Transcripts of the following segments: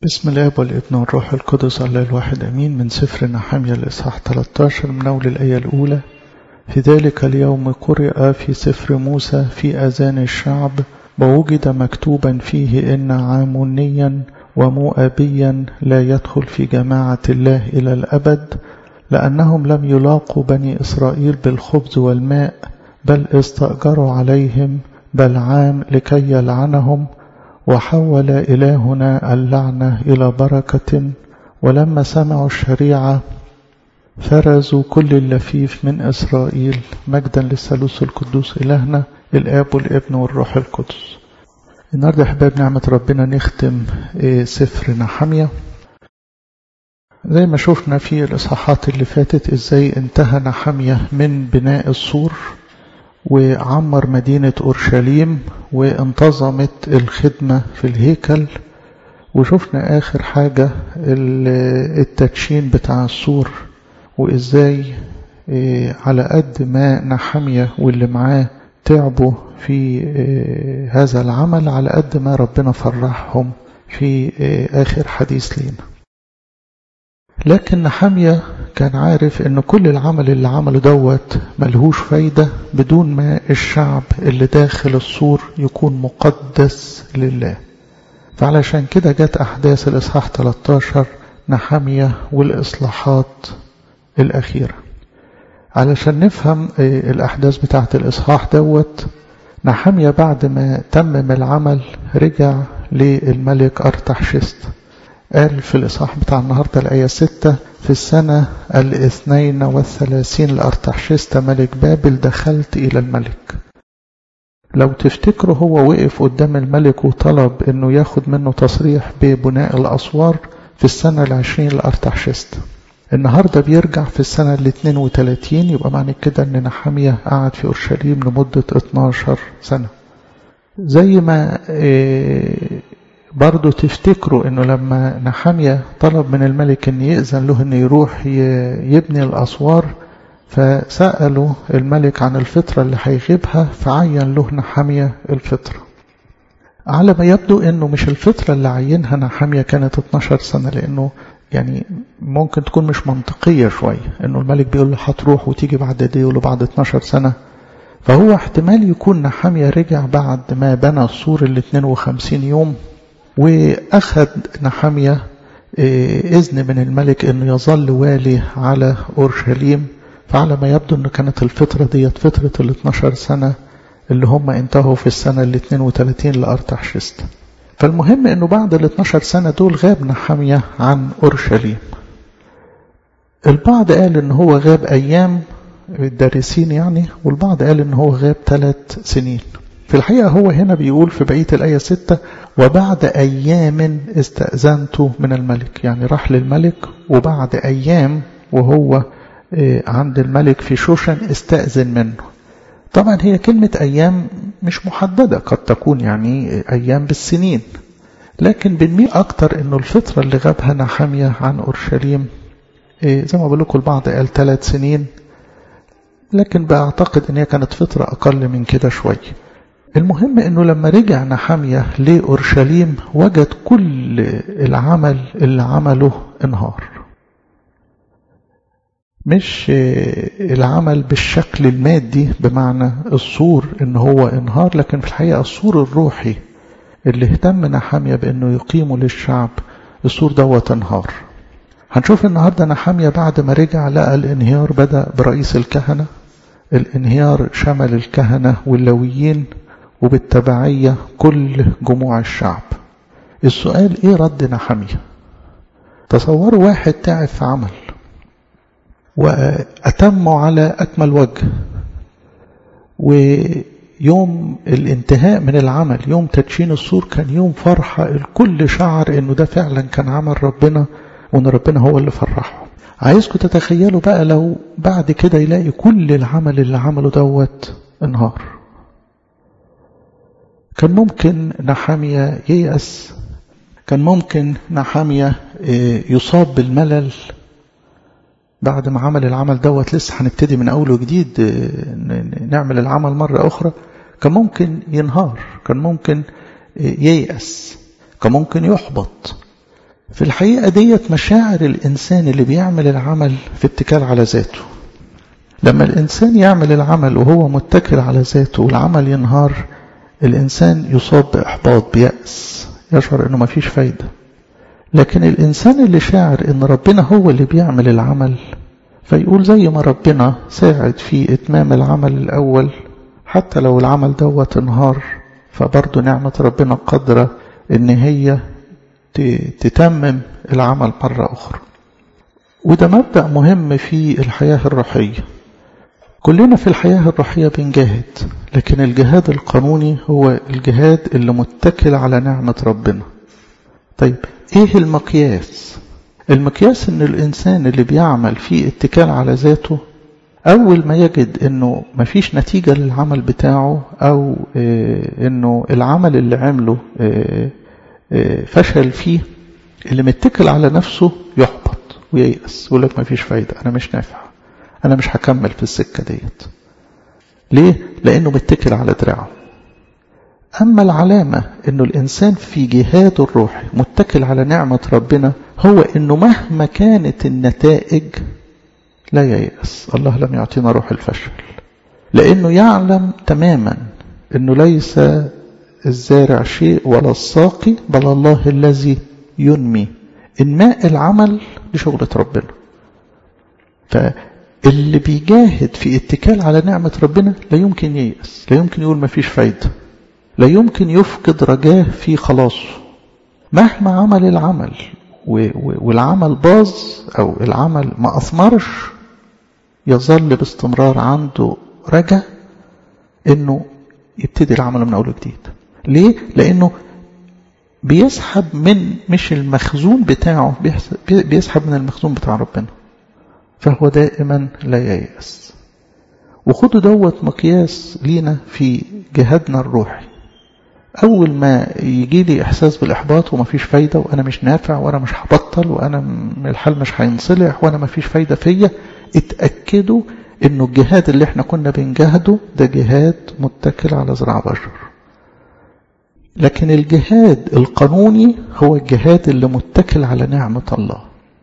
بسم الله والابن والروح القدس الله الواحد أمين من سفر نحمية الإصحاح 13 من أول الآية الأولى في ذلك اليوم قرئ في سفر موسى في أذان الشعب ووجد مكتوبا فيه إن عامونيا ومؤابيا لا يدخل في جماعة الله إلى الأبد لأنهم لم يلاقوا بني إسرائيل بالخبز والماء بل استأجروا عليهم بلعام لكي يلعنهم وحول إلهنا اللعنة إلى بركة ولما سمعوا الشريعة فرزوا كل اللفيف من إسرائيل مجدا للثالوث القدوس إلهنا الآب والابن والروح القدس النهاردة أحباب نعمة ربنا نختم سفر نحمية زي ما شفنا في الإصحاحات اللي فاتت إزاي انتهى نحمية من بناء السور وعمر مدينة أورشليم وانتظمت الخدمة في الهيكل وشفنا آخر حاجة التدشين بتاع السور وإزاي على قد ما نحمية واللي معاه تعبوا في هذا العمل على قد ما ربنا فرحهم في آخر حديث لينا لكن نحمية كان عارف ان كل العمل اللي عمله دوت ملهوش فايدة بدون ما الشعب اللي داخل السور يكون مقدس لله فعلشان كده جت احداث الاصحاح 13 نحمية والاصلاحات الاخيرة علشان نفهم الاحداث بتاعت الاصحاح دوت نحمية بعد ما تمم العمل رجع للملك ارتحشست قال في الإصحاح بتاع النهاردة الآية ستة في السنة الاثنين والثلاثين لأرتحشست ملك بابل دخلت إلى الملك لو تفتكروا هو وقف قدام الملك وطلب انه ياخد منه تصريح ببناء الأسوار في السنة العشرين لأرتحشست النهاردة بيرجع في السنة الاثنين وثلاثين يبقى معنى كده ان نحمية قعد في أورشليم لمدة 12 سنة زي ما إيه برضو تفتكروا انه لما نحمية طلب من الملك ان يأذن له ان يروح يبني الاسوار فسألوا الملك عن الفترة اللي هيغيبها فعين له نحمية الفترة على ما يبدو انه مش الفترة اللي عينها نحمية كانت 12 سنة لانه يعني ممكن تكون مش منطقية شوية انه الملك بيقول له هتروح وتيجي بعد دي يقول له بعد 12 سنة فهو احتمال يكون نحمية رجع بعد ما بنى السور ال 52 يوم وأخذ نحمية إذن من الملك أنه يظل والي على أورشليم فعلى ما يبدو أنه كانت الفترة ديت فترة ال 12 سنة اللي هم انتهوا في السنة ال 32 لأرتحشست فالمهم أنه بعد ال 12 سنة دول غاب نحمية عن أورشليم البعض قال أنه هو غاب أيام الدارسين يعني والبعض قال أنه هو غاب ثلاث سنين في الحقيقة هو هنا بيقول في بقية الآية ستة وبعد أيام استأذنت من الملك يعني راح للملك وبعد أيام وهو عند الملك في شوشن استأذن منه طبعا هي كلمة أيام مش محددة قد تكون يعني أيام بالسنين لكن بنميل أكتر أنه الفترة اللي غابها نحمية عن أورشليم زي ما بقول لكم البعض قال ثلاث سنين لكن بعتقد أن هي كانت فترة أقل من كده شوية المهم انه لما رجع نحمية لأورشليم وجد كل العمل اللي عمله انهار مش العمل بالشكل المادي بمعنى السور ان هو انهار لكن في الحقيقة السور الروحي اللي اهتم نحمية بانه يقيمه للشعب السور دوت انهار هنشوف النهاردة نحمية بعد ما رجع لقى الانهيار بدأ برئيس الكهنة الانهيار شمل الكهنة واللويين وبالتبعية كل جموع الشعب السؤال ايه رد نحمية تصوروا واحد تعب في عمل وأتمه على أكمل وجه ويوم الانتهاء من العمل يوم تدشين السور كان يوم فرحة الكل شعر انه ده فعلا كان عمل ربنا وان ربنا هو اللي فرحه عايزكم تتخيلوا بقى لو بعد كده يلاقي كل العمل اللي عمله دوت انهار كان ممكن نحامية ييأس كان ممكن نحامية يصاب بالملل بعد ما عمل العمل دوت لسه هنبتدي من أول وجديد نعمل العمل مرة أخرى كان ممكن ينهار كان ممكن ييأس كان ممكن يحبط في الحقيقة ديت مشاعر الإنسان اللي بيعمل العمل في اتكال على ذاته لما الإنسان يعمل العمل وهو متكل على ذاته والعمل ينهار الإنسان يصاب بإحباط بيأس يشعر إنه مفيش فايدة لكن الإنسان اللي شاعر إن ربنا هو اللي بيعمل العمل فيقول زي ما ربنا ساعد في إتمام العمل الأول حتى لو العمل دوت انهار فبرضه نعمة ربنا قادرة إن هي تتمم العمل مرة أخرى وده مبدأ مهم في الحياة الروحية كلنا في الحياة الروحية بنجاهد لكن الجهاد القانوني هو الجهاد اللي متكل على نعمة ربنا طيب ايه المقياس المقياس ان الانسان اللي بيعمل في اتكال على ذاته اول ما يجد انه مفيش نتيجة للعمل بتاعه او اه انه العمل اللي عمله اه اه فشل فيه اللي متكل على نفسه يحبط وييأس يقول لك مفيش فايدة انا مش نافع انا مش هكمل في السكة ديت ليه لانه متكل على دراعه أما العلامة أنه الإنسان في جهاده الروحي متكل على نعمة ربنا هو أنه مهما كانت النتائج لا ييأس الله لم يعطينا روح الفشل لأنه يعلم تماما أنه ليس الزارع شيء ولا الساقي بل الله الذي ينمي إنماء العمل لشغلة ربنا فاللي بيجاهد في اتكال على نعمة ربنا لا يمكن ييأس لا يمكن يقول ما فيش فايدة لا يمكن يفقد رجاه في خلاصه مهما عمل العمل والعمل باظ أو العمل ما أثمرش يظل باستمرار عنده رجاء إنه يبتدي العمل من أول وجديد ليه؟ لأنه بيسحب من مش المخزون بتاعه بيسحب من المخزون بتاع ربنا فهو دائما لا ييأس وخدوا دوت مقياس لينا في جهادنا الروحي أول ما يجي لي إحساس بالإحباط ومفيش فايدة وأنا مش نافع وأنا مش هبطل وأنا الحال مش هينصلح وأنا مفيش فايدة فيا اتأكدوا إنه الجهاد اللي احنا كنا بنجاهده ده جهاد متكل على ذراع بشر لكن الجهاد القانوني هو الجهاد اللي متكل على نعمة الله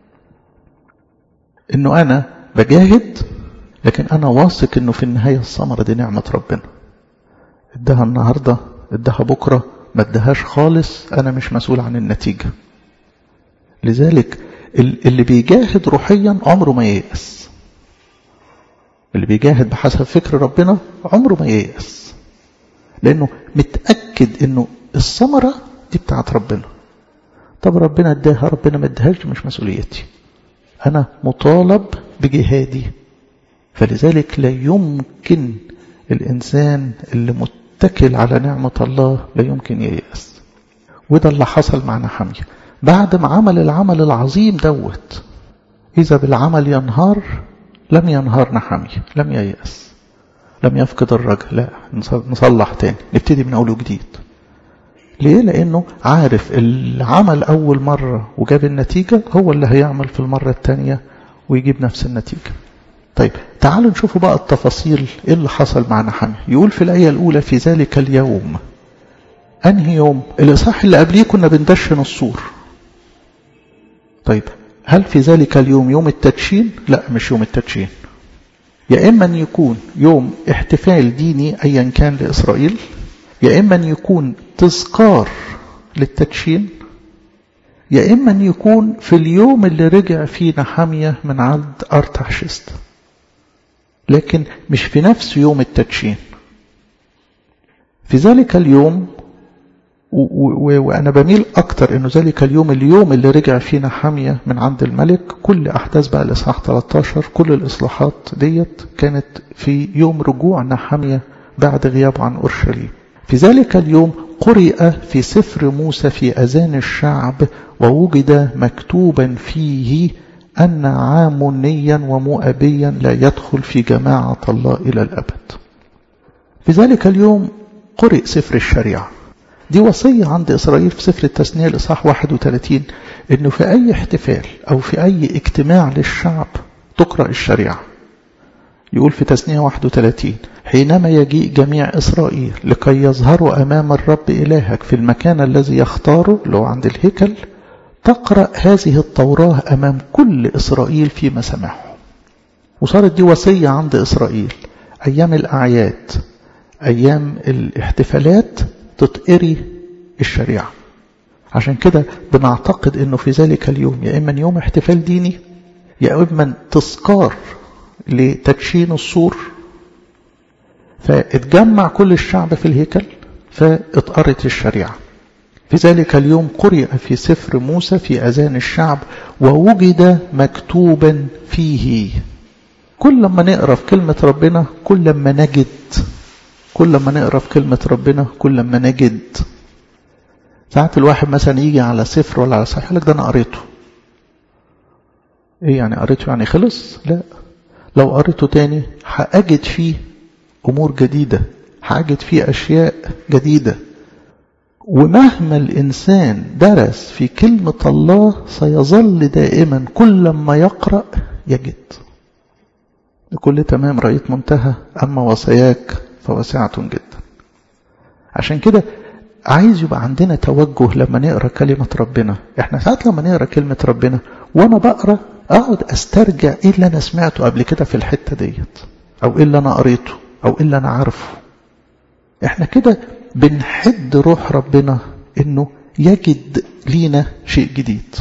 إنه أنا بجاهد لكن أنا واثق إنه في النهاية الثمرة دي نعمة ربنا ادها النهارده ادها بكرة ما ادهاش خالص أنا مش مسؤول عن النتيجة لذلك اللي بيجاهد روحيا عمره ما ييأس اللي بيجاهد بحسب فكر ربنا عمره ما ييأس لأنه متأكد أنه الثمرة دي بتاعت ربنا طب ربنا اداها ربنا ما ادهاش مش مسؤوليتي أنا مطالب بجهادي فلذلك لا يمكن الإنسان اللي مت متكل على نعمة الله لا يمكن ييأس وده اللي حصل مع نحمية بعد ما عمل العمل العظيم دوت إذا بالعمل ينهار لم ينهار نحمية لم ييأس لم يفقد الرجل لا نصلح تاني نبتدي من أول وجديد ليه؟ لأنه عارف العمل أول مرة وجاب النتيجة هو اللي هيعمل في المرة الثانية ويجيب نفس النتيجة طيب تعالوا نشوفوا بقى التفاصيل ايه اللي حصل مع نحمية يقول في الآية الأولى في ذلك اليوم أنهي يوم الإصحاح اللي قبليه كنا بندشن السور طيب هل في ذلك اليوم يوم التدشين لا مش يوم التدشين يا إما أن يكون يوم احتفال ديني أيا كان لإسرائيل يا إما أن يكون تذكار للتدشين يا إما أن يكون في اليوم اللي رجع فيه نحمية من عند أرتحشست لكن مش في نفس يوم التدشين في ذلك اليوم وأنا بميل أكتر أنه ذلك اليوم اليوم اللي رجع فيه نحمية من عند الملك كل أحداث بقى الإصحاح 13 كل الإصلاحات ديت كانت في يوم رجوع نحمية بعد غيابه عن أورشليم في ذلك اليوم قرئ في سفر موسى في أذان الشعب ووجد مكتوبا فيه أن عامونيا ومؤبيا لا يدخل في جماعة الله إلى الأبد في ذلك اليوم قرئ سفر الشريعة دي وصية عند إسرائيل في سفر التثنية الإصحاح 31 إنه في أي احتفال أو في أي اجتماع للشعب تقرأ الشريعة يقول في تثنية 31 حينما يجيء جميع إسرائيل لكي يظهروا أمام الرب إلهك في المكان الذي يختاره اللي هو عند الهيكل تقرأ هذه التوراة أمام كل إسرائيل في مسامعهم وصارت دي وصية عند إسرائيل أيام الأعياد أيام الاحتفالات تتقري الشريعة عشان كده بنعتقد أنه في ذلك اليوم يا إما يوم احتفال ديني يا إما تذكار لتدشين السور فاتجمع كل الشعب في الهيكل فاتقرت الشريعة في ذلك اليوم قرئ في سفر موسى في أذان الشعب ووجد مكتوبا فيه كل ما نقرأ في كلمة ربنا كل ما نجد كل ما نقرأ في كلمة ربنا كل ما نجد ساعات الواحد مثلا يجي على سفر ولا على صحيح لك ده أنا قريته إيه يعني قريته يعني خلص لا لو قريته تاني هأجد فيه أمور جديدة هأجد فيه أشياء جديدة ومهما الإنسان درس في كلمة الله سيظل دائما كل ما يقرأ يجد لكل تمام رأيت منتهى أما وصاياك فواسعة جدا عشان كده عايز يبقى عندنا توجه لما نقرأ كلمة ربنا احنا ساعات لما نقرأ كلمة ربنا وانا بقرأ اقعد استرجع ايه اللي انا سمعته قبل كده في الحتة ديت او ايه اللي انا قريته او ايه اللي انا عارفه احنا كده بنحد روح ربنا انه يجد لينا شيء جديد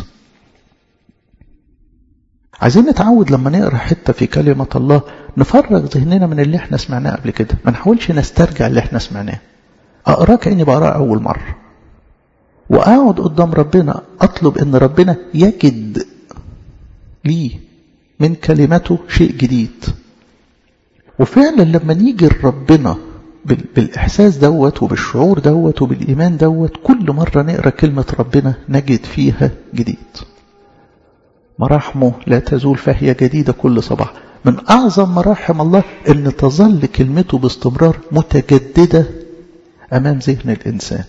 عايزين نتعود لما نقرا حته في كلمه الله نفرغ ذهننا من اللي احنا سمعناه قبل كده ما نحاولش نسترجع اللي احنا سمعناه اقراه كاني بقراه اول مره واقعد قدام ربنا اطلب ان ربنا يجد لي من كلمته شيء جديد وفعلا لما نيجي لربنا بالإحساس دوت وبالشعور دوت وبالإيمان دوت كل مرة نقرأ كلمة ربنا نجد فيها جديد مراحمه لا تزول فهي جديدة كل صباح من أعظم مراحم الله أن تظل كلمته باستمرار متجددة أمام ذهن الإنسان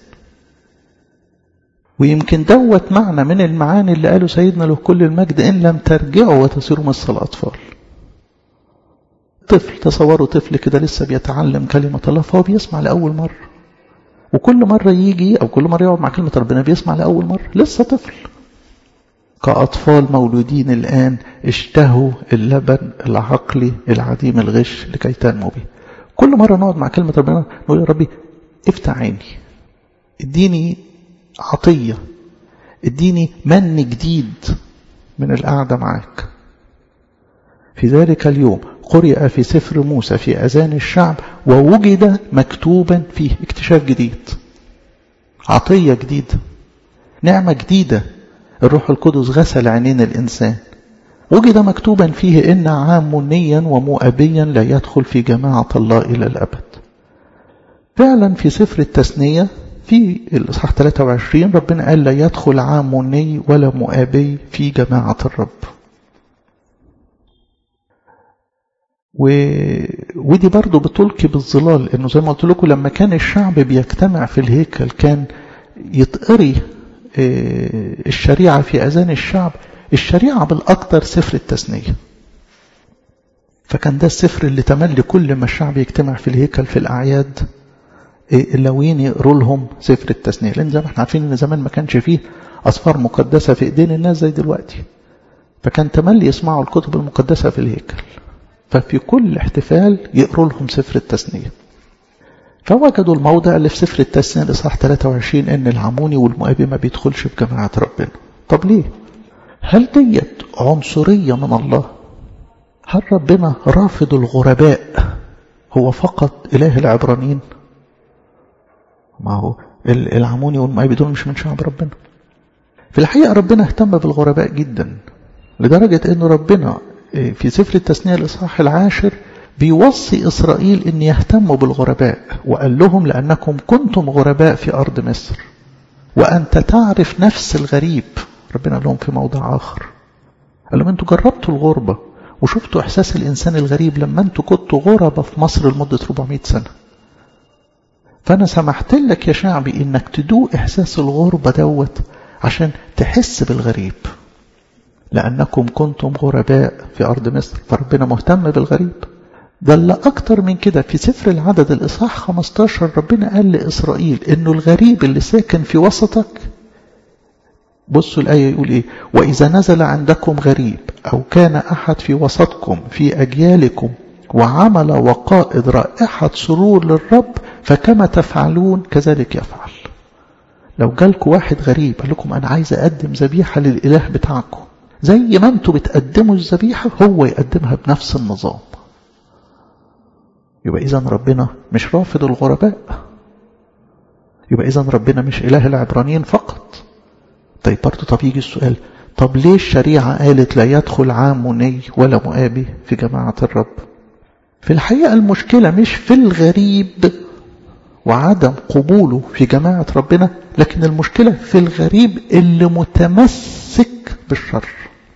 ويمكن دوت معنى من المعاني اللي قاله سيدنا له كل المجد إن لم ترجعوا وتسيروا مثل الأطفال طفل تصوروا طفل كده لسه بيتعلم كلمة الله فهو بيسمع لأول مرة وكل مرة يجي أو كل مرة يقعد مع كلمة ربنا بيسمع لأول مرة لسه طفل كأطفال مولودين الآن اشتهوا اللبن العقلي العديم الغش لكي تنمو به كل مرة نقعد مع كلمة ربنا نقول يا ربي افتح عيني اديني عطية اديني من جديد من القعدة معاك في ذلك اليوم قرئ في سفر موسى في أذان الشعب ووجد مكتوبا فيه اكتشاف جديد عطية جديدة نعمة جديدة الروح القدس غسل عينين الإنسان وجد مكتوبا فيه إن عامونيا ومؤبيا لا يدخل في جماعة الله إلى الأبد فعلا في سفر التثنية في الإصحاح 23 ربنا قال لا يدخل عاموني ولا مؤابي في جماعة الرب و... ودي برضو بتلقي بالظلال انه زي ما قلت لكم لما كان الشعب بيجتمع في الهيكل كان يتقري الشريعة في أذان الشعب الشريعة بالأكثر سفر التثنية فكان ده السفر اللي تملي كل ما الشعب يجتمع في الهيكل في الأعياد اللويين يقروا لهم سفر التثنية لأن زي ما احنا عارفين إن زمان ما كانش فيه أسفار مقدسة في إيدين الناس زي دلوقتي فكان تملي يسمعوا الكتب المقدسة في الهيكل ففي كل احتفال يقروا لهم سفر التثنية فوجدوا الموضع اللي في سفر التثنية الإصحاح 23 إن العموني والمؤابي ما بيدخلش في جماعة ربنا طب ليه؟ هل ديت عنصرية من الله؟ هل ربنا رافض الغرباء هو فقط إله العبرانيين؟ ما هو العموني والمؤابي دول مش من شعب ربنا في الحقيقة ربنا اهتم بالغرباء جدا لدرجة أن ربنا في سفر التثنية الإصحاح العاشر بيوصي إسرائيل أن يهتموا بالغرباء وقال لهم لأنكم كنتم غرباء في أرض مصر وأنت تعرف نفس الغريب ربنا قال لهم في موضع آخر قال لهم أنتوا جربتوا الغربة وشفتوا إحساس الإنسان الغريب لما أنتوا كنتوا غربة في مصر لمدة 400 سنة فأنا سمحت لك يا شعبي إنك تدوق إحساس الغربة دوت عشان تحس بالغريب لأنكم كنتم غرباء في أرض مصر فربنا مهتم بالغريب ده اللي أكتر من كده في سفر العدد الإصحاح 15 ربنا قال لإسرائيل إنه الغريب اللي ساكن في وسطك بصوا الآية يقول إيه وإذا نزل عندكم غريب أو كان أحد في وسطكم في أجيالكم وعمل وقائد رائحة سرور للرب فكما تفعلون كذلك يفعل لو جالكم واحد غريب قال لكم أنا عايز أقدم ذبيحة للإله بتاعكم زي ما أنتوا بتقدموا الذبيحة هو يقدمها بنفس النظام يبقى إذا ربنا مش رافض الغرباء يبقى إذا ربنا مش إله العبرانيين فقط طيب برضه طب يجي السؤال طب ليه الشريعة قالت لا يدخل عاموني ولا مؤابي في جماعة الرب في الحقيقة المشكلة مش في الغريب وعدم قبوله في جماعة ربنا لكن المشكلة في الغريب اللي متمسك بالشر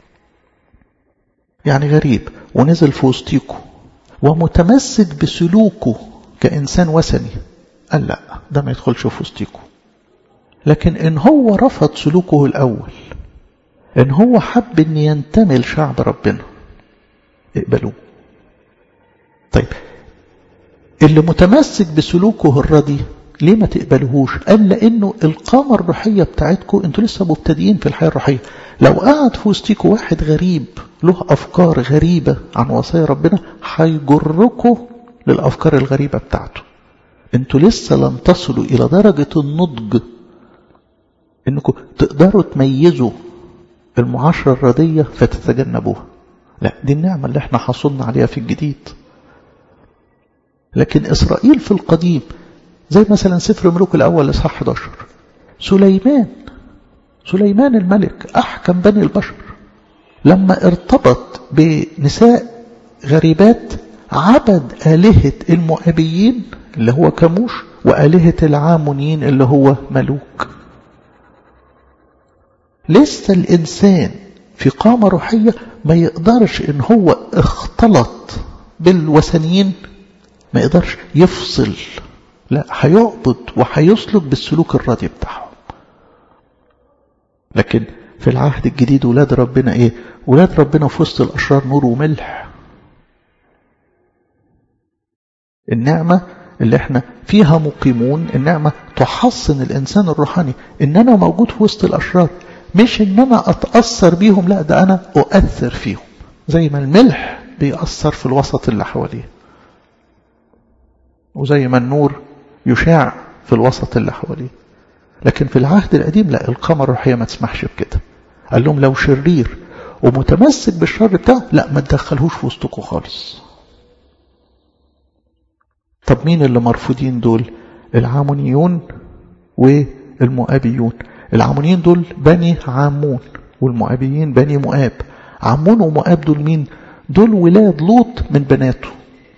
يعني غريب ونزل في وسطيكوا ومتمسك بسلوكه كإنسان وثني قال لا ده ما يدخلش في وسطيكوا لكن إن هو رفض سلوكه الأول إن هو حب أن ينتمي لشعب ربنا اقبلوه طيب اللي متمسك بسلوكه الردي ليه ما تقبلوهوش قال لانه القامة الروحية بتاعتكم انتوا لسه مبتدئين في الحياة الروحية لو قعد في وسطيكوا واحد غريب له افكار غريبة عن وصايا ربنا هيجركم للافكار الغريبة بتاعته انتوا لسه لم تصلوا الى درجة النضج انكم تقدروا تميزوا المعاشرة الردية فتتجنبوها لا دي النعمة اللي احنا حصلنا عليها في الجديد لكن إسرائيل في القديم زي مثلا سفر ملوك الأول إصحاح 11 سليمان سليمان الملك أحكم بني البشر لما ارتبط بنساء غريبات عبد آلهة المؤابيين اللي هو كموش وآلهة العامونيين اللي هو ملوك لسه الإنسان في قامة روحية ما يقدرش إن هو اختلط بالوثنيين ما يقدرش يفصل لا هيعبد وهيسلك بالسلوك الراضي بتاعهم لكن في العهد الجديد ولاد ربنا ايه ولاد ربنا في وسط الاشرار نور وملح النعمة اللي احنا فيها مقيمون النعمة تحصن الانسان الروحاني ان انا موجود في وسط الاشرار مش ان انا اتأثر بيهم لا ده انا اؤثر فيهم زي ما الملح بيأثر في الوسط اللي حواليه وزي ما النور يشاع في الوسط اللي حواليه لكن في العهد القديم لا القمر الروحية ما تسمحش بكده قال لهم لو شرير ومتمسك بالشر بتاعه لا ما تدخلهوش في وسطكم خالص طب مين اللي مرفوضين دول العامونيون والمؤابيون العامونيين دول بني عامون والمؤابيين بني مؤاب عمون ومؤاب دول مين دول ولاد لوط من بناته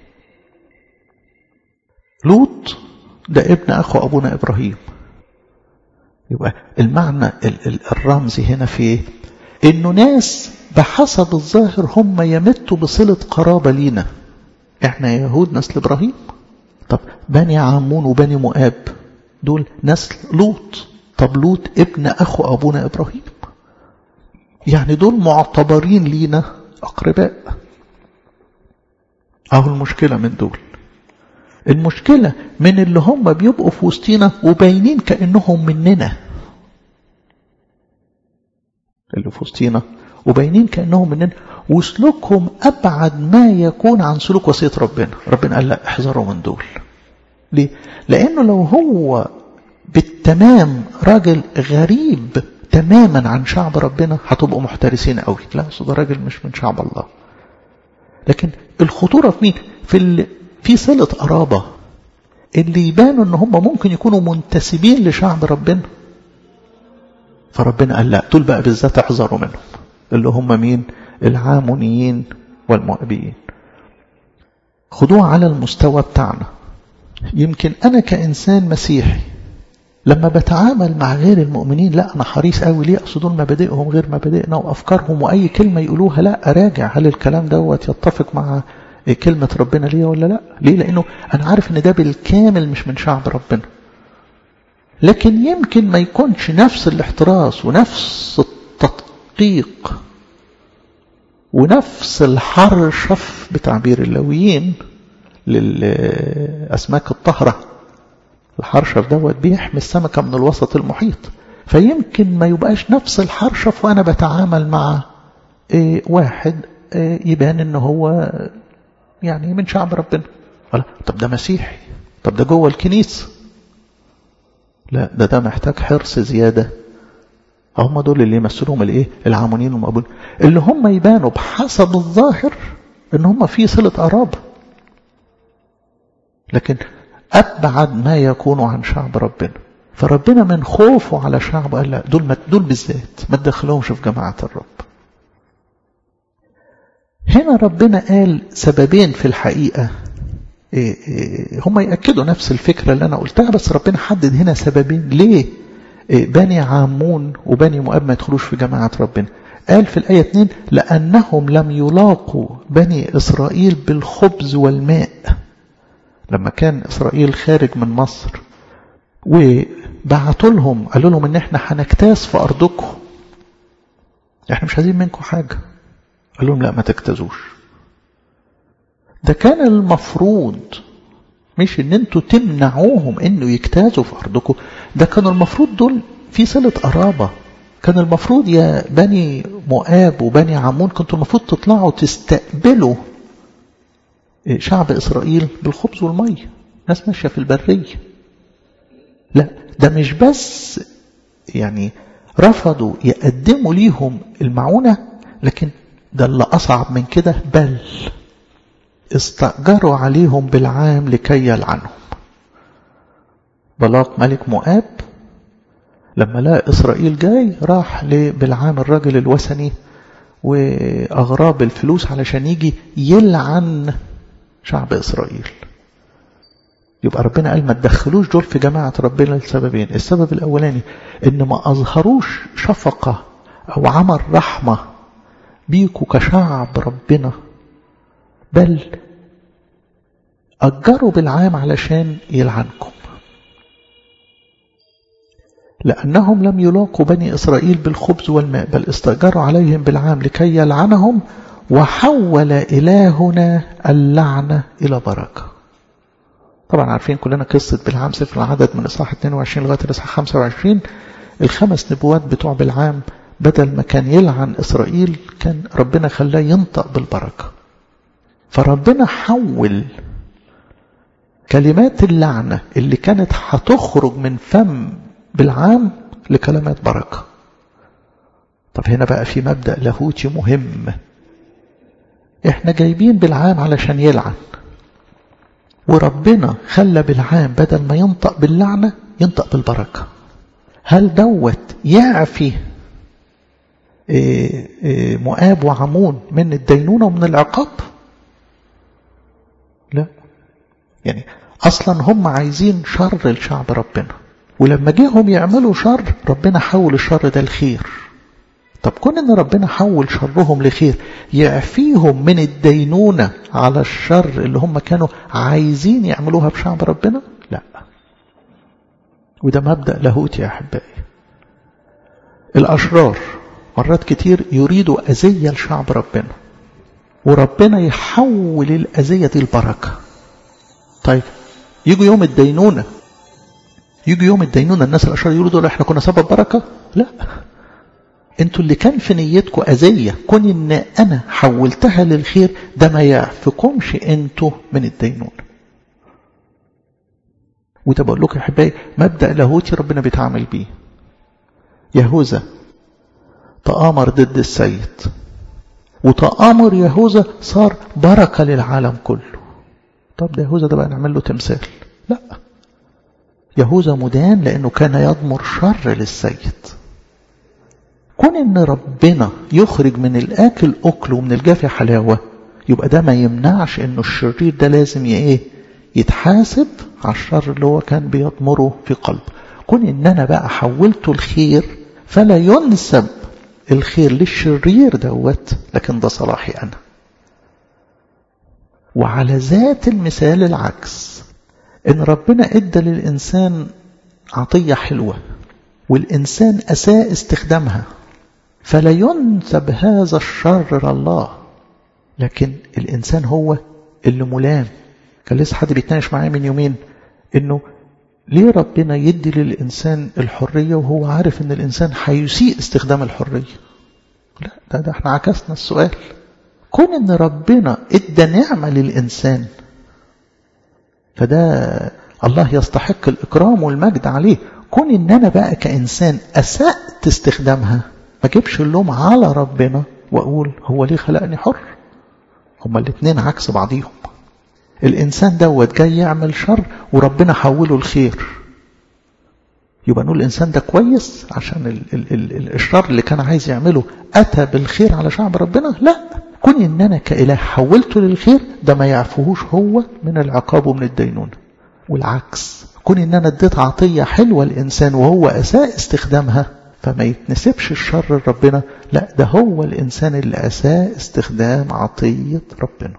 لوط ده ابن أخو أبونا إبراهيم يبقى المعنى الرمزي هنا في ايه انه ناس بحسب الظاهر هم يمتوا بصلة قرابة لينا احنا يهود نسل ابراهيم طب بني عمون وبني مؤاب دول نسل لوط طب لوط ابن اخو ابونا ابراهيم يعني دول معتبرين لينا اقرباء اهو المشكلة من دول المشكلة من اللي هم بيبقوا في وسطينا وباينين كأنهم مننا اللي في وسطينا وباينين كأنهم مننا وسلوكهم أبعد ما يكون عن سلوك وصية ربنا ربنا قال لا احذروا من دول ليه؟ لأنه لو هو بالتمام راجل غريب تماما عن شعب ربنا هتبقوا محترسين قوي لا ده راجل مش من شعب الله لكن الخطورة في مين في اللي في صلة قرابة اللي يبانوا ان هم ممكن يكونوا منتسبين لشعب ربنا فربنا قال لا دول بقى بالذات احذروا منهم اللي هم مين العامونيين والمؤبيين خدوها على المستوى بتاعنا يمكن انا كانسان مسيحي لما بتعامل مع غير المؤمنين لا انا حريص قوي ليه اصل دول مبادئهم غير مبادئنا وافكارهم واي كلمه يقولوها لا اراجع هل الكلام دوت يتفق مع كلمة ربنا ليا ولا لا ليه لأنه أنا عارف أن ده بالكامل مش من شعب ربنا لكن يمكن ما يكونش نفس الاحتراس ونفس التدقيق ونفس الحرشف بتعبير اللويين للأسماك الطهرة الحرشف دوت بيحمي السمكة من الوسط المحيط فيمكن ما يبقاش نفس الحرشف وأنا بتعامل مع إيه واحد إيه يبان إن هو يعني من شعب ربنا طب ده مسيحي طب ده جوه الكنيسة لا ده ده محتاج حرص زيادة هم دول اللي يمثلهم الايه العامونين والمقبولين اللي هم يبانوا بحسب الظاهر ان هم في صلة قرابة لكن أبعد ما يكونوا عن شعب ربنا فربنا من خوفه على شعبه قال لا دول, دول بالذات ما تدخلهمش في جماعة الرب هنا ربنا قال سببين في الحقيقة إيه إيه هم يأكدوا نفس الفكرة اللي أنا قلتها بس ربنا حدد هنا سببين ليه إيه بني عامون وبني مؤاب ما يدخلوش في جماعة ربنا قال في الآية 2 لأنهم لم يلاقوا بني إسرائيل بالخبز والماء لما كان إسرائيل خارج من مصر وبعتوا لهم قالوا لهم ان احنا هنجتاز في ارضكم احنا مش عايزين منكم حاجة قال لهم لا ما تجتازوش ده كان المفروض مش ان انتوا تمنعوهم انه يجتازوا في ارضكم ده كان المفروض دول في صلة قرابة كان المفروض يا بني مؤاب وبني عمون كنتوا المفروض تطلعوا تستقبلوا شعب إسرائيل بالخبز والمية ناس ماشية في البرية لا ده مش بس يعني رفضوا يقدموا ليهم المعونة لكن ده اللي أصعب من كده بل استأجروا عليهم بالعام لكي يلعنهم بلاق ملك مؤاب لما لقى إسرائيل جاي راح لبلعام الراجل الوثني وأغراب الفلوس علشان يجي يلعن شعب إسرائيل يبقى ربنا قال ما تدخلوش دول في جماعة ربنا لسببين السبب الأولاني إن ما أظهروش شفقة أو عمل رحمة بيكوا كشعب ربنا بل أجروا بالعام علشان يلعنكم لأنهم لم يلاقوا بني إسرائيل بالخبز والماء بل استأجروا عليهم بالعام لكي يلعنهم وحول إلهنا اللعنة إلى بركة طبعا عارفين كلنا قصة بالعام سفر العدد من إصحاح 22 لغاية الإصحاح 25 الخمس نبوات بتوع بالعام بدل ما كان يلعن إسرائيل كان ربنا خلاه ينطق بالبركة فربنا حول كلمات اللعنة اللي كانت هتخرج من فم بالعام لكلمات بركة طب هنا بقى في مبدأ لاهوتي مهم احنا جايبين بالعام علشان يلعن وربنا خلى بالعام بدل ما ينطق باللعنة ينطق بالبركة هل دوت يعفي إيه إيه مؤاب وعمون من الدينونة ومن العقاب لا يعني اصلا هم عايزين شر لشعب ربنا ولما جيهم يعملوا شر ربنا حول الشر ده لخير طب كون ان ربنا حول شرهم لخير يعفيهم من الدينونة على الشر اللي هم كانوا عايزين يعملوها بشعب ربنا لا وده مبدأ لاهوتي يا أحبائي الأشرار مرات كتير يريدوا أذية لشعب ربنا وربنا يحول الأذية دي البركة طيب يجوا يوم الدينونة يجوا يوم الدينونة الناس الأشرار يقولوا دول احنا كنا سبب بركة لا انتوا اللي كان في نيتكم أذية كون ان انا حولتها للخير ده ما يعفكمش انتوا من الدينونة وده بقول لكم يا احبائي مبدأ لاهوتي ربنا بيتعامل بيه يهوذا تآمر ضد السيد وتآمر يهوذا صار بركة للعالم كله طب ده يهوذا ده بقى نعمل له تمثال لا يهوذا مدان لأنه كان يضمر شر للسيد كون ان ربنا يخرج من الاكل اكل ومن الجافي حلاوه يبقى ده ما يمنعش انه الشرير ده لازم ايه يتحاسب على الشر اللي هو كان بيضمره في قلبه كون ان انا بقى حولته الخير فلا ينسب الخير للشرير دوت لكن ده صلاحي انا وعلى ذات المثال العكس ان ربنا ادى للانسان عطيه حلوه والانسان اساء استخدامها فلا ينسب هذا الشر لله لكن الإنسان هو اللي ملام كان لسه حد بيتناقش معايا من يومين إنه ليه ربنا يدي للإنسان الحرية وهو عارف ان الإنسان هيسيء استخدام الحرية لا ده, ده احنا عكسنا السؤال كون ان ربنا ادى نعمة للإنسان فده الله يستحق الإكرام والمجد عليه كون ان انا بقى كإنسان أسأت استخدامها ما اجيبش اللوم على ربنا واقول هو ليه خلقني حر هما الاثنين عكس بعضيهم الإنسان دوت جاي يعمل شر وربنا حوله الخير يبقى نقول الإنسان ده كويس عشان ال ال ال الشر اللي كان عايز يعمله أتى بالخير على شعب ربنا لا كون إن أنا كإله حولته للخير ده ما يعفوهوش هو من العقاب ومن الدينونة والعكس كون إن أنا اديت عطية حلوة الإنسان وهو أساء استخدامها فما يتنسبش الشر لربنا لا ده هو الإنسان اللي أساء استخدام عطية ربنا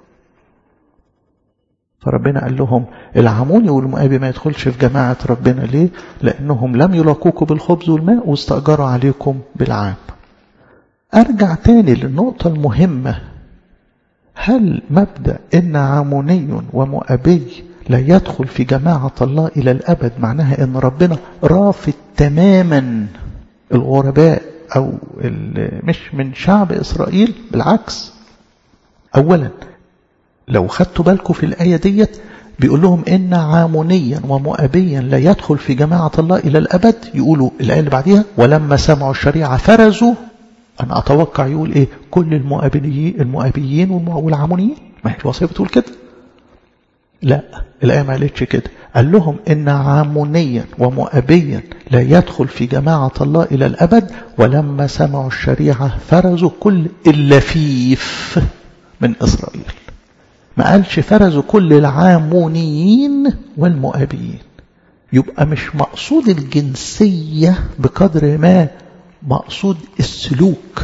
فربنا قال لهم العموني والمؤابي ما يدخلش في جماعة ربنا ليه لأنهم لم يلاقوكم بالخبز والماء واستأجروا عليكم بالعام أرجع تاني للنقطة المهمة هل مبدأ إن عموني ومؤابي لا يدخل في جماعة الله إلى الأبد معناها إن ربنا رافض تماما الغرباء أو مش من شعب إسرائيل بالعكس أولا لو خدتوا بالكم في الآية ديت بيقول لهم إن عامونيا ومؤابيا لا يدخل في جماعة الله إلى الأبد يقولوا الآية اللي بعديها ولما سمعوا الشريعة فرزوا أنا أتوقع يقول إيه كل المؤابيين المؤابيين والعامونيين ما هي الوصية بتقول كده لا الآية ما قالتش كده قال لهم إن عامونيا ومؤابيا لا يدخل في جماعة الله إلى الأبد ولما سمعوا الشريعة فرزوا كل اللفيف من إسرائيل ما قالش فرزوا كل العامونيين والمؤابيين يبقى مش مقصود الجنسية بقدر ما مقصود السلوك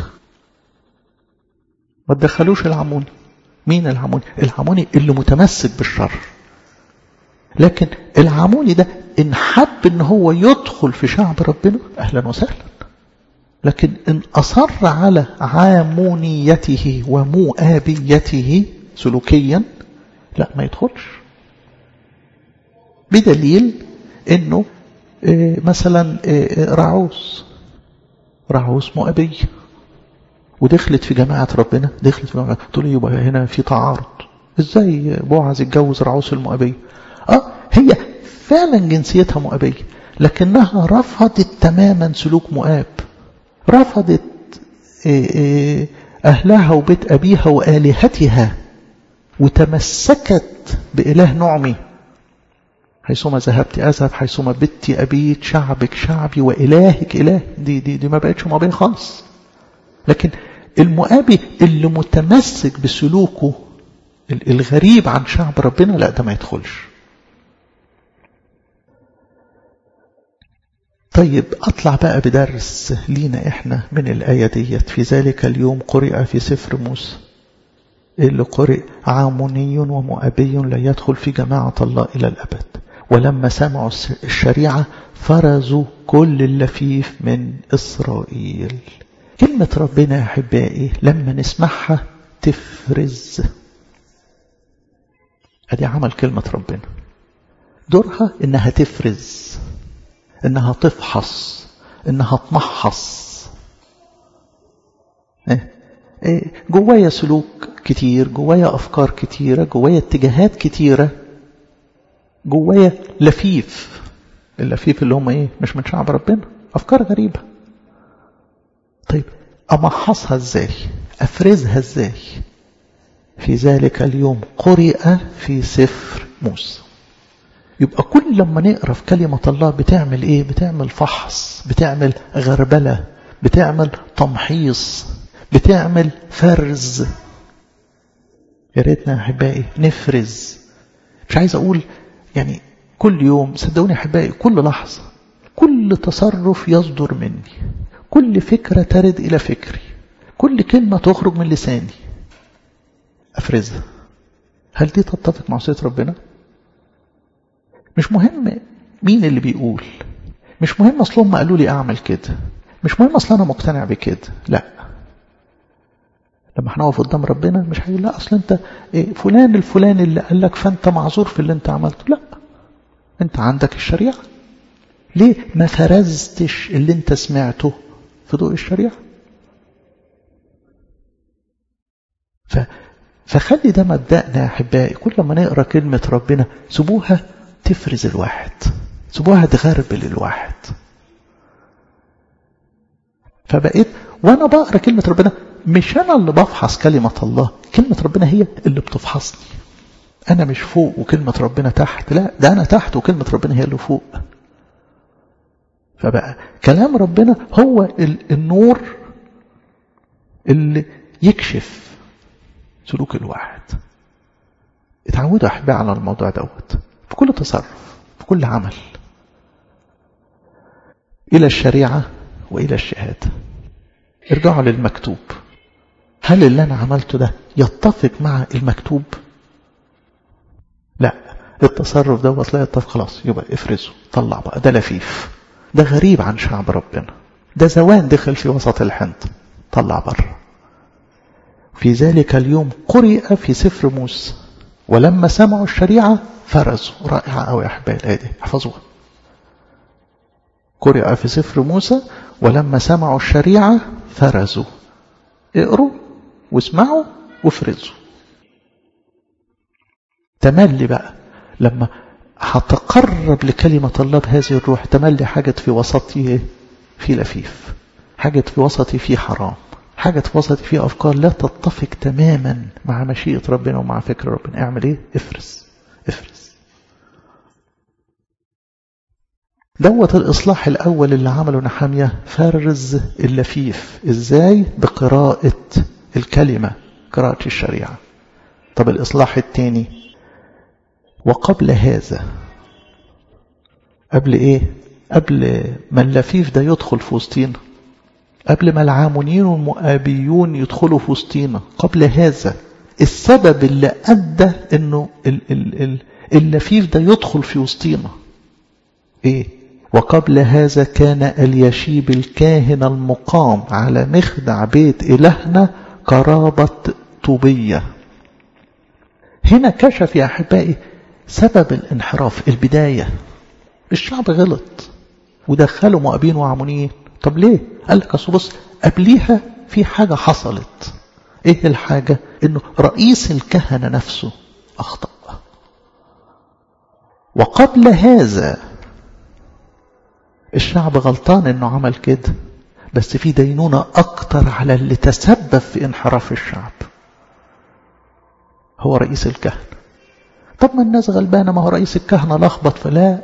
ما تدخلوش العموني مين العموني العموني اللي متمسك بالشر لكن العموني ده إن حب إن هو يدخل في شعب ربنا أهلا وسهلا لكن إن أصر على عامونيته ومؤابيته سلوكيا لا ما يدخلش بدليل انه مثلا رعوس رعوس مؤبي ودخلت في جماعة ربنا دخلت في جماعة تقول يبقى هنا في تعارض ازاي بوعز يتجوز رعوس المؤبية اه هي فعلا جنسيتها مؤبية لكنها رفضت تماما سلوك مؤاب رفضت أهلها وبيت أبيها وآلهتها وتمسكت بإله نعمي حيثما ذهبت أذهب حيثما بت أبيت شعبك شعبي وإلهك إله دي, دي, دي ما بقتش مؤابية خالص لكن المؤابي اللي متمسك بسلوكه الغريب عن شعب ربنا لا ده ما يدخلش طيب أطلع بقى بدرس لينا إحنا من الآية ديت في ذلك اليوم قرئ في سفر موسى اللي قرئ عاموني ومؤبي لا يدخل في جماعة الله إلى الأبد ولما سمعوا الشريعة فرزوا كل اللفيف من إسرائيل كلمة ربنا يا أحبائي لما نسمعها تفرز أدي عمل كلمة ربنا دورها إنها تفرز إنها تفحص إنها تمحص إيه؟ إيه؟ جوايا سلوك كتير جوايا أفكار كتيرة جوايا اتجاهات كتيرة جوايا لفيف اللفيف اللي هم إيه مش من شعب ربنا أفكار غريبة طيب أمحصها إزاي أفرزها إزاي في ذلك اليوم قرئ في سفر موسى يبقى كل لما نقرا في كلمة الله بتعمل ايه بتعمل فحص بتعمل غربلة بتعمل تمحيص بتعمل فرز يا ريتنا يا احبائي نفرز مش عايز اقول يعني كل يوم صدقوني يا احبائي كل لحظة كل تصرف يصدر مني كل فكرة ترد إلى فكري كل كلمة تخرج من لساني أفرزها هل دي تتفق مع وصية ربنا؟ مش مهم مين اللي بيقول مش مهم أصل هم قالوا لي أعمل كده مش مهم أصل أنا مقتنع بكده لا لما هنقف قدام ربنا مش هيقول لا أصل أنت إيه فلان الفلاني اللي قال لك فأنت معذور في اللي أنت عملته لا أنت عندك الشريعة ليه ما فرزتش اللي انت سمعته في ضوء الشريعة ف... فخلي ده مبدأنا يا أحبائي كل ما نقرأ كلمة ربنا سيبوها تفرز الواحد سيبوها تغربل الواحد فبقيت وانا بقرا كلمه ربنا مش انا اللي بفحص كلمه الله كلمه ربنا هي اللي بتفحصني انا مش فوق وكلمه ربنا تحت لا ده انا تحت وكلمه ربنا هي اللي فوق فبقى كلام ربنا هو النور اللي يكشف سلوك الواحد اتعودوا احبائي على الموضوع دوت في كل تصرف في كل عمل الى الشريعه والى الشهاده ارجعوا للمكتوب هل اللي انا عملته ده يتفق مع المكتوب لا التصرف دوت لا يتفق خلاص يبقى افرزه طلع بقى ده لفيف ده غريب عن شعب ربنا ده زوان دخل في وسط الحنط طلع بره في ذلك اليوم قرئ في سفر موسى ولما سمعوا الشريعة فرزوا رائعة أوي يا أحبائي الآية دي احفظوها قرئ في سفر موسى ولما سمعوا الشريعة فرزوا اقروا واسمعوا وافرزوا تملي بقى لما هتقرب لكلمة الله بهذه الروح تملي حاجة في وسطي في لفيف حاجة في وسطي في حرام حاجة في وسطي في أفكار لا تتفق تماما مع مشيئة ربنا ومع فكر ربنا اعمل ايه افرز افرز دوت الإصلاح الأول اللي عمله نحامية فرز اللفيف إزاي بقراءة الكلمة قراءة الشريعة طب الإصلاح الثاني وقبل هذا قبل إيه قبل ما اللفيف ده يدخل في وسطينا قبل ما العامونيين والمؤابيون يدخلوا في وسطينا قبل هذا السبب اللي أدى أنه اللفيف ده يدخل في وسطينا إيه وقبل هذا كان اليشيب الكاهن المقام على مخدع بيت إلهنا قرابة طوبية هنا كشف يا أحبائي سبب الانحراف البداية الشعب غلط ودخلوا مؤابين وعمونيين طب ليه قال لك أصل بص قبليها في حاجة حصلت ايه الحاجة انه رئيس الكهنة نفسه اخطأ وقبل هذا الشعب غلطان انه عمل كده بس في دينونة اكتر على اللي تسبب في انحراف الشعب هو رئيس الكهنة طب ما الناس غلبانة ما هو رئيس الكهنة لخبط فلا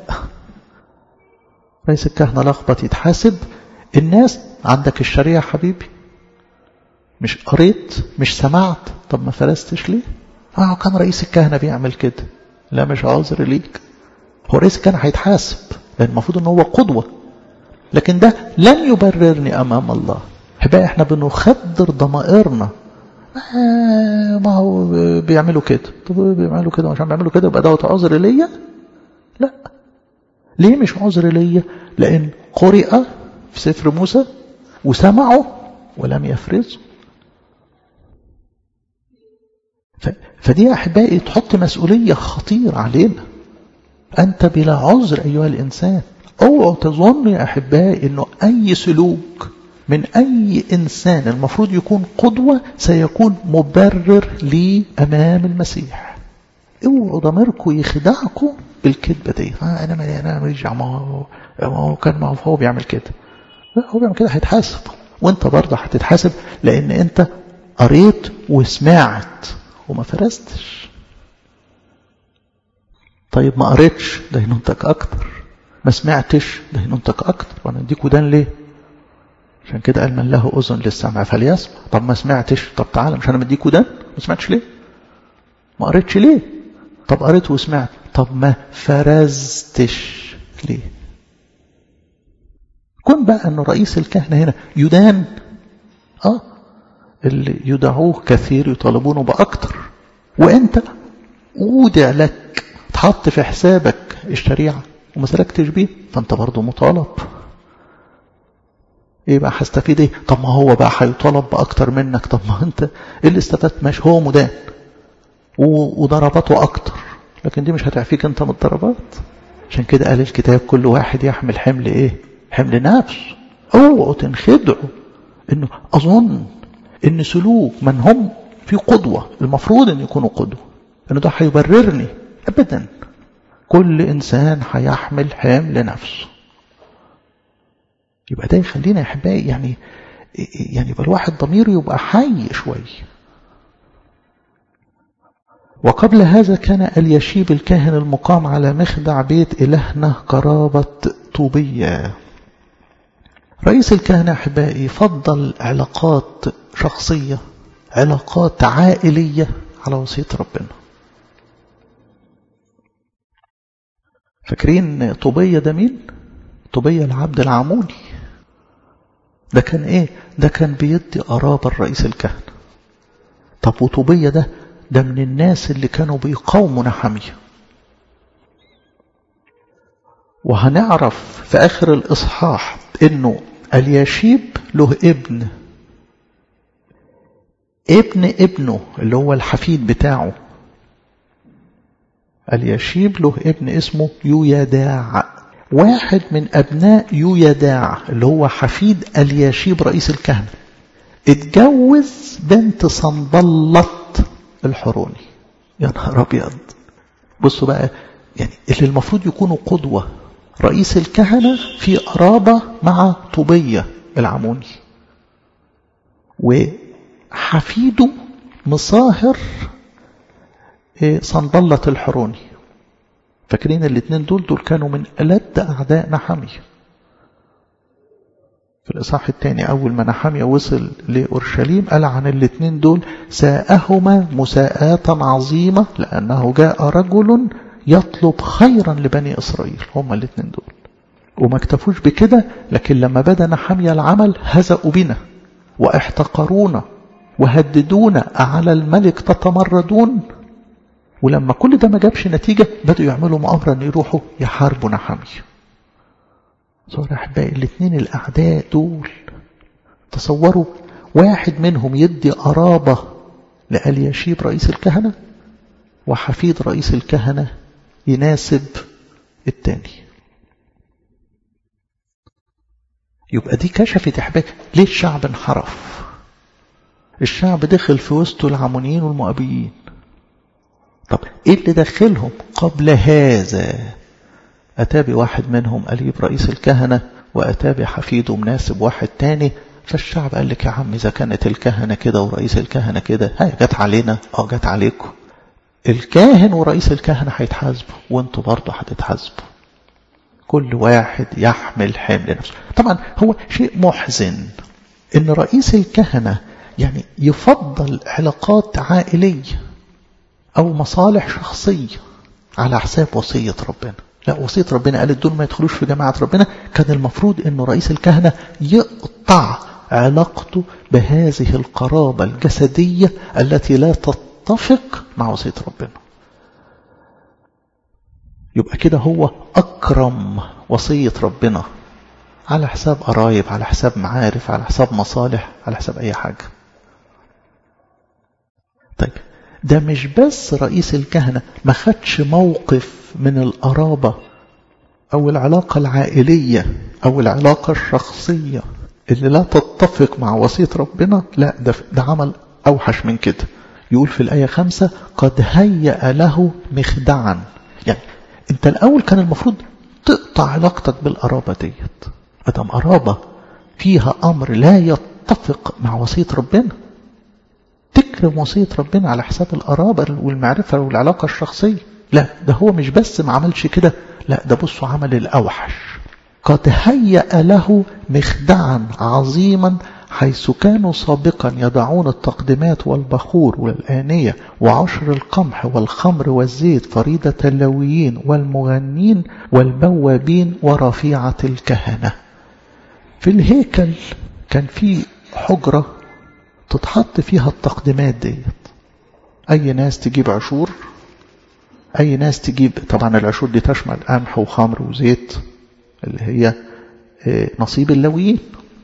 رئيس الكهنة لخبط يتحاسب الناس عندك الشريعة حبيبي مش قريت مش سمعت طب ما فرستش ليه اه كان رئيس الكهنة بيعمل كده لا مش عذر ليك هو رئيس الكهنة هيتحاسب لان المفروض ان هو قدوة لكن ده لن يبررني امام الله بقى احنا بنخدر ضمائرنا آه ما هو بيعملوا كده طب بيعملوا كده عشان بيعملوا كده يبقى دوت عذر ليا لا ليه مش عذر ليا لان قرئ في سفر موسى وسمعوا ولم يفرزوا فدي يا أحبائي تحط مسؤولية خطيرة علينا أنت بلا عذر أيها الإنسان اوعوا تظن يا أحبائي أنه أي سلوك من أي إنسان المفروض يكون قدوة سيكون مبرر لي أمام المسيح اوعوا ضميركم يخدعكم بالكذبة دي آه أنا ما أنا ماليش ما هو كان ما هو بيعمل كده لا هو بيعمل كده هيتحاسب وانت برضه هتتحاسب لأن أنت قريت وسمعت وما فرستش طيب ما قريتش دينونتك اكتر ما سمعتش دينونتك اكتر وانا اديك ودان ليه عشان كده قال من له اذن للسمع فليسمع طب ما سمعتش طب تعالى مش انا مديك ودان ما سمعتش ليه ما قريتش ليه طب قريت وسمعت طب ما فرزتش ليه كن بقى ان رئيس الكهنه هنا يدان اه اللي يدعوه كثير يطالبونه بأكتر وانت اودع لك تحط في حسابك الشريعة وما سلكتش بيه فانت برضه مطالب ايه بقى هستفيد ايه طب ما هو بقى هيطالب باكتر منك طب ما انت ايه اللي استفدت ماشي هو مدان وضرباته اكتر لكن دي مش هتعفيك انت من الضربات عشان كده قال الكتاب كل واحد يحمل حمل ايه حمل نفس اوعوا تنخدعوا انه اظن ان سلوك من هم في قدوة المفروض ان يكونوا قدوة انه ده هيبررني ابدا كل انسان هيحمل حمل نفسه يبقى ده يخلينا يا احبائي يعني يعني يبقى الواحد ضميره يبقى حي شويه وقبل هذا كان اليشيب الكاهن المقام على مخدع بيت إلهنا قرابة طوبية رئيس الكهنة أحبائي فضل علاقات شخصية علاقات عائلية على وصية ربنا فاكرين طوبية ده مين؟ طوبية العبد العموني ده كان ايه؟ ده كان بيدي قرابة الرئيس الكهنة طب وطوبية ده ده من الناس اللي كانوا بيقاوموا نحمية وهنعرف في آخر الإصحاح إنه الياشيب له ابن ابن ابنه اللي هو الحفيد بتاعه الياشيب له ابن اسمه يويداع واحد من أبناء يويداع اللي هو حفيد الياشيب رئيس الكهنة اتجوز بنت صنبلط الحروني يا نهار ابيض بصوا بقى يعني اللي المفروض يكونوا قدوة رئيس الكهنة في قرابة مع طوبية العموني وحفيده مصاهر صنبلة الحروني فاكرين الاثنين دول دول كانوا من ألد أعداء نحمية في الإصحاح الثاني أول ما نحمية وصل لأورشليم قال عن الاثنين دول ساءهما مساءة عظيمة لأنه جاء رجل يطلب خيرا لبني إسرائيل هما الاثنين دول وما اكتفوش بكده لكن لما بدأ نحمية العمل هزأوا بنا واحتقرونا وهددونا على الملك تتمردون ولما كل ده ما جابش نتيجة بدأوا يعملوا مؤامرة أن يروحوا يحاربوا نحمية صور أحبائي الاثنين الأعداء دول تصوروا واحد منهم يدي قرابة لألياشيب رئيس الكهنة وحفيد رئيس الكهنة يناسب التاني يبقى دي كشفت أحبائي ليه الشعب انحرف الشعب دخل في وسطه العمونيين والمؤبيين طب ايه اللي دخلهم قبل هذا أتى بواحد منهم قليب رئيس الكهنة وأتى بحفيده مناسب واحد تاني فالشعب قال لك يا عم إذا كانت الكهنة كده ورئيس الكهنة كده هاي جت علينا اه جت عليكم الكاهن ورئيس الكهنة هيتحاسبوا وانتوا برضه هتتحاسبوا كل واحد يحمل حمل نفسه طبعا هو شيء محزن ان رئيس الكهنة يعني يفضل علاقات عائلية او مصالح شخصية على حساب وصية ربنا لا وصية ربنا قالت دول ما يدخلوش في جماعة ربنا كان المفروض انه رئيس الكهنة يقطع علاقته بهذه القرابة الجسدية التي لا تتفق مع وصية ربنا يبقى كده هو أكرم وصية ربنا على حساب قرايب على حساب معارف على حساب مصالح على حساب أي حاجة طيب ده مش بس رئيس الكهنة ما خدش موقف من القرابة أو العلاقة العائلية أو العلاقة الشخصية اللي لا تتفق مع وصية ربنا لا ده, ده عمل أوحش من كده يقول في الآية خمسة قد هيأ له مخدعا يعني انت الأول كان المفروض تقطع علاقتك بالقرابة ديت أدم قرابة فيها أمر لا يتفق مع وصية ربنا تكرم وصية ربنا على حساب القرابة والمعرفة والعلاقة الشخصية لا ده هو مش بس ما عملش كده لا ده بصوا عمل الأوحش قد هيأ له مخدعا عظيما حيث كانوا سابقا يضعون التقدمات والبخور والآنية وعشر القمح والخمر والزيت فريدة اللويين والمغنين والبوابين ورفيعة الكهنة في الهيكل كان في حجرة تتحط فيها التقدمات ديت أي ناس تجيب عشور أي ناس تجيب طبعا العشور دي تشمل قمح وخمر وزيت اللي هي نصيب اللويين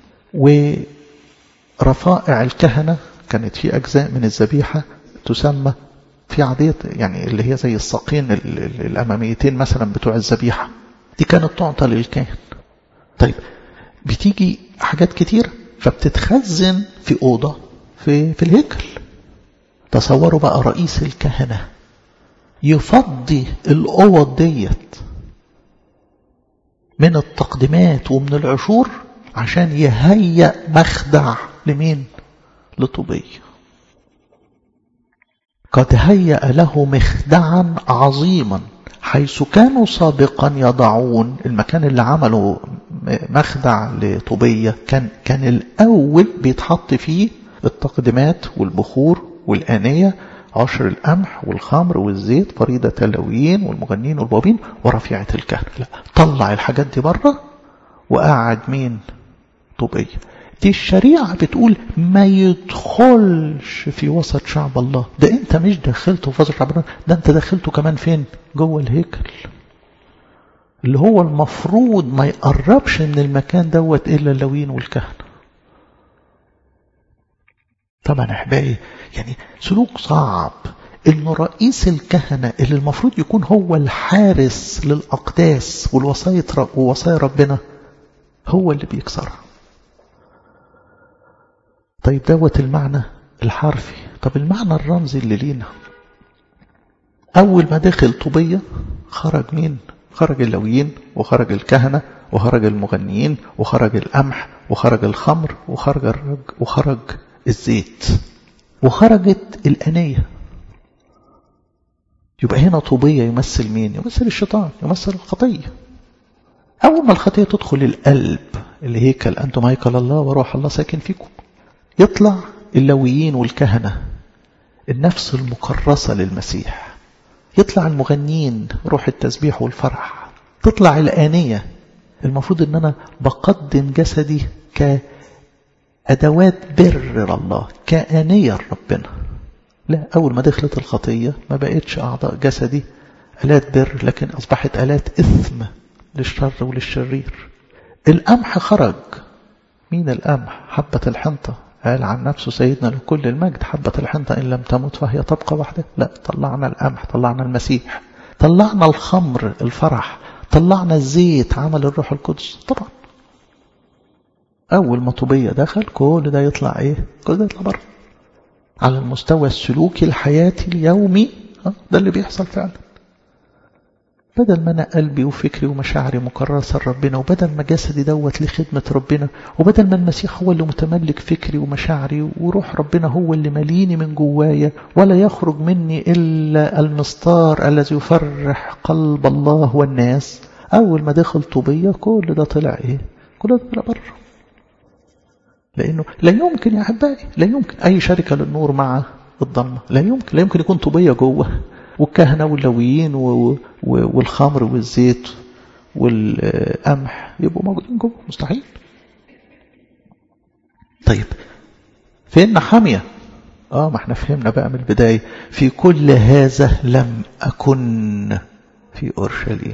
ورفائع الكهنة كانت في أجزاء من الذبيحة تسمى في عادية يعني اللي هي زي الساقين الأماميتين مثلا بتوع الذبيحة دي كانت تعطى للكاهن طيب بتيجي حاجات كتير فبتتخزن في أوضة في, في الهيكل تصوروا بقى رئيس الكهنة يفضي الأوض ديت من التقديمات ومن العشور عشان يهيأ مخدع لمين لطوبية قد هيأ له مخدعا عظيما حيث كانوا سابقا يضعون المكان اللي عملوا مخدع لطوبية كان كان الأول بيتحط فيه التقدمات والبخور والآنية عشر القمح والخمر والزيت فريضة اللاويين والمغنين والبابين ورفيعة الكهنة لا طلع الحاجات دي بره وقعد مين طوبية دي الشريعة بتقول ما يدخلش في وسط شعب الله ده انت مش دخلته في وسط شعب الله ده انت دخلته كمان فين جوه الهيكل اللي هو المفروض ما يقربش من المكان دوت الا اللاويين والكهنة طبعا احبائي يعني سلوك صعب انه رئيس الكهنة اللي المفروض يكون هو الحارس للأقداس والوصايا ووصايا ربنا هو اللي بيكسرها طيب دوت المعنى الحرفي طب المعنى الرمزي اللي لينا أول ما دخل طوبية خرج مين خرج اللويين وخرج الكهنة وخرج المغنيين وخرج القمح وخرج الخمر وخرج الرج وخرج الزيت وخرجت الأنية يبقى هنا طوبية يمثل مين يمثل الشيطان يمثل الخطية أول ما الخطية تدخل القلب اللي هيكل أنتم هيكل الله وروح الله ساكن فيكم يطلع اللويين والكهنة النفس المكرسة للمسيح يطلع المغنين روح التسبيح والفرح تطلع الآنية المفروض ان انا بقدم جسدي كأدوات بر الله كآنية ربنا لا أول ما دخلت الخطية ما بقتش أعضاء جسدي آلات بر لكن أصبحت آلات إثم للشر وللشرير القمح خرج مين القمح حبة الحنطة قال عن نفسه سيدنا لكل المجد حبة الحنطة إن لم تمت فهي تبقى وحدها لا طلعنا القمح طلعنا المسيح طلعنا الخمر الفرح طلعنا الزيت عمل الروح القدس طبعا أول ما طوبية دخل كل ده يطلع إيه كل ده يطلع بره على المستوى السلوكي الحياتي اليومي ده اللي بيحصل فعلا بدل ما أنا قلبي وفكري ومشاعري مكرسة لربنا وبدل ما جسدي دوت لخدمة ربنا وبدل ما المسيح هو اللي متملك فكري ومشاعري وروح ربنا هو اللي مليني من جوايا ولا يخرج مني إلا المستار الذي يفرح قلب الله والناس أول ما دخل طوبية كل ده طلع إيه كل ده طلع بره لأنه لا يمكن يا أحبائي لا يمكن أي شركة للنور مع الضلمة لا يمكن لا يمكن يكون طوبية جوه والكهنة واللويين والخمر والزيت والقمح يبقوا موجودين جوه مستحيل طيب فين حامية اه ما احنا فهمنا بقى من البداية في كل هذا لم أكن في أورشليم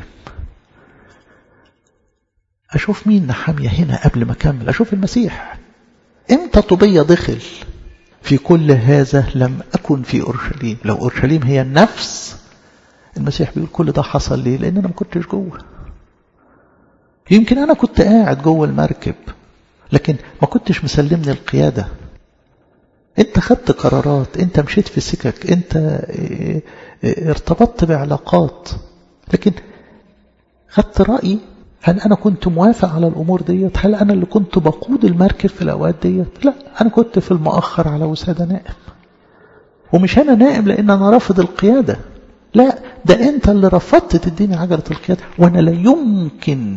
أشوف مين نحامية هنا قبل ما أكمل أشوف المسيح امتى طوبية دخل في كل هذا لم أكن في أورشليم لو أورشليم هي النفس المسيح بيقول كل ده حصل ليه لأن أنا ما كنتش جوه يمكن أنا كنت قاعد جوه المركب لكن ما كنتش مسلمني القيادة انت خدت قرارات انت مشيت في سكك انت ارتبطت بعلاقات لكن خدت رأي هل أنا كنت موافق على الأمور ديت هل أنا اللي كنت بقود المركب في الأوقات ديت لا أنا كنت في المؤخر على وسادة نائم ومش أنا نائم لأن أنا رافض القيادة لا ده أنت اللي رفضت تديني عجلة القيادة وأنا لا يمكن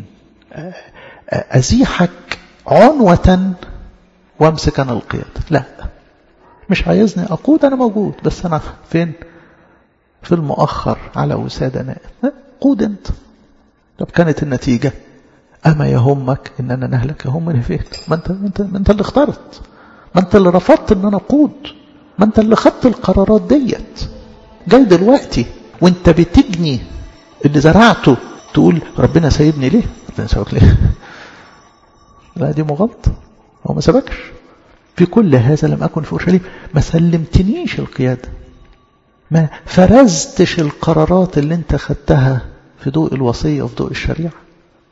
أزيحك عنوة وامسك أنا القيادة لا مش عايزني أقود أنا موجود بس أنا فين في المؤخر على وسادة نائم قود أنت طب كانت النتيجة أما يهمك إن أنا نهلك يهمني فين ما أنت, انت, ما أنت اللي اخترت ما أنت اللي رفضت إن أنا أقود ما أنت اللي خدت القرارات ديت جاي دلوقتي وانت بتبني اللي زرعته تقول ربنا سايبني ليه ربنا سايبك ليه لا دي مغلطة هو ما سبكش في كل هذا لم أكن في أورشليم ما سلمتنيش القيادة ما فرزتش القرارات اللي انت خدتها في ضوء الوصية وفي ضوء الشريعة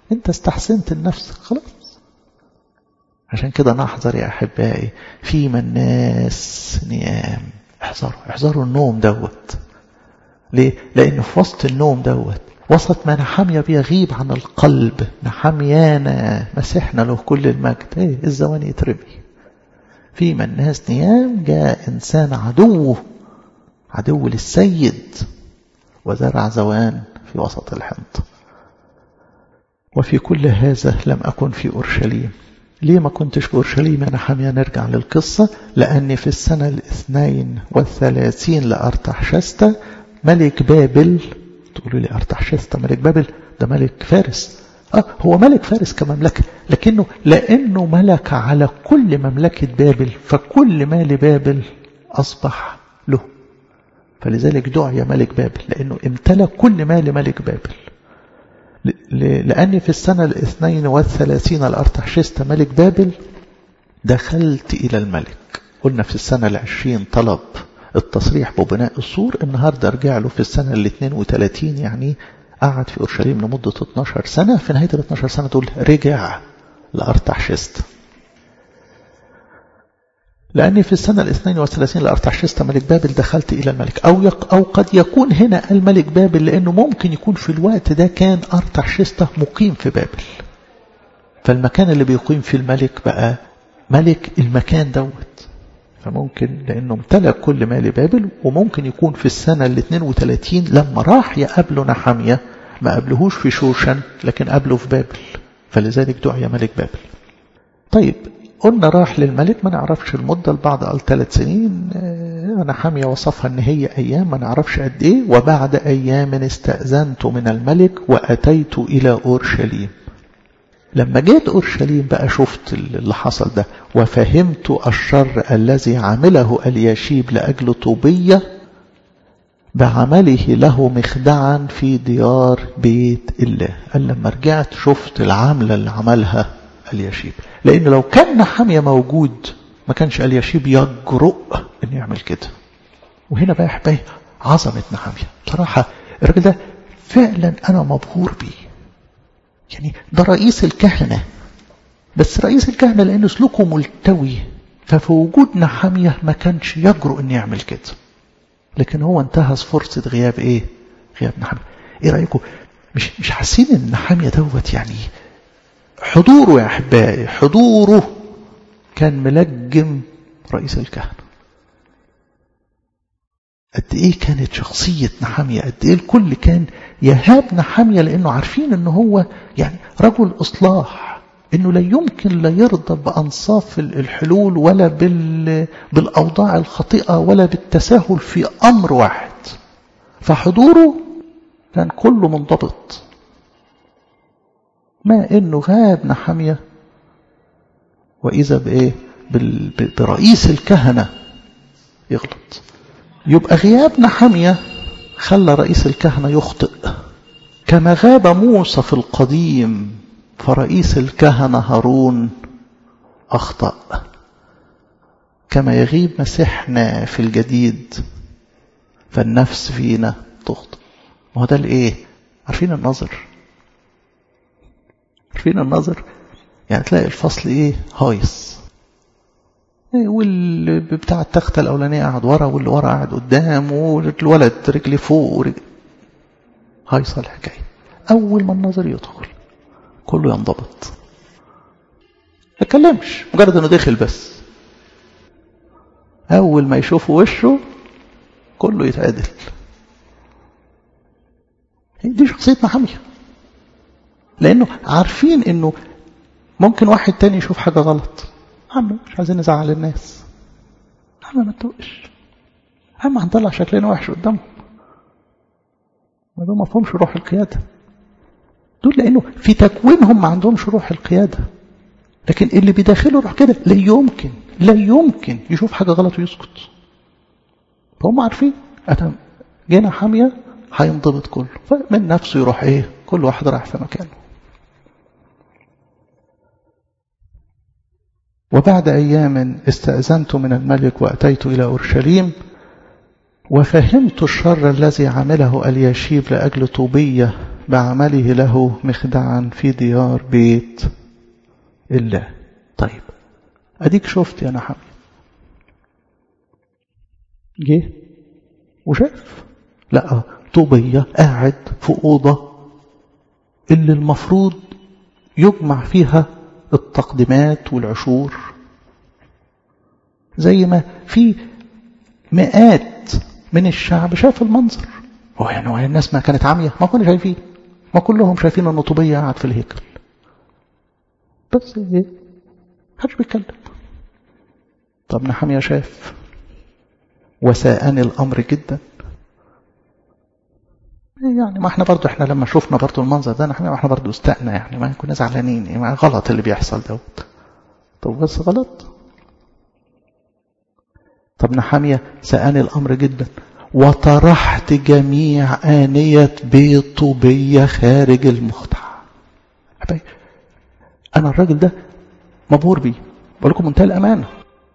انت استحسنت لنفسك خلاص عشان كده نحذر يا أحبائي فيما الناس نيام احذروا احذروا النوم دوت ليه؟ لأن في وسط النوم دوت وسط ما نحمية بيغيب عن القلب نحميانا مسحنا له كل المجد ايه الزوان يترمي فيما الناس نيام جاء إنسان عدوه عدو للسيد وزرع زوان في وسط الحنط وفي كل هذا لم أكن في أورشليم ليه ما كنتش في أورشليم أنا حامية نرجع للقصة لأني في السنة الاثنين والثلاثين لأرتحشستا ملك بابل تقولوا لي أرتحشستا ملك بابل ده ملك فارس آه هو ملك فارس كمملكة لكنه لأنه ملك على كل مملكة بابل فكل مال بابل أصبح له فلذلك دعي ملك بابل لأنه امتلك كل مال ملك بابل لأني في السنة الاثنين والثلاثين الأرتحشست ملك بابل دخلت إلى الملك قلنا في السنة العشرين طلب التصريح ببناء السور النهاردة رجع له في السنة الاثنين وثلاثين يعني قعد في أورشليم لمدة 12 سنة في نهاية ال 12 سنة دول رجع لأرتحشست لأني في السنة الاثنين والثلاثين لأرتحشست ملك بابل دخلت إلى الملك أو, يق أو قد يكون هنا الملك بابل لأنه ممكن يكون في الوقت ده كان أرتحشست مقيم في بابل فالمكان اللي بيقيم فيه الملك بقى ملك المكان دوت فممكن لأنه امتلك كل مال بابل وممكن يكون في السنة ال 32 لما راح يقابله نحمية ما قابلهوش في شوشن لكن قابله في بابل فلذلك دعي ملك بابل طيب قلنا راح للملك ما نعرفش المدة البعض قال ثلاث سنين أنا حامية وصفها أن هي أيام ما نعرفش قد إيه وبعد أيام استأذنت من الملك وأتيت إلى أورشليم لما جيت أورشليم بقى شفت اللي حصل ده وفهمت الشر الذي عمله الياشيب لأجل طوبية بعمله له مخدعا في ديار بيت الله قال لما رجعت شفت العملة اللي عملها الياشيب لأن لو كان نحمية موجود ما كانش الياشيب يجرؤ أن يعمل كده وهنا بقى يحبه عظمة نحمية بصراحة الراجل ده فعلا أنا مبهور بيه يعني ده رئيس الكهنة بس رئيس الكهنة لأن سلوكه ملتوي ففي وجود نحمية ما كانش يجرؤ أن يعمل كده لكن هو انتهز فرصة غياب إيه غياب نحمية إيه رأيكم مش مش حاسين ان نحمية دوت يعني حضوره يا أحبائي حضوره كان ملجم رئيس الكهنة قد إيه كانت شخصية نحامية قد إيه الكل كان يهاب نحامية لأنه عارفين أنه هو يعني رجل إصلاح أنه لا يمكن لا يرضى بأنصاف الحلول ولا بال بالأوضاع الخاطئة ولا بالتساهل في أمر واحد فحضوره كان كله منضبط ما انه غاب نحمية واذا بايه برئيس الكهنة يغلط يبقى غياب نحمية خلى رئيس الكهنة يخطئ كما غاب موسى في القديم فرئيس الكهنة هارون أخطأ كما يغيب مسيحنا في الجديد فالنفس فينا تخطئ ما هو ده الايه عارفين النظر عارفين النظر يعني تلاقي الفصل ايه هايص واللي بتاع التختة الأولانية قاعد ورا واللي ورا قاعد قدام والولد رجلي فوق ورجل هايصة الحكاية أول ما النظر يدخل كله ينضبط ما اتكلمش مجرد انه دخل بس أول ما يشوفوا وشه كله يتعدل دي شخصية محامية لأنه عارفين أنه ممكن واحد تاني يشوف حاجة غلط عم مش عايزين نزعل الناس عم ما تتوقش عم هنطلع شكلنا وحش قدامهم ما دول ما فهمش روح القيادة دول لأنه في تكوينهم ما عندهمش روح القيادة لكن اللي بيداخله روح كده لا يمكن لا يمكن يشوف حاجة غلط ويسكت فهم عارفين أنا جينا حامية هينضبط كله فمن نفسه يروح ايه كل واحد راح في مكانه وبعد أيام استأذنت من الملك وأتيت إلى أورشليم وفهمت الشر الذي عمله الياشيب لأجل طوبية بعمله له مخدعا في ديار بيت الله طيب أديك شفت يا نحمي جه وشاف لا طوبية قاعد في أوضة اللي المفروض يجمع فيها التقديمات والعشور زي ما في مئات من الشعب شاف المنظر هو يعني هو الناس ما كانت عامية ما كنا شايفين ما كلهم شايفين ان طوبية قاعد في الهيكل بس ايه محدش بيتكلم طب نحمية شاف وساءني الامر جدا يعني ما احنا برضو احنا لما شفنا برضو المنظر ده احنا احنا برضو استأنا يعني ما كنا زعلانين يعني غلط اللي بيحصل دوت طب بس غلط طب نحامية سأني الأمر جدا وطرحت جميع آنية بيت طوبية خارج المخدع أنا الراجل ده مبهور بيه بقول لكم منتهى الأمانة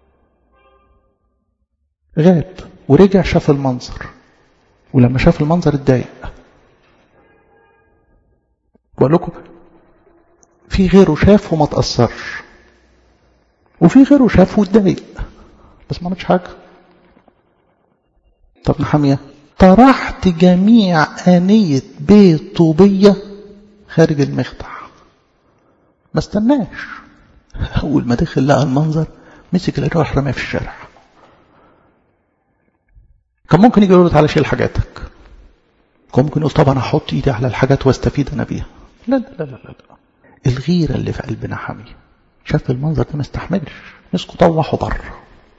غاب ورجع شاف المنظر ولما شاف المنظر اتضايق بقول لكم في غيره شاف وما تأثرش وفي غيره شاف واتضايق بس ما عملتش حاجة طب نحمية طرحت جميع آنية بيت طوبية خارج المخدع ما استناش أول ما دخل لقى المنظر مسك الراح رماه في الشارع كان ممكن يجي يقول له تعالى شيل حاجاتك كان ممكن يقول طب انا احط ايدي على الحاجات واستفيد انا بيها لا لا لا لا لا الغيره اللي في قلبنا حاميه شاف المنظر ده ما استحملش مسكوا طوحوا بره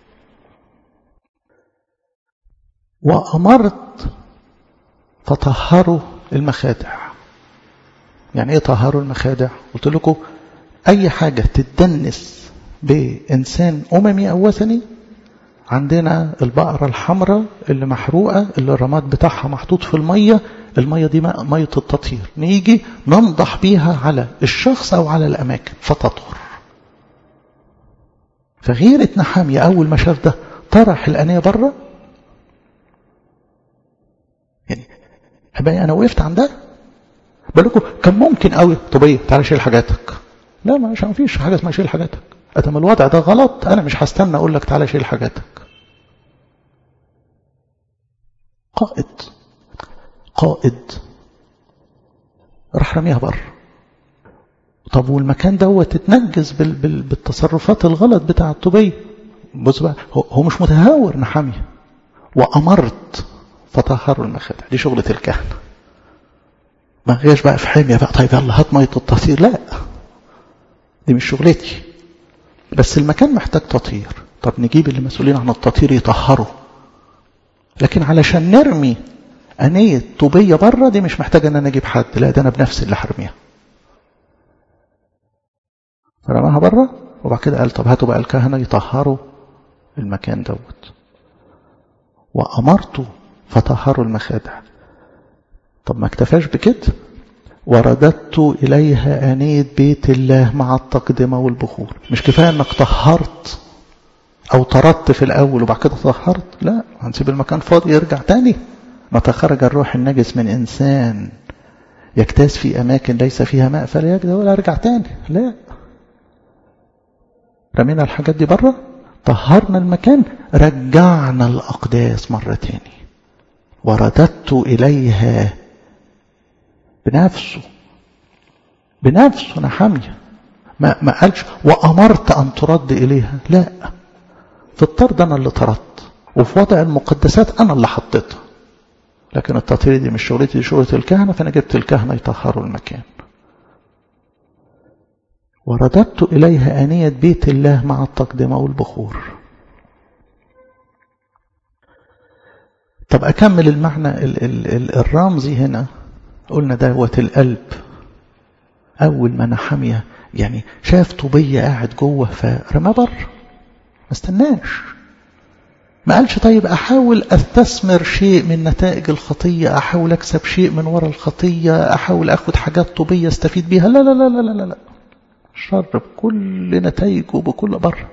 وأمرت فطهروا المخادع يعني ايه طهروا المخادع قلت لكم اي حاجة تتدنس بإنسان أممي أو وثني عندنا البقرة الحمراء اللي محروقة اللي الرماد بتاعها محطوط في المية المية دي مية التطهير نيجي ننضح بيها على الشخص أو على الأماكن فتطهر فغيرة نحامية أول ما شاف ده طرح الأنية بره يعني حبايبي أنا وقفت عند ده بالكم كان ممكن قوي طب ايه تعالى شيل حاجاتك لا مش ما فيش حاجه اسمها شيل حاجاتك ادام الوضع ده غلط انا مش هستنى اقول لك تعالى شيل حاجاتك قائد قائد راح رميها بره طب والمكان دوت اتنجز بال بال بالتصرفات الغلط بتاع الطبية بص بقى هو مش متهاور نحامية وأمرت فطهروا المخادع دي شغلة الكهنة ما هياش بقى في حمية بقى طيب يلا هات مية التطهير لا دي مش شغلتي بس المكان محتاج تطهير طب نجيب اللي مسؤولين عن التطهير يطهروا لكن علشان نرمي أنية طوبية بره دي مش محتاجة ان انا اجيب حد لا ده انا بنفسي اللي هرميها فرماها بره وبعد كده قال طب هاتوا بقى الكهنة يطهروا المكان دوت وأمرت فطهروا المخادع طب ما اكتفاش بكده ورددت إليها آنية بيت الله مع التقدمة والبخور مش كفاية انك طهرت او طردت في الاول وبعد كده طهرت لا هنسيب المكان فاضي يرجع تاني متى خرج الروح النجس من انسان يجتاز في اماكن ليس فيها ماء فلا يجد ولا يرجع تاني لا رمينا الحاجات دي بره طهرنا المكان رجعنا الاقداس مرة تاني ورددت اليها بنفسه بنفسه نحمية ما, ما قالش وأمرت أن ترد إليها لا في الطرد أنا اللي طردت وفي وضع المقدسات أنا اللي حطيتها لكن التطهير دي مش شغلتي دي شغلة الكهنة فأنا جبت الكهنة يطهروا المكان ورددت إليها آنية بيت الله مع التقدمة والبخور طب أكمل المعنى ال ال ال الرمزي هنا قلنا دوت القلب أول ما نحمية يعني شاف طوبية قاعد جوه فرمى بره ما استناش ما قالش طيب أحاول أستثمر شيء من نتائج الخطية أحاول أكسب شيء من وراء الخطية أحاول أخد حاجات طوبية استفيد بيها لا لا لا لا لا لا الشر بكل نتائجه بكل بره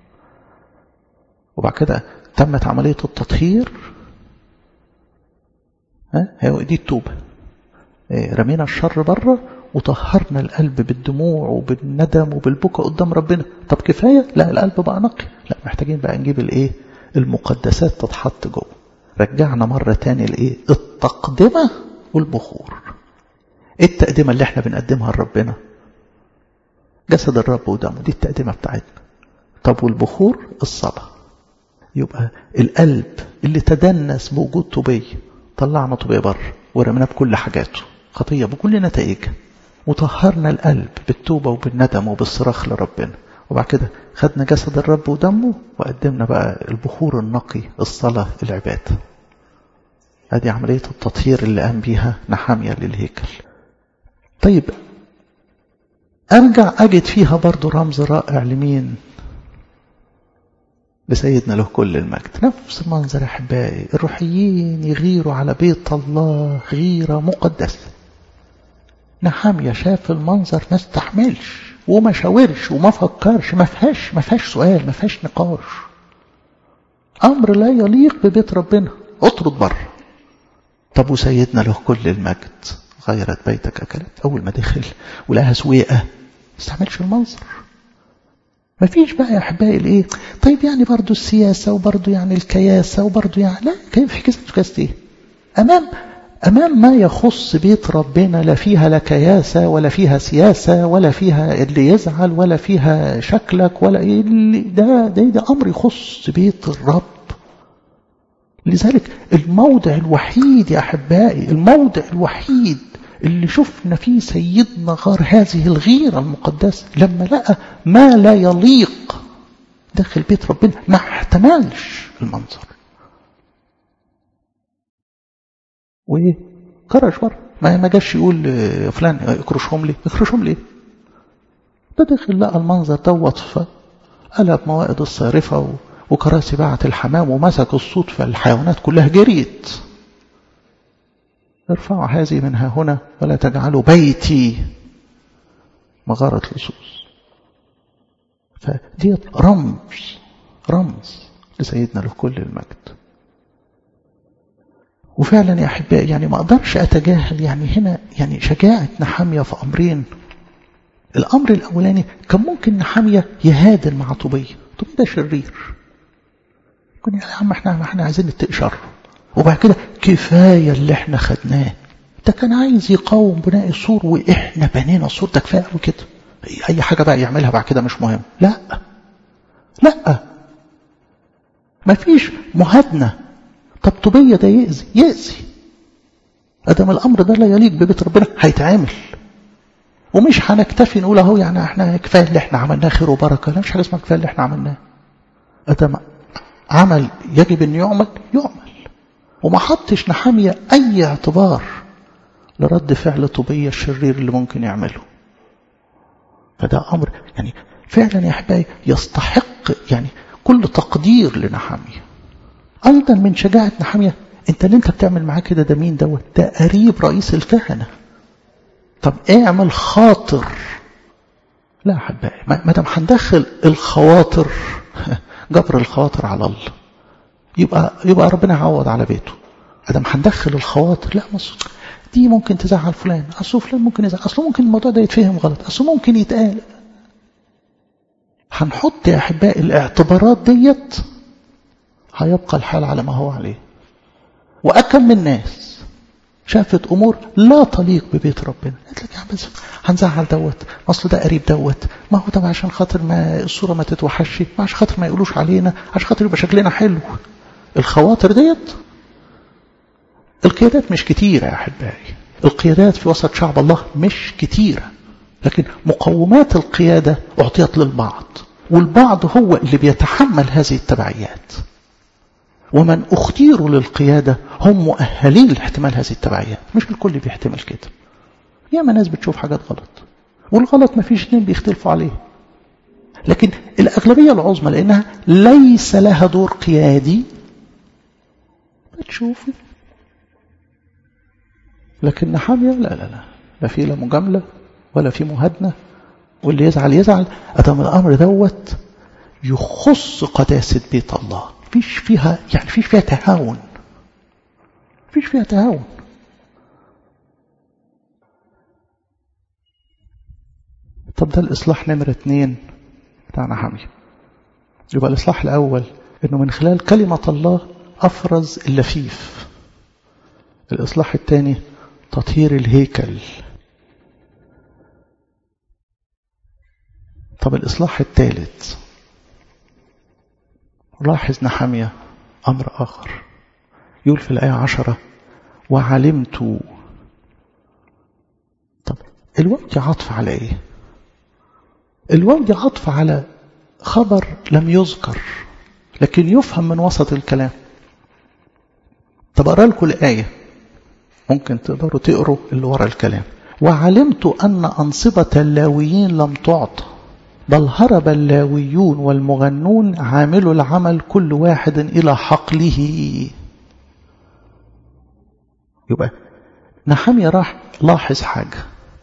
وبعد كده تمت عملية التطهير ها هي دي التوبة رمينا الشر بره وطهرنا القلب بالدموع وبالندم وبالبكاء قدام ربنا طب كفاية لا القلب بقى نقي لا محتاجين بقى نجيب الايه المقدسات تتحط جوه رجعنا مرة تاني الايه التقدمة والبخور ايه التقدمة اللي احنا بنقدمها لربنا جسد الرب ودمه دي التقدمة بتاعتنا طب والبخور الصلاة يبقى القلب اللي تدنس بوجود طوبية طلعنا طوبية بره ورميناه بكل حاجاته خطية بكل نتائجها وطهرنا القلب بالتوبة وبالندم وبالصراخ لربنا وبعد كده خدنا جسد الرب ودمه وقدمنا بقى البخور النقي الصلاة العبادة هذه عملية التطهير اللي قام بيها نحامية للهيكل طيب أرجع أجد فيها برضو رمز رائع لمين لسيدنا له كل المجد نفس المنظر يا أحبائي الروحيين يغيروا على بيت الله غيرة مقدسة نحامية شاف المنظر ما استحملش وما شاورش وما فكرش ما فيهاش ما فيهاش سؤال ما فيهاش نقاش أمر لا يليق ببيت ربنا اطرد بره طب وسيدنا له كل المجد غيرت بيتك أكلت أول ما دخل ولقاها سويقة ما استعملش المنظر ما فيش بقى يا أحبائي الإيه طيب يعني برضو السياسة وبرضو يعني الكياسة وبرضو يعني لا كيف في كيسة كياسة إيه أمام أمام ما يخص بيت ربنا لا فيها لا كياسة ولا فيها سياسة ولا فيها اللي يزعل ولا فيها شكلك ولا اللي ده, ده, ده أمر يخص بيت الرب لذلك الموضع الوحيد يا أحبائي الموضع الوحيد اللي شفنا فيه سيدنا غار هذه الغيرة المقدسة لما لقى ما لا يليق داخل بيت ربنا ما احتملش المنظر وايه كرش بره ما ما جاش يقول فلان اكرشهم ليه اكرشهم ليه ده دخل لقى المنظر دوت فقلب موائد الصارفة وكراسي باعت الحمام ومسك الصوت فالحيوانات كلها جريت ارفعوا هذه منها هنا ولا تجعلوا بيتي مغارة لصوص فدي رمز رمز لسيدنا له كل المجد وفعلا يا أحبائي يعني ما أقدرش أتجاهل يعني هنا يعني شجاعة نحامية في أمرين الأمر الأولاني كان ممكن نحامية يهادن مع طوبية طوبية ده شرير يكون يا عم احنا احنا عايزين نتقي شر وبعد كده كفاية اللي احنا خدناه ده كان عايز يقاوم بناء السور واحنا بنينا السور ده كفاية قوي كده اي حاجة بقى يعملها بعد كده مش مهم لا لا مفيش مهادنة طب طوبية ده يأذي يأذي أدم الأمر ده لا يليق ببيت ربنا هيتعامل ومش هنكتفي نقول اهو يعني احنا كفاية اللي احنا عملناه خير وبركة لا مش حاجة اسمها كفاية اللي احنا عملناه أدم عمل يجب أن يعمل يعمل وما حطش نحامية أي اعتبار لرد فعل طوبية الشرير اللي ممكن يعمله فده أمر يعني فعلا يا أحبائي يستحق يعني كل تقدير لنحامية أيضا من شجاعة نحامية أنت اللي أنت بتعمل معاه كده ده مين دوت ده قريب رئيس الكهنة طب اعمل خاطر لا يا أحبائي ما دام هندخل الخواطر جبر الخواطر على الله يبقى يبقى ربنا يعوض على بيته ادم هندخل الخواطر لا مصر دي ممكن تزعل فلان اصل فلان ممكن يزعل اصل ممكن الموضوع ده يتفهم غلط اصل ممكن يتقال هنحط يا احبائي الاعتبارات ديت هيبقى الحال على ما هو عليه واكم من الناس شافت امور لا تليق ببيت ربنا قالت لك يا عم بس هنزعل دوت اصل ده قريب دوت ما هو طبعا عشان خاطر ما الصوره ما تتوحش ما عشان خاطر ما يقولوش علينا عشان خاطر يبقى شكلنا حلو الخواطر ديت القيادات مش كتيرة يا أحبائي القيادات في وسط شعب الله مش كتيرة لكن مقومات القيادة أعطيت للبعض والبعض هو اللي بيتحمل هذه التبعيات ومن اختيروا للقيادة هم مؤهلين لاحتمال هذه التبعيات مش الكل بيحتمل كده ياما ناس بتشوف حاجات غلط والغلط ما فيش اتنين بيختلفوا عليه لكن الأغلبية العظمى لأنها ليس لها دور قيادي بتشوفي لكن نحامية لا لا لا لا في لا مجاملة ولا في مهادنة واللي يزعل يزعل أدام الأمر دوت يخص قداسة بيت الله فيش فيها يعني فيش فيها تهاون فيش فيها تهاون طب ده الإصلاح نمرة اتنين بتاع نحمية يبقى الإصلاح الأول إنه من خلال كلمة الله أفرز اللفيف الإصلاح الثاني تطهير الهيكل طب الإصلاح الثالث لاحظ نحمية أمر آخر يقول في الآية عشرة وعلمت طب الواو دي عطف على إيه الواو دي عطف على خبر لم يذكر لكن يفهم من وسط الكلام طب أقرأ لكم الآية ممكن تقدروا تقروا اللي ورا الكلام وعلمت أن أنصبة اللاويين لم تعطى بل هرب اللاويون والمغنون عاملوا العمل كل واحد إلى حقله يبقى نحمي راح لاحظ حاجة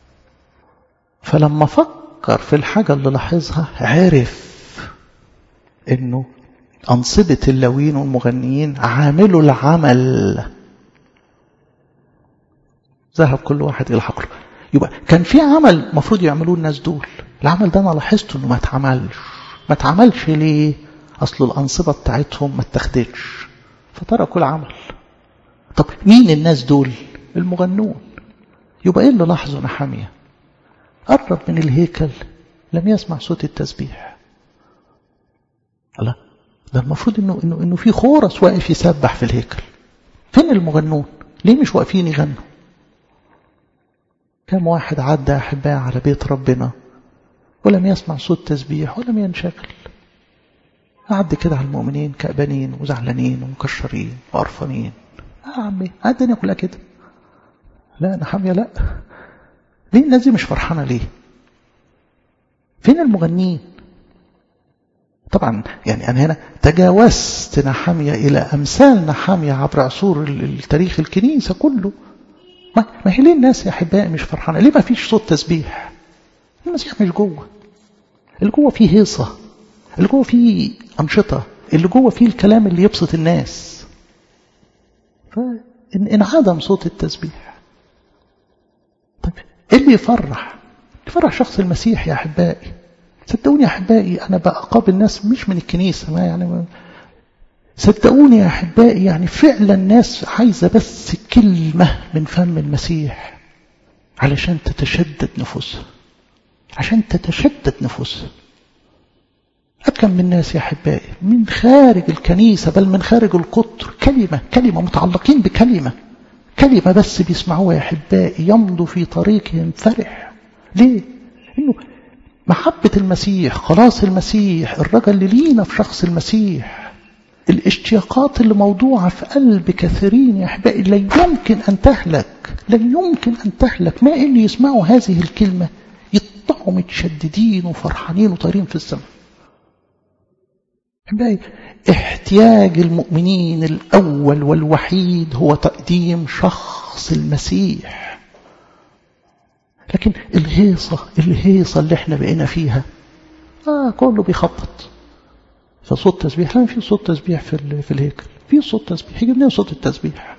فلما فكر في الحاجة اللي لاحظها عرف انه أنصبة اللاويين والمغنيين عاملوا العمل ذهب كل واحد إلى حقله يبقى كان في عمل المفروض يعملوه الناس دول العمل ده أنا لاحظته إنه ما اتعملش ما اتعملش ليه أصل الأنصبة بتاعتهم ما اتخدتش فتركوا العمل طب مين الناس دول المغنون يبقى إيه اللي لاحظه نحامية قرب من الهيكل لم يسمع صوت التسبيح الله ده المفروض انه انه انه في خورس واقف يسبح في الهيكل فين المغنون ليه مش واقفين يغنوا كم واحد عدى احباء على بيت ربنا ولم يسمع صوت تسبيح ولم ينشغل عدى كده على المؤمنين كأبانين وزعلانين ومكشرين وقرفانين يا عمي الدنيا كلها كده لا انا حاميه لا ليه الناس دي مش فرحانه ليه فين المغنين طبعا يعني أنا هنا تجاوزت نحامية إلى أمثال نحامية عبر عصور التاريخ الكنيسة كله ما, ما هي ليه الناس يا أحبائي مش فرحانة ليه ما فيش صوت تسبيح المسيح مش جوه اللي جوه فيه هيصة اللي جوه فيه أنشطة اللي جوه فيه الكلام اللي يبسط الناس فانعدم صوت التسبيح طيب ايه اللي يفرح يفرح شخص المسيح يا أحبائي صدقوني يا أحبائي أنا بقابل ناس مش من الكنيسة ما يعني ما صدقوني يا أحبائي يعني فعلا ناس عايزة بس كلمة من فم المسيح علشان تتشدد نفوسها عشان تتشدد نفوسها أكم من الناس يا أحبائي من خارج الكنيسة بل من خارج القطر كلمة كلمة متعلقين بكلمة كلمة بس بيسمعوها يا أحبائي يمضوا في طريقهم فرح ليه؟ إنه محبة المسيح خلاص المسيح الرجل اللي لينا في شخص المسيح الاشتياقات اللي موضوعة في قلب كثيرين يا أحبائي لا يمكن أن تهلك لا يمكن أن تهلك ما اللي يسمعوا هذه الكلمة يطلعوا متشددين وفرحانين وطايرين في السماء أحبائي احتياج المؤمنين الأول والوحيد هو تقديم شخص المسيح لكن الهيصة الهيصة اللي احنا بقينا فيها آه كله بيخبط فصوت تسبيح لا في صوت تسبيح في, في الهيكل في صوت تسبيح يجيب لنا صوت التسبيح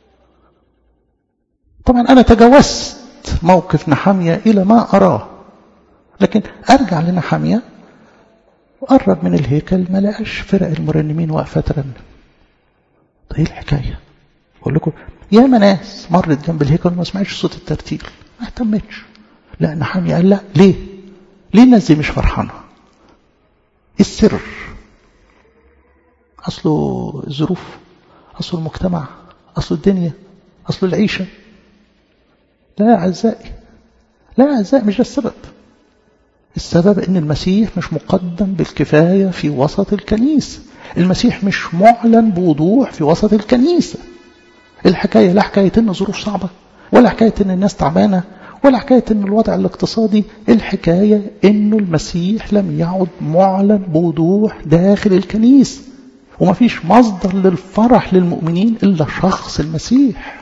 طبعا أنا تجاوزت موقف نحامية إلى ما أراه لكن أرجع لنحامية وقرب من الهيكل ما لقاش فرق المرنمين واقفة ترنم طيب ايه الحكاية أقول لكم يا ناس مرت جنب الهيكل وما سمعتش صوت الترتيل ما اهتمتش لا نحامي قال لا ليه ليه الناس دي مش فرحانة السر أصله الظروف أصله المجتمع أصله الدنيا أصله العيشة لا يا أعزائي لا يا أعزائي مش ده السبب السبب ان المسيح مش مقدم بالكفاية في وسط الكنيسة المسيح مش معلن بوضوح في وسط الكنيسة الحكاية لا حكاية ان ظروف صعبة ولا حكاية ان الناس تعبانة ولا حكاية ان الوضع الاقتصادي الحكاية انه المسيح لم يعد معلن بوضوح داخل الكنيسة وما فيش مصدر للفرح للمؤمنين الا شخص المسيح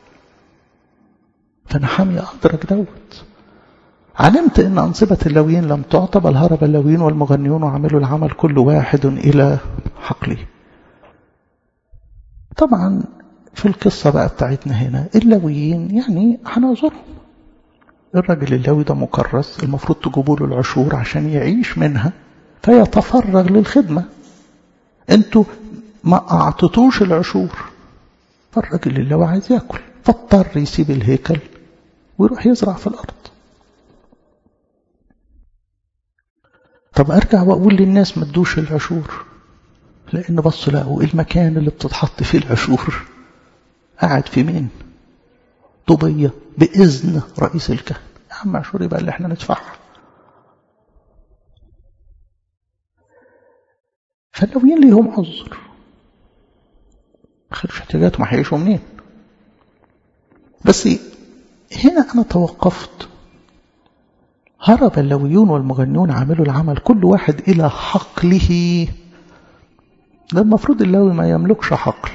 فنحامي أدرك دوت علمت أن أنصبة اللويين لم تعطى بل هرب اللويين والمغنيون وعملوا العمل كل واحد إلى حقله طبعا في القصة بقى بتاعتنا هنا اللويين يعني هنعذرهم الراجل اللاوي ده مكرس المفروض تجيبوا له العشور عشان يعيش منها فيتفرغ للخدمة انتوا ما اعطيتوش العشور فالراجل اللاوي عايز ياكل فاضطر يسيب الهيكل ويروح يزرع في الارض طب ارجع واقول للناس ما تدوش العشور لان بصوا لقوا المكان اللي بتتحط فيه العشور قاعد في مين طوبية بإذن رئيس الكهنة يا عم عشور يبقى اللي احنا ندفعها فاللويين ليهم عذر خيرش احتياجاتهم هيعيشوا منين بس هنا أنا توقفت هرب اللويون والمغنيون عملوا العمل كل واحد إلى حقله ده المفروض اللوي ما يملكش حقل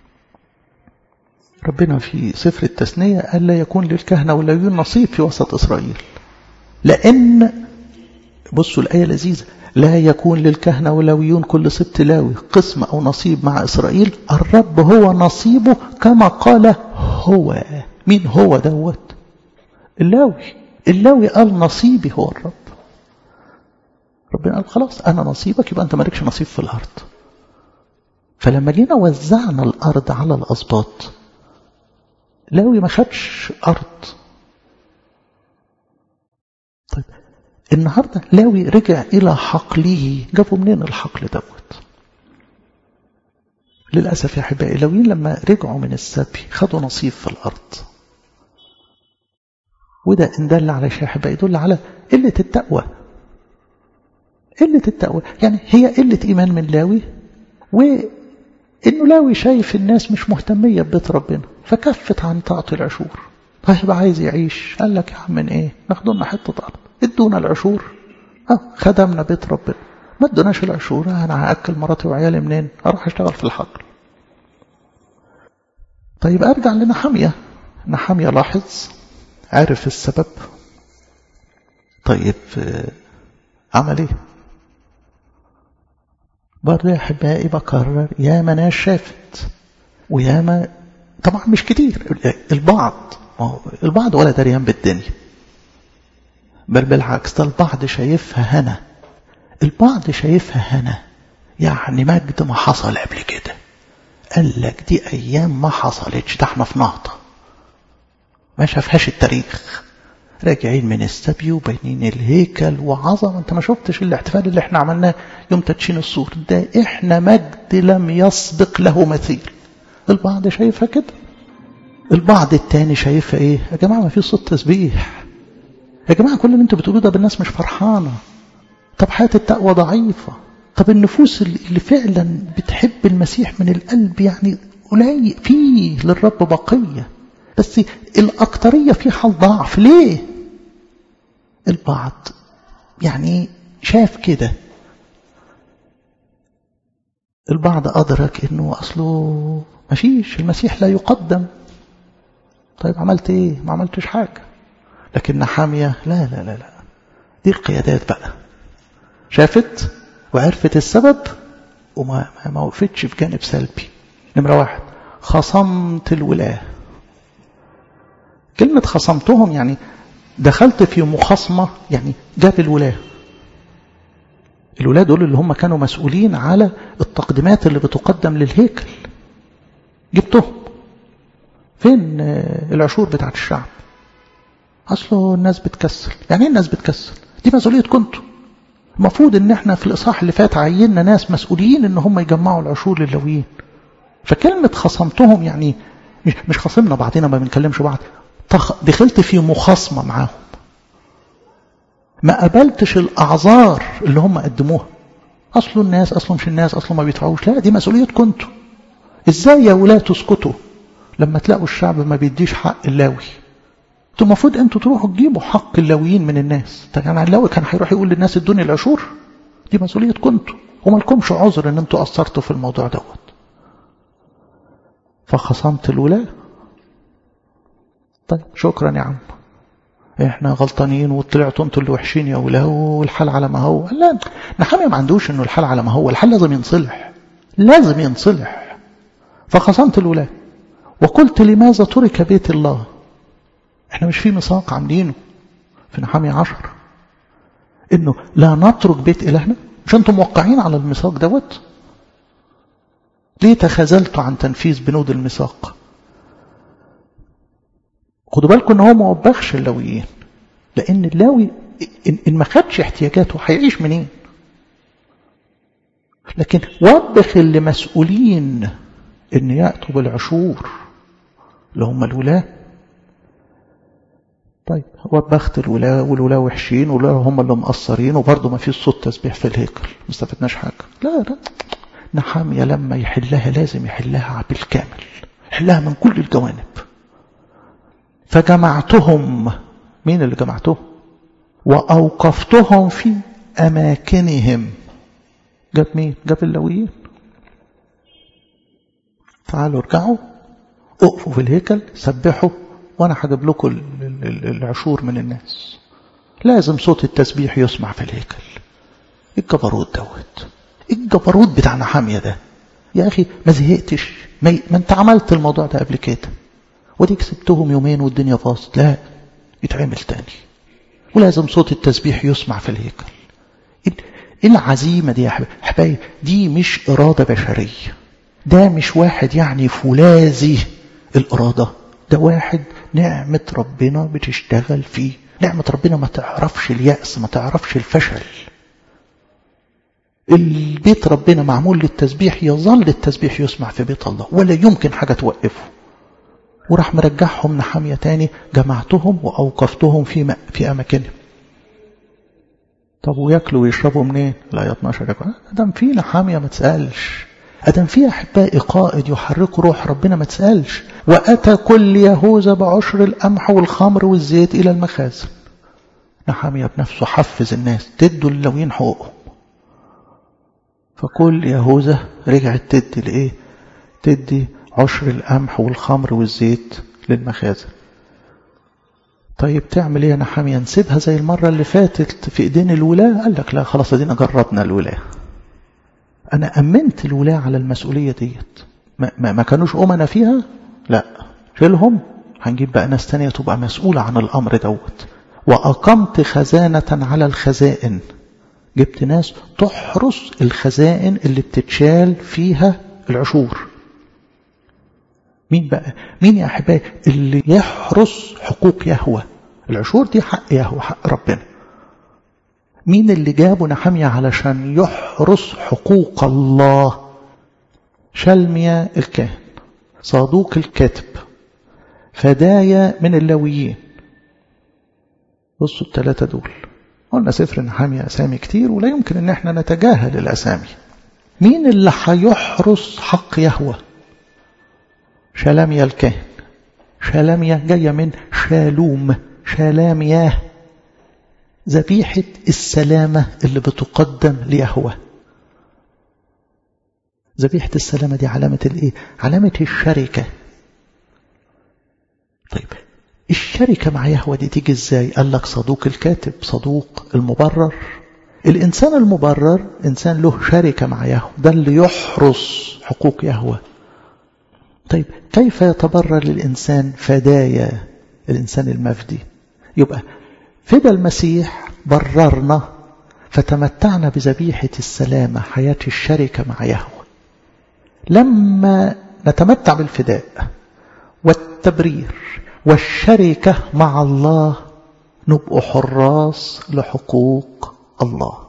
ربنا في سفر التثنية قال لا يكون للكهنة واللويون نصيب في وسط إسرائيل لأن بصوا الآية لذيذة لا يكون للكهنة واللويون كل سبت لاوي قسم أو نصيب مع إسرائيل الرب هو نصيبه كما قال هو مين هو دوت اللاوي اللاوي قال نصيبي هو الرب ربنا قال خلاص أنا نصيبك يبقى أنت مالكش نصيب في الأرض فلما جينا وزعنا الأرض على الأسباط لاوي ما خدش أرض طيب النهاردة لاوي رجع إلى حقله جابوا منين الحقل دوت للأسف يا أحبائي اللاويين لما رجعوا من السبي خدوا نصيب في الأرض وده إن دل على شيء أحبائي يدل على قلة التقوى قلة التقوى يعني هي قلة إيمان من لاوي وإنه لاوي شايف الناس مش مهتمية ببيت ربنا فكفت عن تعطي العشور هيبقى عايز يعيش قال لك يا عم من ايه ناخدوا لنا حته ارض ادونا العشور اه خدمنا بيت ربنا ما ادوناش العشور انا هاكل مراتي وعيالي منين اروح اشتغل في الحقل طيب ارجع لنحاميه نحاميه لاحظ عرف السبب طيب عمل ايه برضه يا احبائي بكرر يا ما ناس شافت ويا ما طبعا مش كتير البعض البعض ولا دريان بالدنيا بل بالعكس ده البعض شايفها هنا البعض شايفها هنا يعني مجد ما حصل قبل كده قال لك دي ايام ما حصلتش ده احنا في نهضه ما شافهاش التاريخ راجعين من السبي وبينين الهيكل وعظمه انت ما شفتش الاحتفال اللي احنا عملناه يوم تدشين السور ده احنا مجد لم يسبق له مثيل البعض شايفها كده البعض التاني شايفها ايه يا جماعه ما في صوت تسبيح يا جماعه كل اللي انتوا بتقولوه ده بالناس مش فرحانه طب حياه التقوى ضعيفه طب النفوس اللي فعلا بتحب المسيح من القلب يعني قليل فيه للرب بقيه بس الاكتريه في حال ضعف ليه البعض يعني شاف كده البعض أدرك أنه أصله مفيش المسيح لا يقدم طيب عملت إيه ما عملتش حاجة لكن حامية لا لا لا لا دي القيادات بقى شافت وعرفت السبب وما ما وقفتش في جانب سلبي نمرة واحد خصمت الولاة كلمة خصمتهم يعني دخلت في مخاصمة يعني جاب الولاة الولاة دول اللي هم كانوا مسؤولين على التقديمات اللي بتقدم للهيكل جبتهم فين العشور بتاعت الشعب أصله الناس بتكسل يعني ايه الناس بتكسل دي مسؤولية كنتوا المفروض ان احنا في الإصحاح اللي فات عيننا ناس مسؤولين ان هم يجمعوا العشور للويين فكلمة خصمتهم يعني مش, مش خصمنا بعضنا ما بنكلمش بعض دخلت في مخاصمة معاهم ما قبلتش الأعذار اللي هم قدموها أصله الناس أصله مش الناس أصله ما بيدفعوش لا دي مسؤولية كنتوا إزاي يا ولاة تسكتوا لما تلاقوا الشعب ما بيديش حق اللاوي انتوا المفروض انتوا تروحوا تجيبوا حق اللاويين من الناس طب يعني اللاوي كان هيروح يقول للناس ادوني العشور دي مسؤولية كنتوا وما لكمش عذر ان انتوا قصرتوا في الموضوع دوت فخصمت الولاة طيب شكرا يا عم احنا غلطانين وطلعتوا انتوا اللي وحشين يا ولا والحال على ما هو لا نحامي ما عندوش انه الحال على ما هو الحال لازم ينصلح لازم ينصلح فخصمت الولاة وقلت لماذا ترك بيت الله احنا مش في ميثاق عاملينه في نحامي عشر انه لا نترك بيت الهنا مش انتم موقعين على الميثاق دوت ليه تخاذلتوا عن تنفيذ بنود الميثاق خدوا بالكم ان هو ما وبخش اللاويين لان اللاوي ان ما خدش احتياجاته هيعيش منين لكن وبخ اللي مسؤولين ان ياتوا بالعشور اللي هم الولاه طيب وبخت الولاة والولاة وحشين والولاة هم اللي مقصرين وبرضه ما فيش صوت تسبيح في الهيكل ما استفدناش حاجة لا لا نحامية لما يحلها لازم يحلها بالكامل يحلها من كل الجوانب فجمعتهم مين اللي جمعتهم وأوقفتهم في أماكنهم جاب مين جاب اللويين تعالوا ارجعوا اقفوا في الهيكل سبحوا وانا هجيب لكم العشور من الناس لازم صوت التسبيح يسمع في الهيكل الجبروت دوت الجبروت بتاع نحامية ده يا اخي ما زهقتش ما, ما انت عملت الموضوع ده قبل كده ودي كسبتهم يومين والدنيا باظت لا يتعمل تاني ولازم صوت التسبيح يسمع في الهيكل العزيمة دي يا حبايبي دي مش إرادة بشرية ده مش واحد يعني فولاذي الإرادة ده واحد نعمة ربنا بتشتغل فيه نعمة ربنا ما تعرفش اليأس ما تعرفش الفشل البيت ربنا معمول للتسبيح يظل التسبيح يسمع في بيت الله ولا يمكن حاجة توقفه وراح مرجعهم نحامية تاني جمعتهم وأوقفتهم في, في أماكنهم طب وياكلوا ويشربوا منين لا 12 يقول ادم في نحامية ما تسألش ادم في احبائي قائد يحركوا روح ربنا ما تسألش واتى كل يهوذا بعشر القمح والخمر والزيت الى المخازن نحامية بنفسه حفز الناس تدوا اللوين حقوقهم فكل يهوذا رجعت تدي لايه تدي عشر القمح والخمر والزيت للمخازن طيب تعمل ايه يا نحامية نسيبها زي المرة اللي فاتت في ايدين الولاة قال لك لا خلاص ادينا جربنا الولاة انا امنت الولاة على المسؤولية ديت ما, ما, ما كانوش امنا فيها لا شيلهم هنجيب بقى ناس تانية تبقى مسؤولة عن الامر دوت واقمت خزانة على الخزائن جبت ناس تحرس الخزائن اللي بتتشال فيها العشور مين بقى مين يا احبائي اللي يحرس حقوق يهوه العشور دي حق يهوه حق ربنا مين اللي جابوا نحمية علشان يحرس حقوق الله شلميا الكاهن صادوق الكاتب فدايا من اللاويين بصوا الثلاثة دول قلنا سفر نحامية أسامي كتير ولا يمكن ان احنا نتجاهل الأسامي مين اللي هيحرس حق يهوه شلاميا الكاهن شلاميا جاية من شالوم شلاميا ذبيحة السلامة اللي بتقدم ليهوه ذبيحة السلامة دي علامة الايه علامة الشركة طيب الشركة مع يهوه دي تيجي ازاي قال لك صدوق الكاتب صدوق المبرر الإنسان المبرر إنسان له شركة مع يهوه ده اللي يحرس حقوق يهوه طيب كيف يتبرر للإنسان فدايا الإنسان المفدي يبقى فدى المسيح بررنا فتمتعنا بذبيحة السلامة حياة الشركة مع يهوه لما نتمتع بالفداء والتبرير والشركة مع الله نبقى حراس لحقوق الله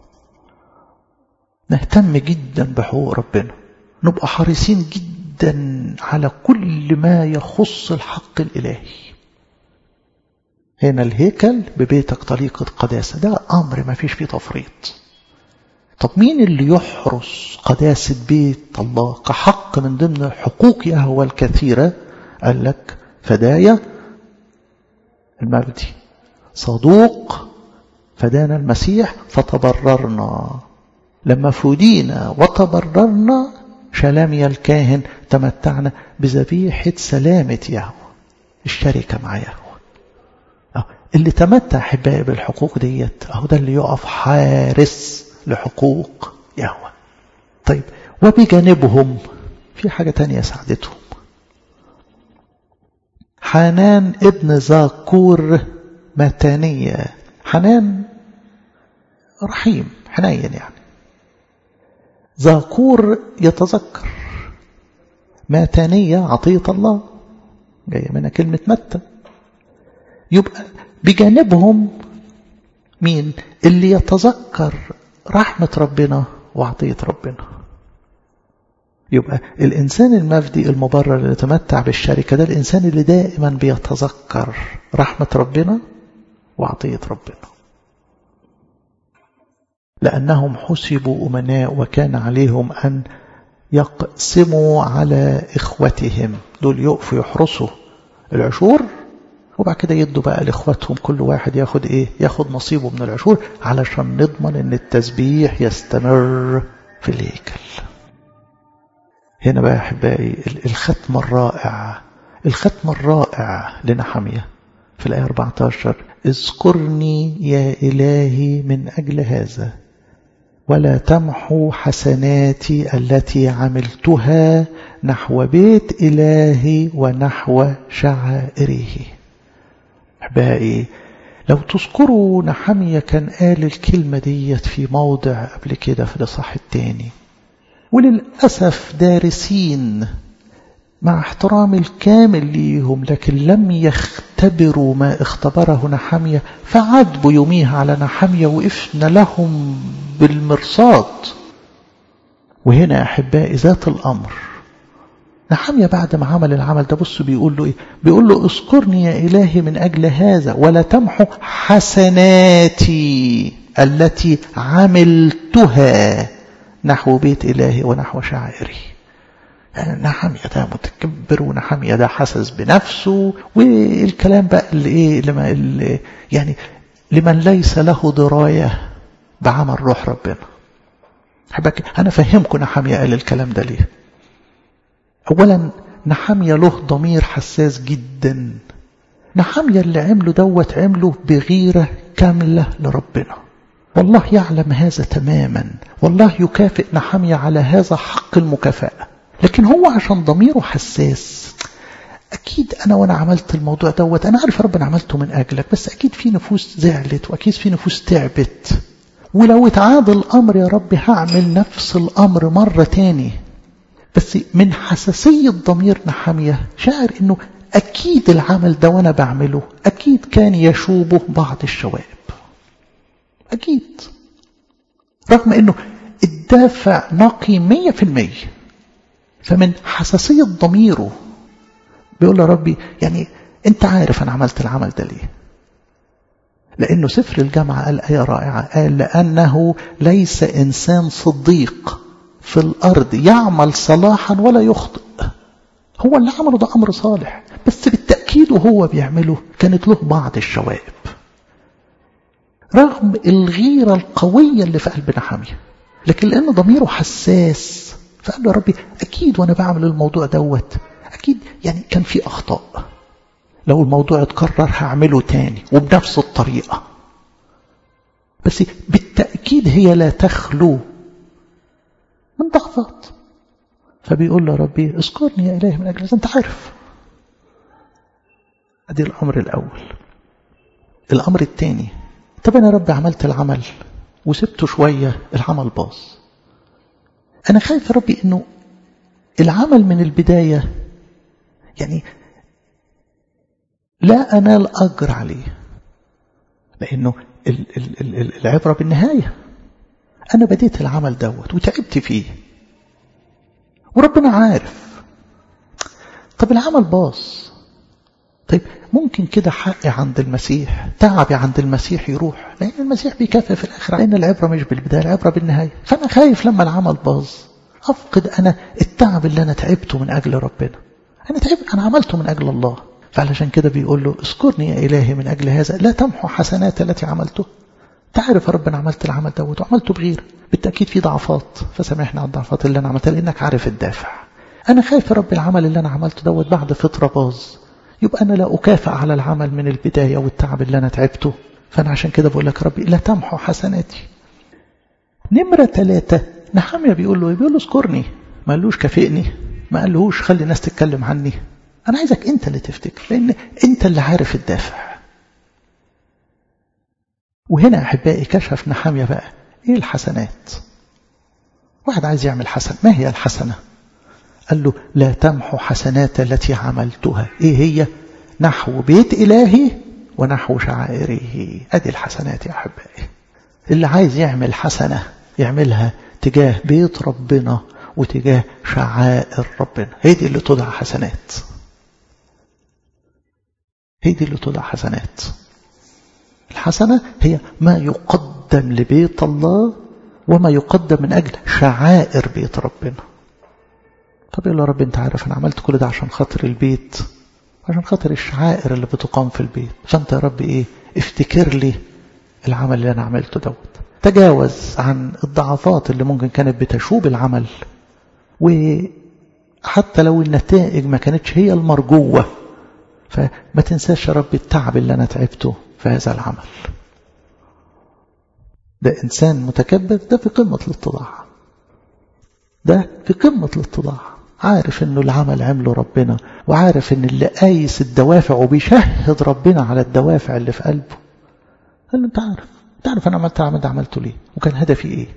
نهتم جدا بحقوق ربنا نبقى حريصين جدا جدا على كل ما يخص الحق الإلهي هنا الهيكل ببيتك طريقة قداسة ده أمر ما فيش فيه تفريط طب مين اللي يحرس قداسة بيت الله كحق من ضمن حقوق يهوى الكثيرة قال لك فدايا المجدي صدوق فدانا المسيح فتبررنا لما فدينا وتبررنا شلامي الكاهن تمتعنا بذبيحة سلامة يهوه الشركة مع يهوه اللي تمتع حبائي بالحقوق ديت اهو ده اللي يقف حارس لحقوق يهوه طيب وبجانبهم في حاجة تانية ساعدتهم حنان ابن زاكور متانية حنان رحيم حنين يعني ذاكور يتذكر ماتانية عطية الله جاية منها كلمة متى يبقى بجانبهم مين اللي يتذكر رحمة ربنا وعطية ربنا يبقى الإنسان المفدي المبرر اللي يتمتع بالشركة ده الإنسان اللي دائما بيتذكر رحمة ربنا وعطية ربنا لأنهم حسبوا أمناء وكان عليهم أن يقسموا على إخوتهم دول يقفوا يحرسوا العشور وبعد كده يدوا بقى لإخواتهم كل واحد ياخد إيه ياخد نصيبه من العشور علشان نضمن أن التسبيح يستمر في الهيكل هنا بقى أحبائي الختم الرائع الختم الرائع لنحمية في الآية 14 اذكرني يا إلهي من أجل هذا ولا تمحو حسناتي التي عملتها نحو بيت إلهي ونحو شعائره أحبائي لو تذكروا نحمية كان قال الكلمة ديت في موضع قبل كده في الإصحاح الثاني وللأسف دارسين مع احترامي الكامل ليهم لكن لم يختبروا ما اختبره نحمية فعاتبوا يوميها على نحمية وقفنا لهم بالمرصاد وهنا أحبائي ذات الأمر نحمية بعد ما عمل العمل ده بصوا بيقول له إيه بيقول له اذكرني يا إلهي من أجل هذا ولا تمحو حسناتي التي عملتها نحو بيت إلهي ونحو شعائري يعني نحمية ده متكبر ونحمية ده حاسس بنفسه والكلام بقى اللي ايه لما اللي يعني لمن ليس له دراية بعمل روح ربنا حبك انا فهمكم نحمية قال الكلام ده ليه اولا نحمية له ضمير حساس جدا نحمية اللي عمله دوت عمله بغيرة كاملة لربنا والله يعلم هذا تماما والله يكافئ نحمية على هذا حق المكافأة لكن هو عشان ضميره حساس أكيد أنا وأنا عملت الموضوع دوت أنا عارف ربنا عملته من أجلك بس أكيد في نفوس زعلت وأكيد في نفوس تعبت ولو اتعاد الأمر يا رب هعمل نفس الأمر مرة تاني بس من حساسية ضمير نحمية شاعر أنه أكيد العمل ده وأنا بعمله أكيد كان يشوبه بعض الشوائب أكيد رغم أنه الدافع نقي مية في المية فمن حساسية ضميره بيقول له ربي يعني انت عارف انا عملت العمل ده ليه لانه سفر الجامعة قال ايه رائعة قال لانه ليس انسان صديق في الارض يعمل صلاحا ولا يخطئ هو اللي عمله ده امر صالح بس بالتأكيد وهو بيعمله كانت له بعض الشوائب رغم الغيرة القوية اللي في قلب نحمية لكن لأنه ضميره حساس فقال له ربي أكيد وأنا بعمل الموضوع دوت أكيد يعني كان في أخطاء لو الموضوع اتكرر هعمله تاني وبنفس الطريقة بس بالتأكيد هي لا تخلو من ضعفات فبيقول له ربي اذكرني يا إلهي من أجل أنت عارف أدي الأمر الأول الأمر الثاني طب أنا ربي عملت العمل وسبته شوية العمل باظ أنا خايف يا ربي أنه العمل من البداية يعني لا أنال أجر عليه لأنه العبرة بالنهاية أنا بديت العمل دوت وتعبت فيه وربنا عارف طب العمل باظ طيب ممكن كده حقي عند المسيح تعبي عند المسيح يروح لأن المسيح بيكافئ في الآخر لأن العبرة مش بالبداية العبرة بالنهاية فأنا خايف لما العمل باظ أفقد أنا التعب اللي أنا تعبته من أجل ربنا أنا تعبت أنا عملته من أجل الله فعلشان كده بيقول له اذكرني يا إلهي من أجل هذا لا تمحو حسنات التي عملته تعرف ربنا عملت العمل دوت وعملته بغير بالتأكيد في ضعفات فسامحنا على الضعفات اللي أنا عملتها لأنك عارف الدافع أنا خايف رب العمل اللي أنا عملته دوت بعد فترة باظ يبقى أنا لا أكافئ على العمل من البداية والتعب اللي أنا تعبته فأنا عشان كده بقول لك ربي لا تمحو حسناتي نمرة ثلاثة نحمية بيقول له بيقول له اذكرني ما قالوش كافئني ما قالوش خلي الناس تتكلم عني أنا عايزك أنت اللي تفتكر لأن أنت اللي عارف الدافع وهنا أحبائي كشف نحامية بقى إيه الحسنات واحد عايز يعمل حسن ما هي الحسنة قال له لا تمحو حسنات التي عملتها إيه هي نحو بيت إلهي ونحو شعائره أدي الحسنات يا أحبائي اللي عايز يعمل حسنة يعملها تجاه بيت ربنا وتجاه شعائر ربنا هي دي اللي تدعى حسنات هي دي اللي تدعى حسنات الحسنة هي ما يقدم لبيت الله وما يقدم من أجل شعائر بيت ربنا طب يقول له رب انت عارف انا عملت كل ده عشان خاطر البيت عشان خاطر الشعائر اللي بتقام في البيت فانت يا رب ايه افتكر لي العمل اللي انا عملته دوت تجاوز عن الضعفات اللي ممكن كانت بتشوب العمل وحتى لو النتائج ما كانتش هي المرجوة فما تنساش يا رب التعب اللي أنا تعبته في هذا العمل ده إنسان متكبر ده في قمة الاتضاع ده في قمة الاتضاع عارف انه العمل عمله ربنا وعارف ان اللي قايس الدوافع وبيشهد ربنا على الدوافع اللي في قلبه قال له انت عارف انت عارف انا عملت العمل ده عملته ليه وكان هدفي ايه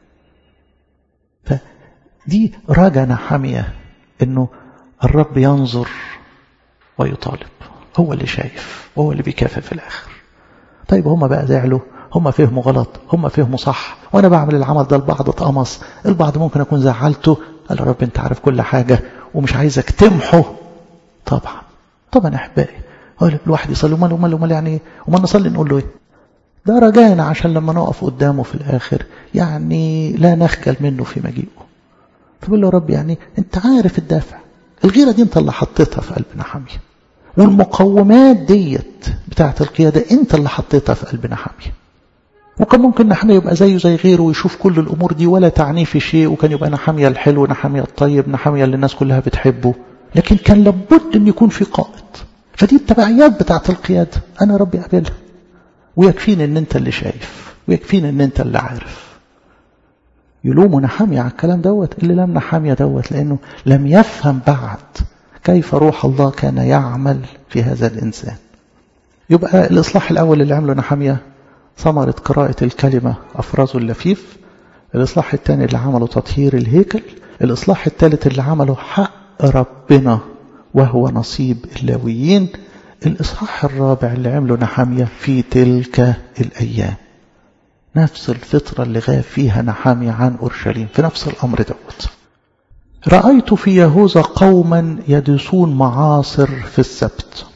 فدي رجا حامية انه الرب ينظر ويطالب هو اللي شايف وهو اللي بيكافئ في الاخر طيب هما بقى زعلوا هم فهموا غلط هم فهموا صح وانا بعمل العمل ده البعض اتقمص البعض ممكن اكون زعلته قال يا رب انت عارف كل حاجة ومش عايزك تمحو طبعا طبعا يا احبائي الواحد يصلي امال امال امال يعني ايه امال نصلي نقول له ايه ده رجانا عشان لما نقف قدامه في الاخر يعني لا نخجل منه في مجيئه فبقول له يا رب يعني انت عارف الدافع الغيرة دي انت اللي حطيتها في قلبنا حامية والمقومات ديت بتاعت القيادة انت اللي حطيتها في قلبنا حامية وكان ممكن نحمية يبقى زيه زي غيره ويشوف كل الأمور دي ولا تعنيه في شيء وكان يبقى نحمية الحلو نحمية الطيب نحمية اللي الناس كلها بتحبه لكن كان لابد أن يكون في قائد فدي التبعيات بتاعت القيادة أنا ربي أقبلها ويكفيني أن أنت اللي شايف ويكفيني أن أنت اللي عارف يلوموا نحامية على الكلام دوت اللي لم نحامية دوت لأنه لم يفهم بعد كيف روح الله كان يعمل في هذا الإنسان يبقى الإصلاح الأول اللي عمله نحامية ثمرة قراءة الكلمة أفرازه اللفيف الإصلاح الثاني اللي عمله تطهير الهيكل الإصلاح الثالث اللي عمله حق ربنا وهو نصيب اللاويين الإصحاح الرابع اللي عمله نحامية في تلك الأيام نفس الفترة اللي غاب فيها نحامية عن أورشليم في نفس الأمر دوت رأيت في يهوذا قوما يدسون معاصر في السبت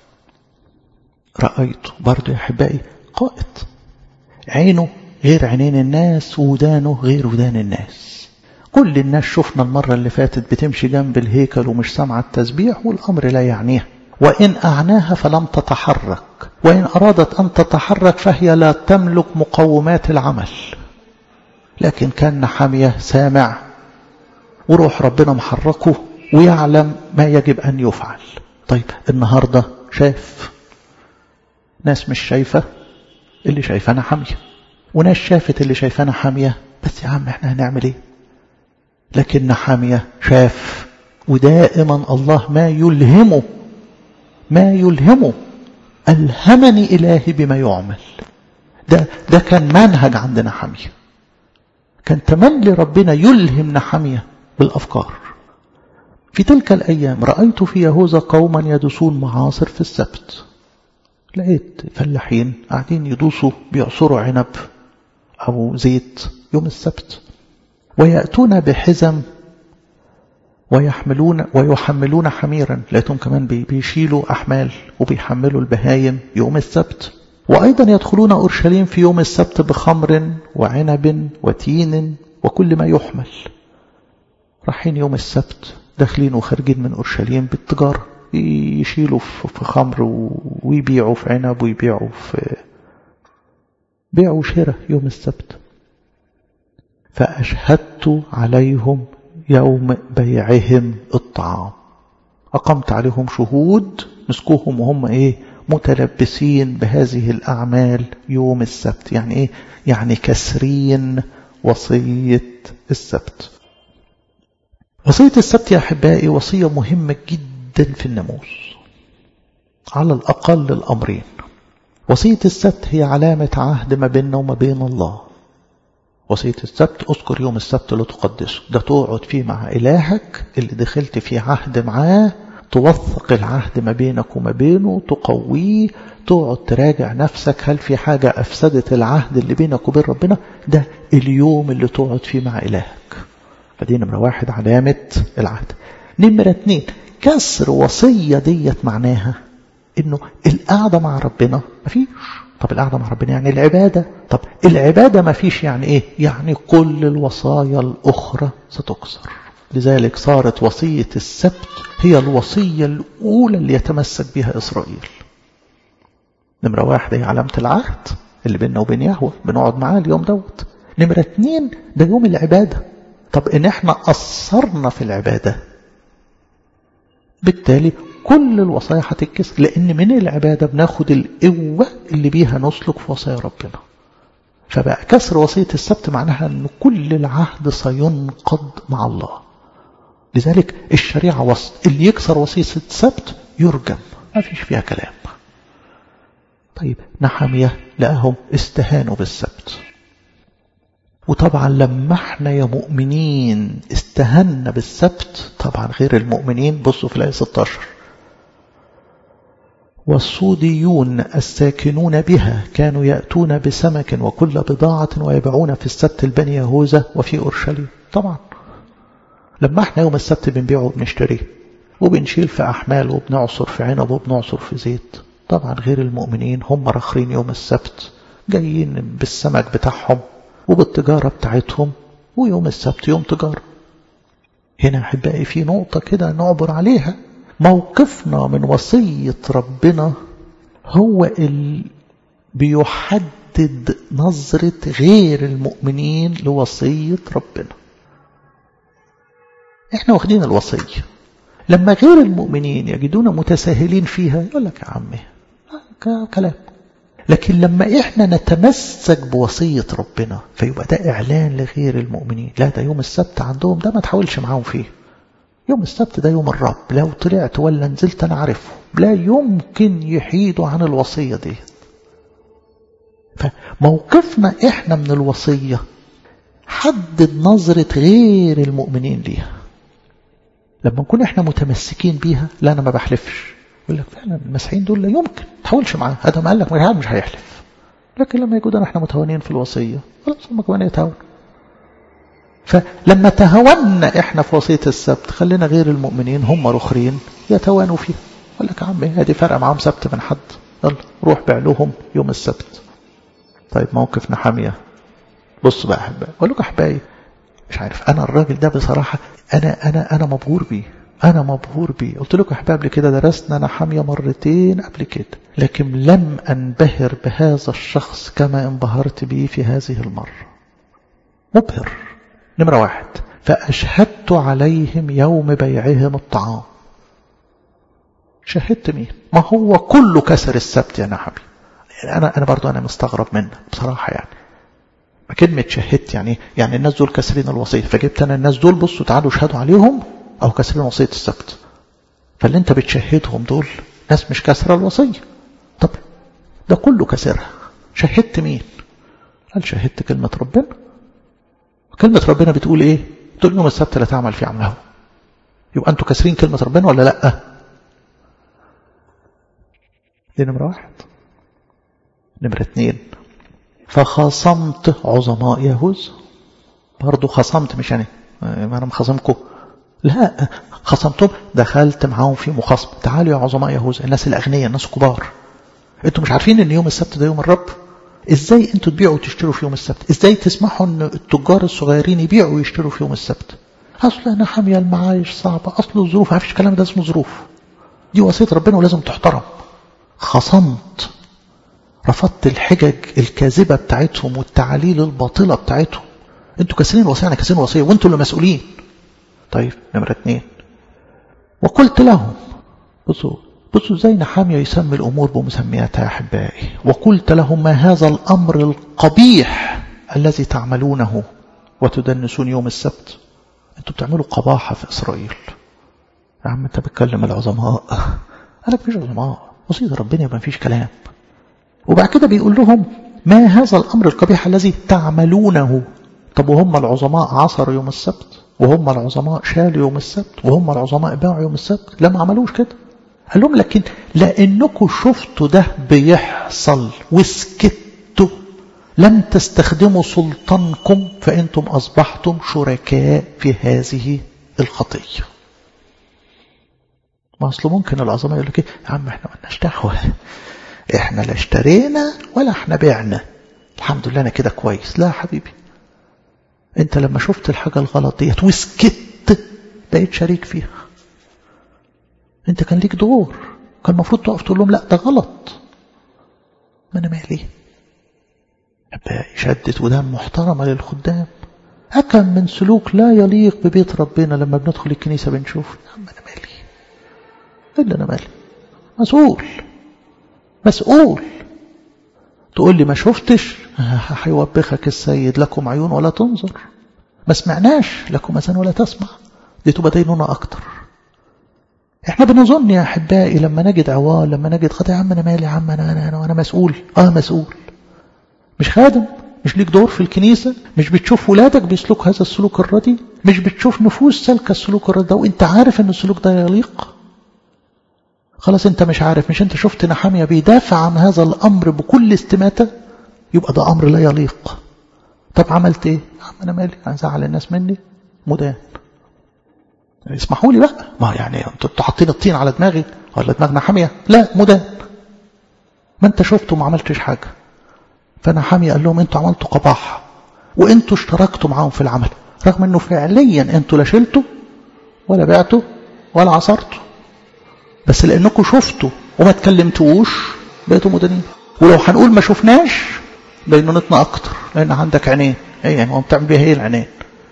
رأيت برضو يا أحبائي قائد عينه غير عينين الناس ودانه غير ودان الناس كل الناس شفنا المرة اللي فاتت بتمشي جنب الهيكل ومش سامعة التسبيح والأمر لا يعنيها وإن أعناها فلم تتحرك وإن أرادت أن تتحرك فهي لا تملك مقومات العمل لكن كان نحامية سامع وروح ربنا محركه ويعلم ما يجب أن يفعل طيب النهاردة شاف ناس مش شايفة اللي شايفانا حامية وناس شافت اللي شايفانا حامية بس يا عم احنا هنعمل ايه لكن حامية شاف ودائما الله ما يلهمه ما يلهمه ألهمني إلهي بما يعمل ده, ده كان منهج عندنا حامية كان تملي ربنا يلهم نحمية بالأفكار في تلك الأيام رأيت في يهوذا قوما يدسون معاصر في السبت لقيت فلاحين قاعدين يدوسوا بيعصروا عنب أو زيت يوم السبت ويأتون بحزم ويحملون ويحملون حميرا لقيتهم كمان بيشيلوا أحمال وبيحملوا البهايم يوم السبت وأيضا يدخلون أورشليم في يوم السبت بخمر وعنب وتين وكل ما يحمل رايحين يوم السبت داخلين وخارجين من أورشليم بالتجارة يشيلوا في خمر ويبيعوا في عنب ويبيعوا في بيع وشراء يوم السبت فأشهدت عليهم يوم بيعهم الطعام أقمت عليهم شهود مسكوهم وهم إيه متلبسين بهذه الأعمال يوم السبت يعني إيه يعني كسرين وصية السبت وصية السبت يا أحبائي وصية مهمة جدا في الناموس على الأقل الأمرين وصية السبت هي علامة عهد ما بيننا وما بين الله وصية السبت اذكر يوم السبت لتقدسه ده تقعد فيه مع إلهك اللي دخلت فيه عهد معاه توثق العهد ما بينك وما بينه تقويه تقعد تراجع نفسك هل في حاجة أفسدت العهد اللي بينك وبين ربنا ده اليوم اللي تقعد فيه مع إلهك فدي نمرة واحد علامة العهد نمرة اتنين كسر وصية ديت معناها انه القعدة مع ربنا مفيش طب القعدة مع ربنا يعني العبادة طب العبادة مفيش يعني ايه يعني كل الوصايا الأخرى ستكسر لذلك صارت وصية السبت هي الوصية الأولى اللي يتمسك بها إسرائيل نمرة واحد هي علامة العهد اللي بيننا وبين يهوه بنقعد معاه اليوم دوت نمرة اتنين ده يوم العبادة طب إن احنا قصرنا في العبادة بالتالي كل الوصايا هتتكسر لأن من العبادة بناخد القوة اللي بيها نسلك في وصايا ربنا فبقى كسر وصية السبت معناها أن كل العهد سينقض مع الله لذلك الشريعة وسط اللي يكسر وصية السبت يرجم ما فيش فيها كلام طيب نحمية لقاهم استهانوا بالسبت وطبعا لما احنا يا مؤمنين استهنا بالسبت طبعا غير المؤمنين بصوا في الآية 16 والصوديون الساكنون بها كانوا يأتون بسمك وكل بضاعة ويبيعون في السبت البني يهوذا وفي أورشليم طبعا لما احنا يوم السبت بنبيع وبنشتري وبنشيل في أحمال وبنعصر في عنب وبنعصر في زيت طبعا غير المؤمنين هم راخرين يوم السبت جايين بالسمك بتاعهم وبالتجارة بتاعتهم ويوم السبت يوم تجارة هنا أحبائي في نقطة كده نعبر عليها موقفنا من وصية ربنا هو اللي بيحدد نظرة غير المؤمنين لوصية ربنا احنا واخدين الوصية لما غير المؤمنين يجدون متساهلين فيها يقول لك يا عمي كلام لكن لما احنا نتمسك بوصية ربنا فيبقى ده اعلان لغير المؤمنين لا ده يوم السبت عندهم ده ما تحاولش معاهم فيه يوم السبت ده يوم الرب لو طلعت ولا نزلت انا عارفه لا يمكن يحيدوا عن الوصية دي فموقفنا احنا من الوصية حدد نظرة غير المؤمنين ليها لما نكون احنا متمسكين بيها لا انا ما بحلفش يقول لك فعلا المسيحيين دول لا يمكن تحاولش معاه هذا ما قال لك مش هيحلف لكن لما يكون احنا متهاونين في الوصية خلاص هم كمان يتهاونوا فلما تهاونا احنا في وصية السبت خلينا غير المؤمنين هم رخرين يتوانوا فيها يقول لك يا عمي هذه فرق معاهم سبت من حد يلا روح بيع لهم يوم السبت طيب موقف نحامية بص بقى احبائي اقول لكم احبائي مش عارف انا الراجل ده بصراحة انا انا انا مبهور بيه انا مبهور بيه قلت لكم احبائي قبل كده درسنا نحامية مرتين قبل كده لكن لم انبهر بهذا الشخص كما انبهرت به في هذه المرة مبهر نمرة واحد فأشهدت عليهم يوم بيعهم الطعام شهدت مين ما هو كله كسر السبت يا نحبي أنا أنا برضو أنا مستغرب منه بصراحة يعني كلمة شهدت يعني يعني الناس دول كسرين الوصية فجبت أنا الناس دول بصوا تعالوا اشهدوا عليهم أو كسرين وصية السبت فاللي أنت بتشهدهم دول ناس مش كسر الوصية طب ده كله كسرها شهدت مين قال شهدت كلمة ربنا كلمة ربنا بتقول ايه تقول يوم السبت لا تعمل في عمله يبقى انتوا كاسرين كلمة ربنا ولا لا دي نمرة واحد نمرة اتنين فخاصمت عظماء يهوذا برضو خصمت مش يعني ما انا مخاصمكم لا خصمتهم دخلت معاهم في مخاصمة تعالوا يا عظماء يهوذا الناس الأغنياء الناس الكبار انتوا مش عارفين ان يوم السبت ده يوم الرب ازاي انتوا تبيعوا وتشتروا في يوم السبت ازاي تسمحوا ان التجار الصغيرين يبيعوا ويشتروا في يوم السبت اصل انا حاميه المعايش صعبه اصل الظروف ما فيش كلام ده اسمه ظروف دي وصيه ربنا ولازم تحترم خصمت رفضت الحجج الكاذبه بتاعتهم والتعاليل الباطله بتاعتهم انتوا كاسرين وصيه انا كاسرين وصيه وانتوا اللي مسؤولين طيب نمره اثنين وقلت لهم بصوا بصوا ازاي نحامية يسمي الأمور بمسمياتها يا أحبائي وقلت لهم ما هذا الأمر القبيح الذي تعملونه وتدنسون يوم السبت انتوا بتعملوا قباحة في إسرائيل يا عم انت بتكلم العظماء قالك فيش عظماء وصية ربنا يبقى فيش كلام وبعد كده بيقول لهم ما هذا الأمر القبيح الذي تعملونه طب وهم العظماء عصروا يوم السبت وهم العظماء شالوا يوم السبت وهم العظماء باعوا يوم السبت لا ما عملوش كده قال لهم لكن لأنكم شفتوا ده بيحصل وسكتوا لم تستخدموا سلطانكم فأنتم أصبحتم شركاء في هذه الخطية ما أصله ممكن العظماء يقول لك إيه يا عم إحنا مالناش دعوة إحنا لا اشترينا ولا إحنا بعنا الحمد لله أنا كده كويس لا يا حبيبي أنت لما شفت الحاجة الغلط ديت وسكت بقيت شريك فيها أنت كان ليك دور كان المفروض تقف تقول لهم لا ده غلط ما أنا مالي شدت ودان محترمة للخدام أكم من سلوك لا يليق ببيت ربنا لما بندخل الكنيسة بنشوف يا عم أنا مالي إلا أنا مالي مسؤول مسؤول تقول لي ما شفتش هيوبخك السيد لكم عيون ولا تنظر ما سمعناش لكم أذان ولا تسمع دي تبقى دينونة أكتر احنا بنظن يا أحبائي لما نجد عوال لما نجد خطأ يا عم أنا مالي يا عم أنا, أنا, أنا, أنا مسؤول آه مسؤول مش خادم مش ليك دور في الكنيسة مش بتشوف ولادك بيسلكوا هذا السلوك الردي مش بتشوف نفوس سالكة السلوك الردي ده وانت عارف ان السلوك ده يليق خلاص انت مش عارف مش انت شفت نحامية بيدافع عن هذا الامر بكل استماتة يبقى ده امر لا يليق طب عملت ايه عم انا مالي هزعل الناس مني مدان اسمحوا لي بقى ما يعني انتوا حاطين الطين على دماغي ولا دماغ نحامية لا مدان ما انت شفته ما عملتش حاجة فنحامية قال لهم انتوا عملتوا قباحة وانتوا اشتركتوا معاهم في العمل رغم انه فعليا انتوا لا شلتوا ولا بعتوا ولا عصرتوا بس لانكم شفتوا وما تكلمتوش بقيتوا مدانين ولو هنقول ما شفناش بينونتنا اكتر لان عندك عينين ايه يعني هو بتعمل بيها ايه العينين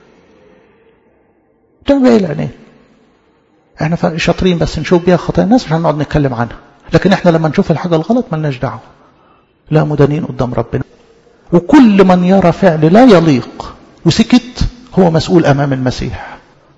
بتعمل بيها ايه العينين احنا شاطرين بس نشوف بيها خطايا الناس عشان نقعد نتكلم عنها لكن احنا لما نشوف الحاجه الغلط ملناش دعوه لا مدانين قدام ربنا وكل من يرى فعل لا يليق وسكت هو مسؤول أمام المسيح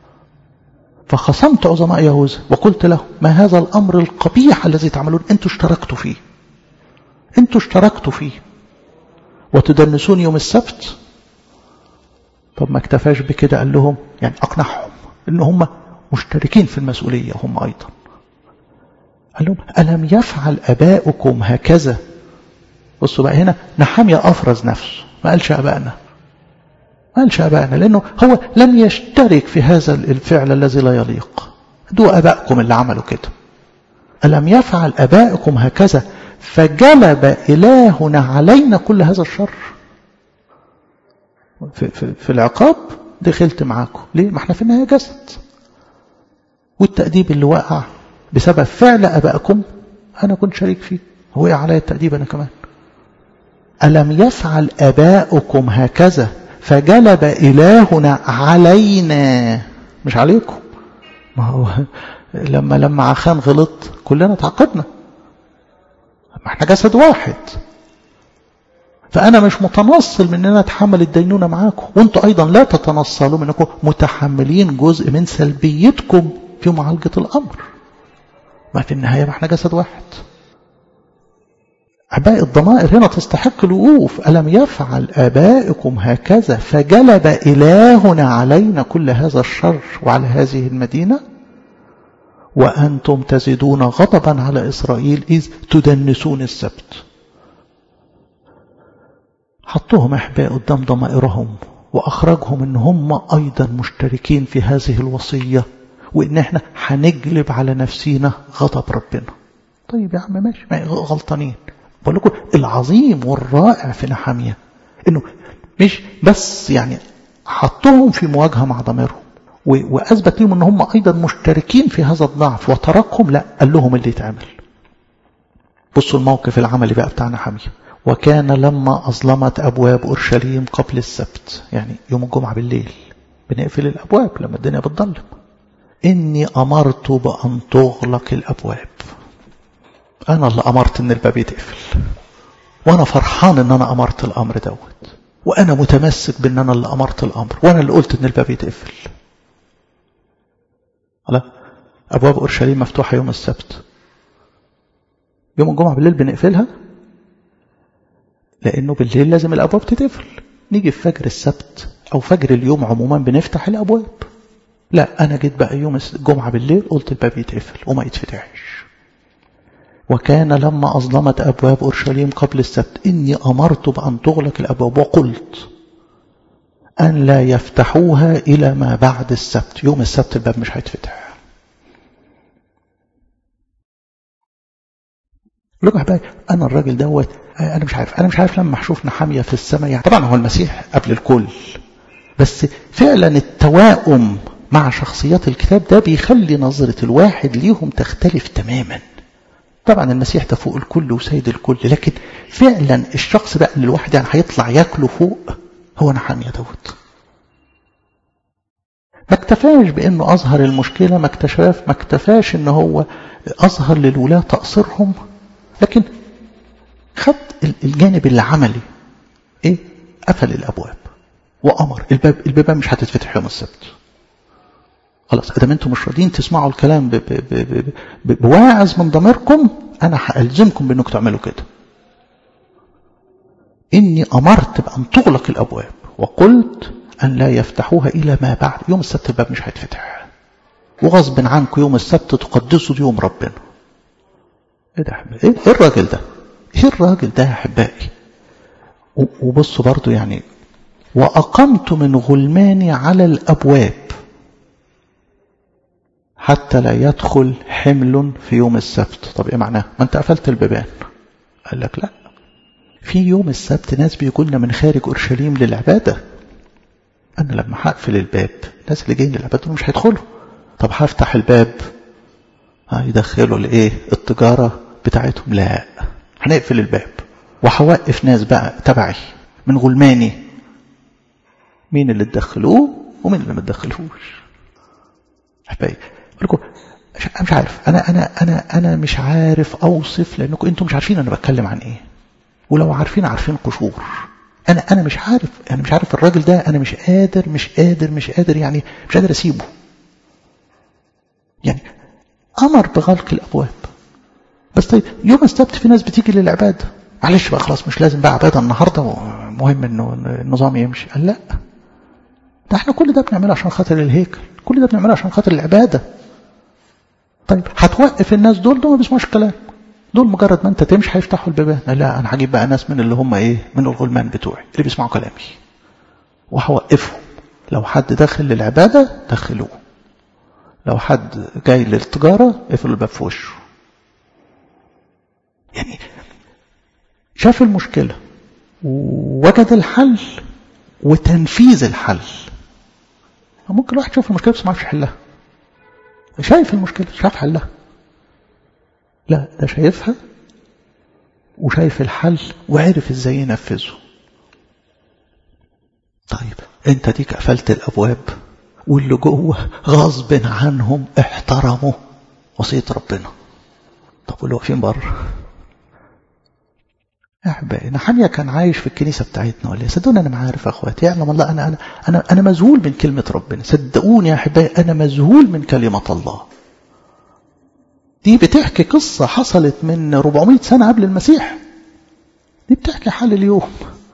فخصمت عظماء يهوذا وقلت له ما هذا الأمر القبيح الذي تعملون أنتوا اشتركتوا فيه أنتوا اشتركتوا فيه وتدنسون يوم السبت طب ما اكتفاش بكده قال لهم يعني أقنعهم إن هم مشتركين في المسؤولية هم أيضا قال لهم ألم يفعل أباؤكم هكذا بصوا بقى هنا نحامية أفرز نفسه ما قالش أبائنا ما قالش أبائنا لأنه هو لم يشترك في هذا الفعل الذي لا يليق دو أبائكم اللي عملوا كده ألم يفعل أبائكم هكذا فجلب إلهنا علينا كل هذا الشر في, في, في العقاب دخلت معاكم ليه ما احنا في النهاية جسد والتأديب اللي وقع بسبب فعل أبائكم أنا كنت شريك فيه وقع علي التأديب أنا كمان ألم يفعل أباؤكم هكذا فجلب إلهنا علينا مش عليكم ما هو لما لما عخان غلط كلنا تعاقبنا ما احنا جسد واحد فأنا مش متنصل من أن أنا أتحمل الدينونة معاكم وأنتوا أيضا لا تتنصلوا من أنكم متحملين جزء من سلبيتكم في معالجة الأمر ما في النهاية ما احنا جسد واحد أباء الضمائر هنا تستحق الوقوف ألم يفعل آبائكم هكذا فجلب إلهنا علينا كل هذا الشر وعلى هذه المدينة وأنتم تزيدون غضبا على إسرائيل إذ تدنسون السبت حطوهم أحباء قدام ضمائرهم وأخرجهم أن هم أيضا مشتركين في هذه الوصية وإن احنا هنجلب على نفسينا غضب ربنا طيب يا عم ماشي غلطانين بقول لكم العظيم والرائع في نحامية انه مش بس يعني حطهم في مواجهة مع ضميرهم واثبت لهم ان هم ايضا مشتركين في هذا الضعف وتركهم لا قال لهم اللي يتعمل بصوا الموقف العملي بقى بتاع نحامية وكان لما أظلمت أبواب أورشليم قبل السبت يعني يوم الجمعة بالليل بنقفل الأبواب لما الدنيا بتضلم إني أمرت بأن تغلق الأبواب أنا اللي أمرت إن الباب يتقفل وأنا فرحان إن أنا أمرت الأمر دوت وأنا متمسك بإن أنا اللي أمرت الأمر وأنا اللي قلت إن الباب يتقفل لا أبواب أورشليم مفتوحة يوم السبت يوم الجمعة بالليل بنقفلها لأنه بالليل لازم الأبواب تتقفل نيجي في فجر السبت أو فجر اليوم عموما بنفتح الأبواب لا أنا جيت بقى يوم الجمعة بالليل قلت الباب يتقفل وما يتفتحش وكان لما أظلمت أبواب أورشليم قبل السبت إني أمرت بأن تغلق الأبواب وقلت أن لا يفتحوها إلى ما بعد السبت يوم السبت الباب مش هيتفتح لك بقى أنا الراجل دوت أنا مش عارف أنا مش عارف لما هشوف نحامية في السماء يعني طبعا هو المسيح قبل الكل بس فعلا التواؤم مع شخصيات الكتاب ده بيخلي نظرة الواحد ليهم تختلف تماما طبعا المسيح ده فوق الكل وسيد الكل لكن فعلا الشخص بقى اللي الواحد يعني هيطلع ياكله فوق هو نحامية دوت ما اكتفاش بانه اظهر المشكلة ما اكتشف ما اكتفاش ان هو اظهر للولاة تقصيرهم لكن خد الجانب العملي ايه قفل الابواب وامر الباب البيبان مش هتتفتح يوم السبت خلاص ادام انتم مش راضيين تسمعوا الكلام ب ب ب ب بواعظ من ضميركم انا هالزمكم بانكم تعملوا كده اني امرت بان تغلق الابواب وقلت ان لا يفتحوها الى ما بعد يوم السبت الباب مش هيتفتح وغصب عنكم يوم السبت تقدسوا يوم ربنا ايه ده ايه الراجل ده ايه الراجل ده يا احبائي وبصوا برضو يعني واقمت من غلماني على الابواب حتى لا يدخل حمل في يوم السبت طب ايه معناه ما انت قفلت البيبان قال لك لا في يوم السبت ناس بيقولنا من خارج اورشليم للعباده انا لما هقفل الباب الناس اللي جايين للعباده دول مش هيدخلوا طب هفتح الباب هيدخلوا الايه التجاره بتاعتهم لا هنقفل الباب وهوقف ناس بقى تبعي من غلماني مين اللي تدخلوه ومين اللي ما تدخلوش احبائي لكم مش عارف انا انا انا انا مش عارف اوصف لانكم انتم مش عارفين انا بتكلم عن ايه ولو عارفين عارفين قشور انا انا مش عارف انا مش عارف الراجل ده انا مش قادر مش قادر مش قادر يعني مش قادر اسيبه يعني امر بغلق الابواب بس طيب يوم السبت في ناس بتيجي للعباده معلش بقى خلاص مش لازم بقى عباده النهارده مهم انه النظام يمشي قال لا ده احنا كل ده بنعمله عشان خاطر الهيكل كل ده بنعمله عشان خاطر العباده طيب هتوقف الناس دول دول ما بيسمعوش الكلام دول مجرد ما انت تمشي هيفتحوا البيبان لا انا هجيب بقى ناس من اللي هم ايه من الغلمان بتوعي اللي بيسمعوا كلامي وهوقفهم لو حد داخل للعباده دخلوه لو حد جاي للتجاره اقفلوا الباب في وشه يعني شاف المشكله ووجد الحل وتنفيذ الحل ممكن الواحد يشوف المشكله بس ما يعرفش يحلها شايف المشكله شايف حلها لا ده شايفها وشايف الحل وعرف ازاي ينفذه طيب انت ديك قفلت الابواب واللي جوه غصب عنهم احترموا وصيه ربنا طب واللي واقفين بره احبائي نحمية كان عايش في الكنيسة بتاعتنا ولا صدقوني انا ما عارف اخواتي يعلم الله انا انا انا انا مذهول من كلمة ربنا صدقوني يا احبائي انا مذهول من كلمة الله دي بتحكي قصة حصلت من 400 سنة قبل المسيح دي بتحكي حال اليوم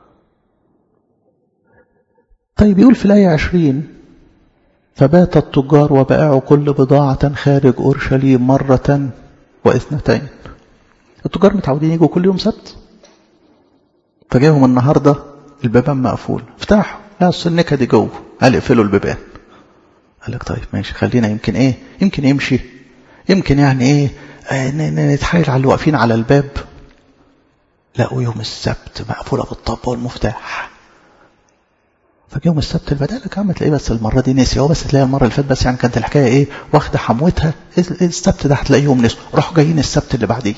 طيب يقول في الآية 20 فبات التجار وباعوا كل بضاعة خارج أورشليم مرة واثنتين التجار متعودين يجوا كل يوم سبت فجاهم النهاردة البيبان مقفول افتحوا لا السنكة دي جوه قال اقفلوا البيبان قال لك طيب ماشي خلينا يمكن ايه يمكن يمشي يمكن يعني ايه نتحايل على اللي واقفين على الباب لقوا يوم السبت مقفولة بالطب والمفتاح فجيهم السبت اللي بدأ لك عم تلاقيه بس المرة دي نسي هو بس تلاقي المرة اللي فاتت بس يعني كانت الحكاية ايه واخدة حموتها السبت ده هتلاقيهم نسوا راحوا جايين السبت اللي بعديه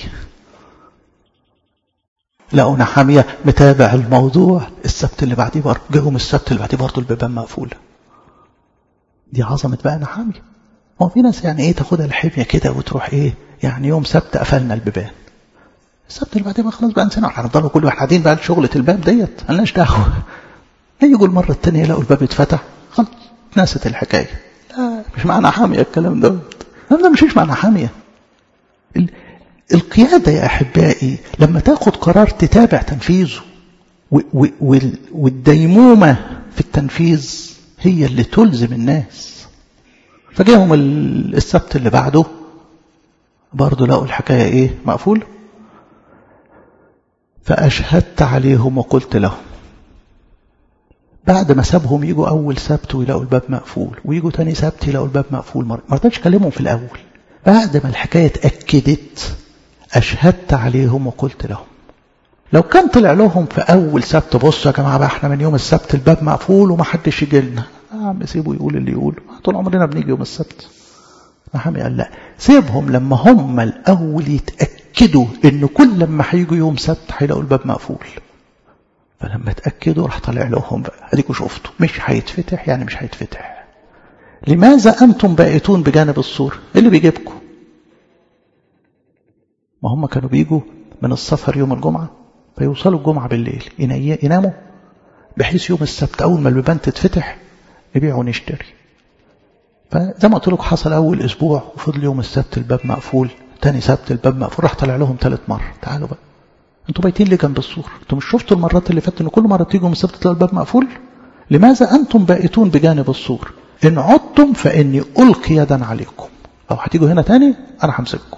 لقوا نحامية متابع الموضوع السبت اللي بعديه برضه جاهم السبت اللي بعديه برضه البيبان مقفولة دي عظمة بقى نحامية هو في ناس يعني ايه تاخدها الحمية كده وتروح ايه يعني يوم سبت قفلنا البيبان السبت اللي بعدين خلاص بقى نسينا هنفضلوا كل واحد قاعدين بقى شغلة الباب ديت مالناش دعوة هيجوا المرة التانية يلاقوا الباب اتفتح خلاص ناست الحكاية لا مش معنى حامية الكلام دوت ده مش معنى حامية القيادة يا أحبائي لما تاخد قرار تتابع تنفيذه والديمومة في التنفيذ هي اللي تلزم الناس فجاهم السبت اللي بعده برضه لقوا الحكاية ايه مقفول فأشهدت عليهم وقلت لهم بعد ما سابهم يجوا أول سبت ويلاقوا الباب مقفول ويجوا تاني سبت يلاقوا الباب مقفول ما رضيتش أكلمهم في الأول بعد ما الحكاية اتأكدت أشهدت عليهم وقلت لهم لو كان طلع لهم في أول سبت بصوا يا جماعة بقى احنا من يوم السبت الباب مقفول ومحدش يجي لنا يا عم سيبه يقول اللي يقول طول عمرنا بنيجي يوم السبت محامي قال لا سيبهم لما هم الأول يتأكدوا إن كل لما هيجوا يوم سبت هيلاقوا الباب مقفول فلما اتأكدوا راح طالع لهم بقى اديكوا شفتوا مش هيتفتح يعني مش هيتفتح لماذا أنتم بائتون بجانب السور إيه اللي بيجيبكم ما هم كانوا بيجوا من السفر يوم الجمعة فيوصلوا الجمعة بالليل يناموا بحيث يوم السبت أول ما البيبان تتفتح نبيع ونشتري فزي ما قلت لكم حصل أول أسبوع وفضل يوم السبت الباب مقفول تاني سبت الباب مقفول راح طلع لهم ثالث مرة تعالوا بقى انتوا بايتين ليه جنب السور انتوا مش شفتوا المرات اللي فاتت ان كل مرة تيجوا من السبت تلاقوا الباب مقفول لماذا أنتم بائتون بجانب السور إن عدتم فإني ألقي يدا عليكم لو هتيجوا هنا تاني أنا همسككم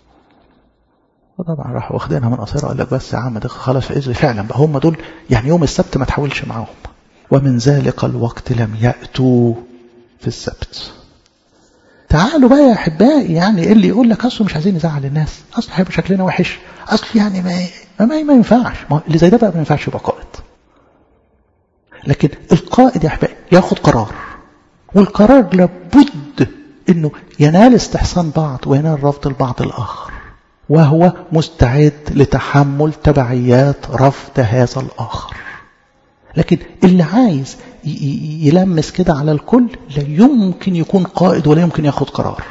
طبعا راح واخدينها من قصيرة قال لك بس يا عم ده خلاص في إذن فعلا بقى هم دول يعني يوم السبت ما تحاولش معاهم ومن ذلك الوقت لم يأتوا في السبت تعالوا بقى يا احبائي يعني اللي يقول لك اصل مش عايزين نزعل الناس اصل هيبقى شكلنا وحش اصل يعني ما ما, ما ينفعش ما اللي زي ده بقى ما ينفعش يبقى قائد لكن القائد يا احبائي ياخد قرار والقرار لابد انه ينال استحسان بعض وينال رفض البعض الاخر وهو مستعد لتحمل تبعيات رفض هذا الاخر لكن اللي عايز يلمس كده على الكل لا يمكن يكون قائد ولا يمكن ياخد قرار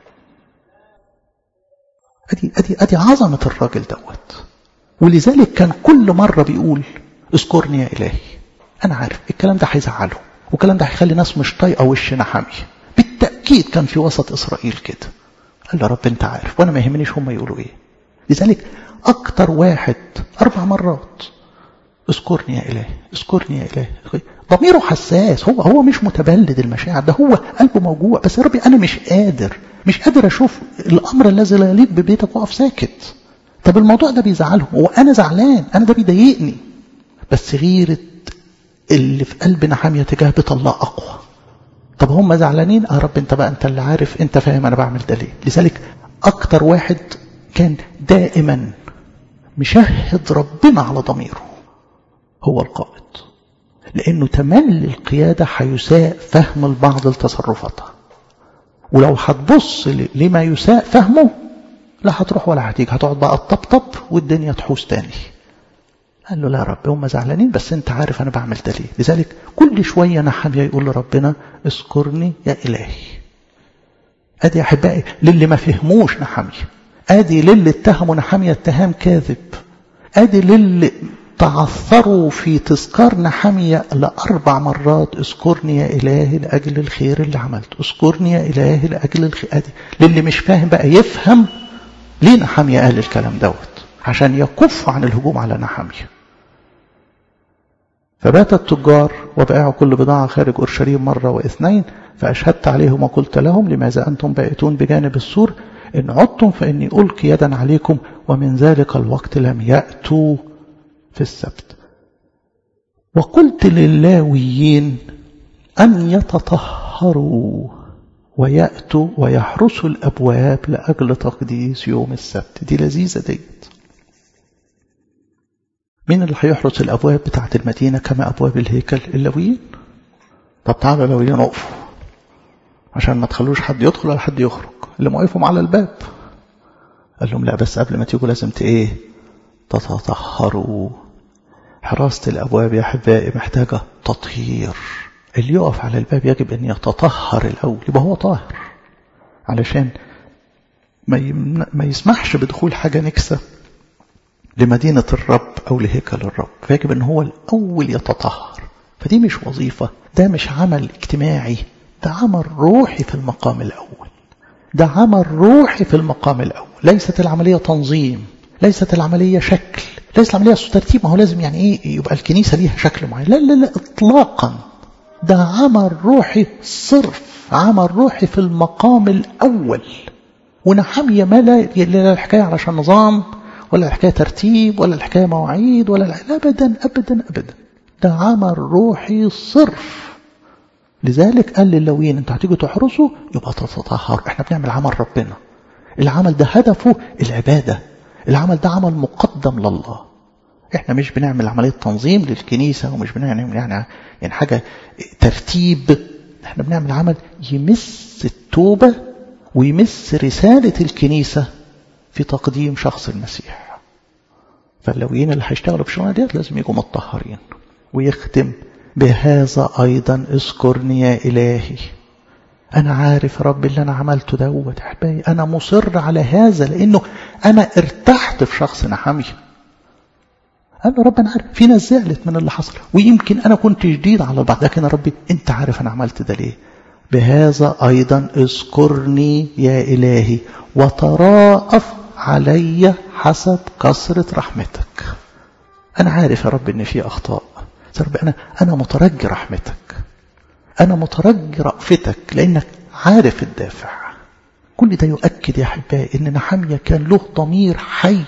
ادي ادي ادي عظمه الراجل دوت ولذلك كان كل مره بيقول اذكرني يا الهي انا عارف الكلام ده هيزعله والكلام ده هيخلي ناس مش طايقه وشنا حامي بالتاكيد كان في وسط اسرائيل كده قال له رب انت عارف وانا ما يهمنيش هم يقولوا ايه لذلك اكتر واحد اربع مرات اذكرني يا إلهي اذكرني يا إلهي ضميره حساس هو هو مش متبلد المشاعر ده هو قلبه موجوع بس يا ربي أنا مش قادر مش قادر أشوف الأمر الذي لا يليق ببيتك وقف ساكت طب الموضوع ده بيزعلهم وأنا زعلان أنا ده بيضايقني بس غيرة اللي في قلبنا حامية تجاه بيت الله أقوى طب هم زعلانين اه رب انت بقى انت اللي عارف انت فاهم انا بعمل ده ليه لذلك اكتر واحد كان دائما مشهد ربنا على ضميره هو القائد لأنه تملي القيادة هيساء فهم البعض لتصرفاتها ولو هتبص لما يساء فهمه لا هتروح ولا هتيجي هتقعد بقى تطبطب والدنيا تحوس تاني قال له لا يا رب هم زعلانين بس انت عارف انا بعمل ده ليه لذلك كل شويه نحمية يقول لربنا اذكرني يا الهي ادي يا احبائي للي ما فهموش نحمية ادي للي اتهموا نحمية اتهام كاذب ادي للي تعثروا في تذكار نحمية لأربع مرات اذكرني يا إلهي لأجل الخير اللي عملته اذكرني يا إلهي لأجل الخير أدي. للي مش فاهم بقى يفهم ليه نحمية قال الكلام دوت عشان يكف عن الهجوم على نحمية فبات التجار وباعوا كل بضاعة خارج أورشليم مرة واثنين فأشهدت عليهم وقلت لهم لماذا أنتم بائتون بجانب السور إن عدتم فإني ألقي يدا عليكم ومن ذلك الوقت لم يأتوا في السبت وقلت للاويين أن يتطهروا ويأتوا ويحرسوا الأبواب لأجل تقديس يوم السبت دي لذيذة ديت مين اللي هيحرس الأبواب بتاعت المدينة كما أبواب الهيكل اللاويين طب تعالوا اللاويين اقفوا عشان ما تخلوش حد يدخل ولا حد يخرج اللي موقفهم على الباب قال لهم لا بس قبل ما تيجوا لازم ايه تتطهروا حراسة الأبواب يا أحبائي محتاجة تطهير اللي يقف على الباب يجب أن يتطهر الأول يبقى هو طاهر علشان ما, يمن... ما يسمحش بدخول حاجة نكسة لمدينة الرب أو لهيكل الرب فيجب أن هو الأول يتطهر فدي مش وظيفة ده مش عمل اجتماعي ده عمل روحي في المقام الأول ده عمل روحي في المقام الأول ليست العملية تنظيم ليست العملية شكل ليس العملية ترتيب ما هو لازم يعني ايه يبقى الكنيسة ليها شكل معين لا لا لا اطلاقا ده عمل روحي صرف عمل روحي في المقام الاول ونحمية ما لا, لا الحكاية علشان نظام ولا الحكاية ترتيب ولا الحكاية مواعيد ولا لا ابدا ابدا ابدا ده عمل روحي صرف لذلك قال للوين انتوا هتيجوا تحرسوا يبقى تتطهروا احنا بنعمل عمل ربنا العمل ده هدفه العبادة العمل ده عمل مقدم لله احنا مش بنعمل عملية تنظيم للكنيسة ومش بنعمل يعني يعني حاجة ترتيب احنا بنعمل عمل يمس التوبة ويمس رسالة الكنيسة في تقديم شخص المسيح فاللويين اللي هيشتغلوا في الشغلانة ديت لازم يجوا متطهرين ويختم بهذا أيضا اذكرني يا إلهي أنا عارف رب اللي أنا عملته دوت أحبائي أنا مصر على هذا لأنه أنا ارتحت في شخص نحمي قال له رب أنا عارف في ناس زعلت من اللي حصل ويمكن أنا كنت شديد على البعض لكن يا ربي أنت عارف أنا عملت ده ليه بهذا أيضا اذكرني يا إلهي وتراءف علي حسب كثرة رحمتك أنا عارف يا رب إن في أخطاء يا رب أنا أنا مترجي رحمتك أنا مترجي رأفتك لأنك عارف الدافع كل ده يؤكد يا أحبائي إن نحمية كان له ضمير حي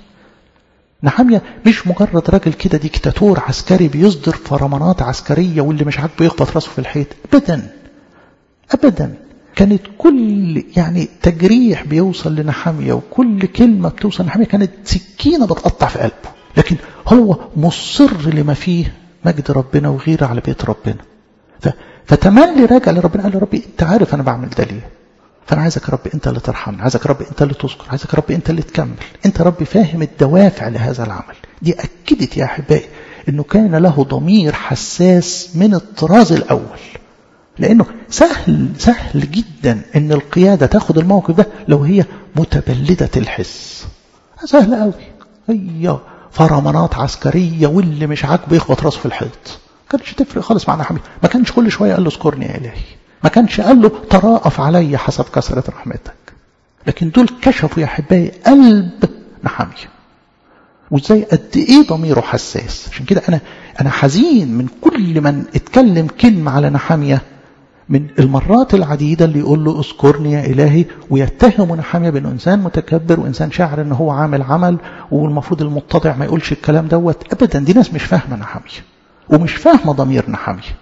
نحمية مش مجرد راجل كده ديكتاتور عسكري بيصدر فرمانات عسكرية واللي مش عاجبه يخبط راسه في الحيط أبدا أبدا كانت كل يعني تجريح بيوصل لنحمية وكل كلمة بتوصل لنحمية كانت سكينة بتقطع في قلبه لكن هو مصر لما فيه مجد ربنا وغيره على بيت ربنا ف... فتملي راجع لربنا قال له ربي انت عارف انا بعمل ده ليه فانا عايزك يا رب انت اللي ترحمني عايزك يا رب انت اللي تذكر عايزك يا رب انت اللي تكمل انت يا رب فاهم الدوافع لهذا العمل دي اكدت يا احبائي انه كان له ضمير حساس من الطراز الاول لانه سهل سهل جدا ان القياده تاخد الموقف ده لو هي متبلده الحس سهل قوي هي فرمانات عسكريه واللي مش عاجبه يخبط راسه في الحيط كانش تفرق خالص مع نحمي ما كانش كل شوية قال له اذكرني يا إلهي ما كانش قال له تراءف علي حسب كثرة رحمتك لكن دول كشفوا يا أحبائي قلب نحمي وازاي قد ايه ضميره حساس عشان كده انا انا حزين من كل من اتكلم كلمه على نحاميه من المرات العديدة اللي يقول له اذكرني يا إلهي ويتهم نحامية بأنه إنسان متكبر وإنسان شاعر أنه هو عامل عمل والمفروض المتضع ما يقولش الكلام دوت أبدا دي ناس مش فاهمة نحامية ومش فاهمة ضمير نحامية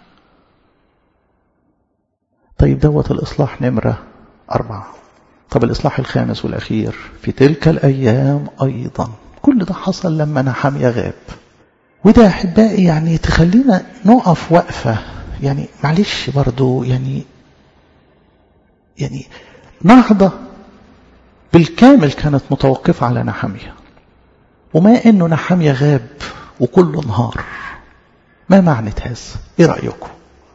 طيب دوت الإصلاح نمرة أربعة طب الإصلاح الخامس والأخير في تلك الأيام أيضا كل ده حصل لما نحامية غاب وده أحبائي يعني تخلينا نقف وقفة يعني معلش برضو يعني يعني نهضة بالكامل كانت متوقفة على نحامية وما إنه نحامية غاب وكله انهار ما معنى هذا ايه رأيكم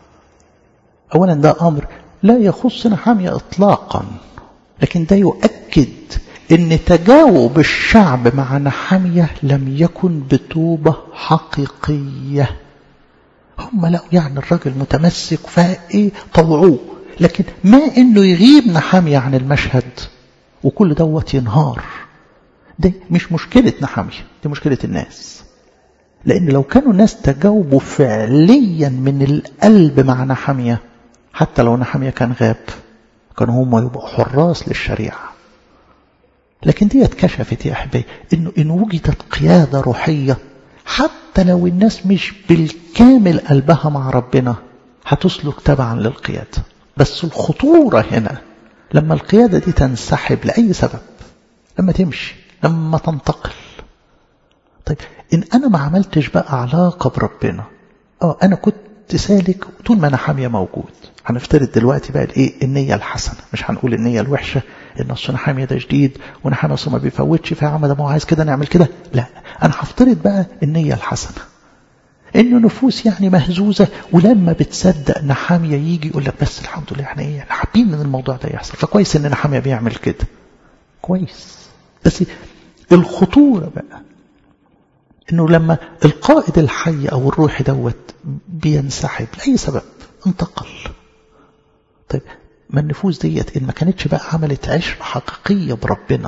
اولا ده امر لا يخص نحامية اطلاقا لكن ده يؤكد ان تجاوب الشعب مع نحامية لم يكن بتوبة حقيقية هم لقوا يعني الراجل متمسك فايه طوعوه لكن ما انه يغيب نحامية عن المشهد وكل دوت ينهار ده مش مشكلة نحامية دي مشكلة الناس لأن لو كانوا الناس تجاوبوا فعليا من القلب مع نحمية حتى لو نحمية كان غاب كانوا هم يبقوا حراس للشريعة لكن دي اتكشفت يا أحبائي إنه إن وجدت قيادة روحية حتى لو الناس مش بالكامل قلبها مع ربنا هتسلك تبعا للقيادة بس الخطورة هنا لما القيادة دي تنسحب لأي سبب لما تمشي لما تنتقل طيب إن أنا ما عملتش بقى علاقة بربنا اه أنا كنت سالك طول ما أنا حامية موجود هنفترض دلوقتي بقى الايه النية الحسنة مش هنقول النية الوحشة ان اصل انا حامية ده جديد وانا حامية اصل ما بيفوتش في عمل ده ما هو عايز كده نعمل كده لا انا هفترض بقى النية الحسنة انه نفوس يعني مهزوزة ولما بتصدق ان حامية يجي يقول لك بس الحمد لله احنا ايه احنا حابين من الموضوع ده يحصل فكويس ان حامية بيعمل كده كويس بس الخطورة بقى انه لما القائد الحي او الروحي دوت بينسحب لاي سبب انتقل طيب ما النفوس ديت ان ما كانتش بقى عملت عشره حقيقيه بربنا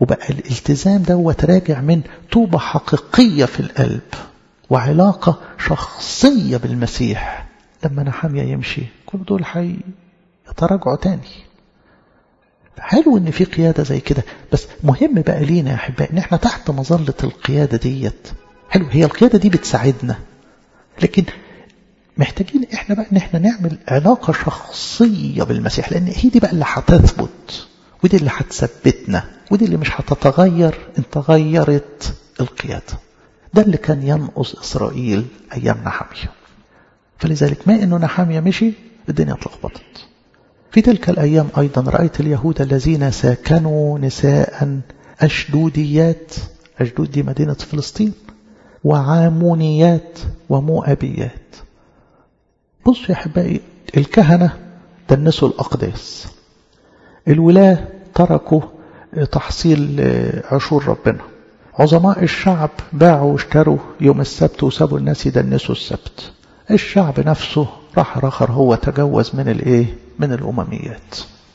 وبقى الالتزام دوت راجع من توبة حقيقية في القلب وعلاقة شخصية بالمسيح لما نحامية يمشي كل دول حي يتراجعوا تاني حلو ان في قيادة زي كده بس مهم بقى لينا يا احبائي ان احنا تحت مظلة القيادة ديت حلو هي القيادة دي بتساعدنا لكن محتاجين احنا بقى ان احنا نعمل علاقة شخصية بالمسيح لان هي دي بقى اللي هتثبت ودي اللي هتثبتنا ودي اللي مش هتتغير ان تغيرت القيادة ده اللي كان ينقص إسرائيل أيام نحمية فلذلك ما إنه نحمية مشي الدنيا اتلخبطت في تلك الأيام أيضا رأيت اليهود الذين ساكنوا نساء أشدوديات أشدود دي مدينة فلسطين وعامونيات ومؤبيات بصوا يا أحبائي الكهنة دنسوا الأقداس الولاة تركوا تحصيل عشور ربنا عظماء الشعب باعوا واشتروا يوم السبت وسابوا الناس يدنسوا السبت الشعب نفسه راح رخر هو تجوز من الايه من الامميات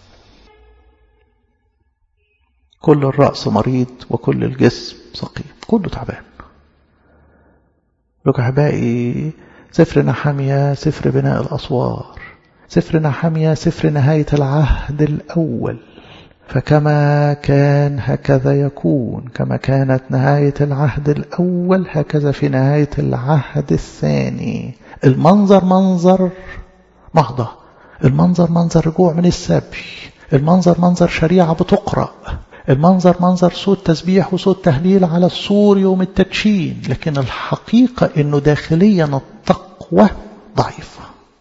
كل الرأس مريض وكل الجسم سقيم كله تعبان لك أحبائي سفر نحمية سفر بناء الأسوار سفر نحمية سفر نهاية العهد الأول فكما كان هكذا يكون كما كانت نهاية العهد الأول هكذا في نهاية العهد الثاني المنظر منظر نهضة المنظر منظر رجوع من السبي المنظر منظر شريعة بتقرأ المنظر منظر صوت تسبيح وصوت تهليل على السور يوم التدشين لكن الحقيقة انه داخليا التقوى ضعيفة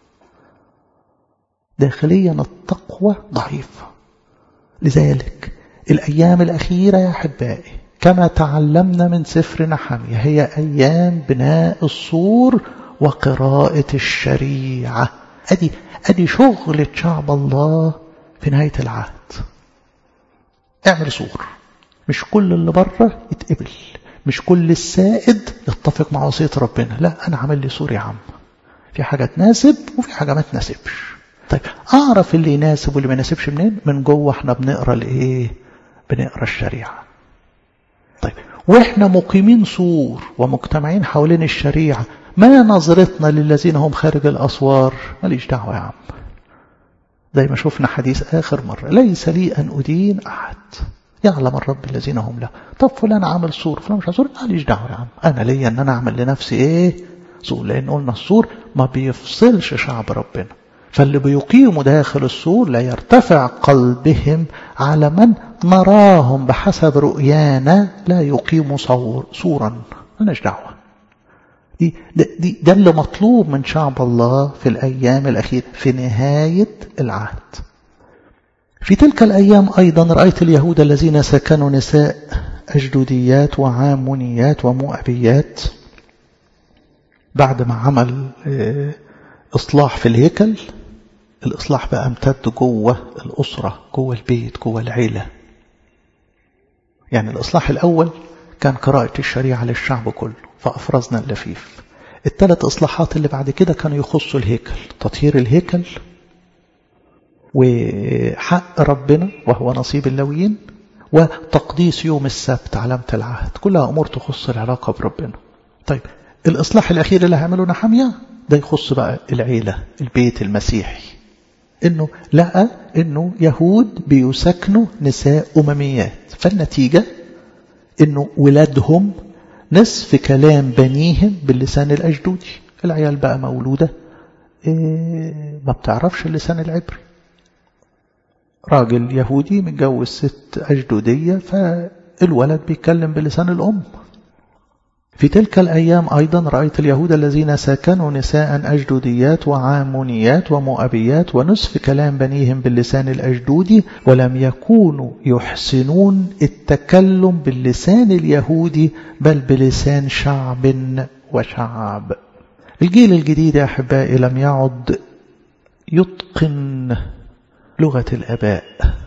داخليا التقوى ضعيفة لذلك الأيام الأخيرة يا أحبائي كما تعلمنا من سفر نحمية هي أيام بناء السور وقراءة الشريعة أدي, أدي شغلة شعب الله في نهاية العهد اعمل سور مش كل اللي بره يتقبل مش كل السائد يتفق مع وصية ربنا لا أنا عامل لي سور يا عم في حاجة تناسب وفي حاجة ما تناسبش طيب أعرف اللي يناسب واللي ما يناسبش منين من جوه احنا بنقرا الايه بنقرا الشريعة طيب واحنا مقيمين سور ومجتمعين حوالين الشريعة ما نظرتنا للذين هم خارج الأسوار ماليش دعوة يا عم زي ما شفنا حديث آخر مرة ليس لي أن أدين أحد يعلم الرب الذين هم له طب فلان عمل سور فلان مش سور ماليش دعوة يا عم أنا ليا أن أنا أعمل لنفسي إيه سور لأن قلنا السور ما بيفصلش شعب ربنا فاللي بيقيموا داخل السور لا يرتفع قلبهم على من نراهم بحسب رؤيانا لا يقيموا صور صورا مالناش دعوة دي, دي ده اللي مطلوب من شعب الله في الأيام الأخيرة في نهاية العهد في تلك الأيام أيضا رأيت اليهود الذين سكنوا نساء أجدوديات وعامونيات ومؤبيات بعد ما عمل إصلاح في الهيكل الإصلاح بقى امتد جوه الأسرة جوه البيت جوه العيلة يعني الإصلاح الأول كان قراءة الشريعة للشعب كله فأفرزنا اللفيف الثلاث إصلاحات اللي بعد كده كانوا يخصوا الهيكل تطهير الهيكل وحق ربنا وهو نصيب اللويين وتقديس يوم السبت علامة العهد كلها أمور تخص العلاقة بربنا طيب الإصلاح الأخير اللي هعمله نحمية ده يخص بقى العيلة البيت المسيحي انه لقى انه يهود بيسكنوا نساء امميات فالنتيجة انه ولادهم نصف كلام بنيهم باللسان الاجدودي العيال بقى مولودة إيه ما بتعرفش اللسان العبري راجل يهودي متجوز ست أجدودية فالولد بيتكلم بلسان الأم في تلك الأيام أيضا رأيت اليهود الذين سكنوا نساء أجدوديات وعامونيات ومؤبيات ونصف كلام بنيهم باللسان الأجدودي ولم يكونوا يحسنون التكلم باللسان اليهودي بل بلسان شعب وشعب الجيل الجديد يا أحبائي لم يعد يتقن لغة الآباء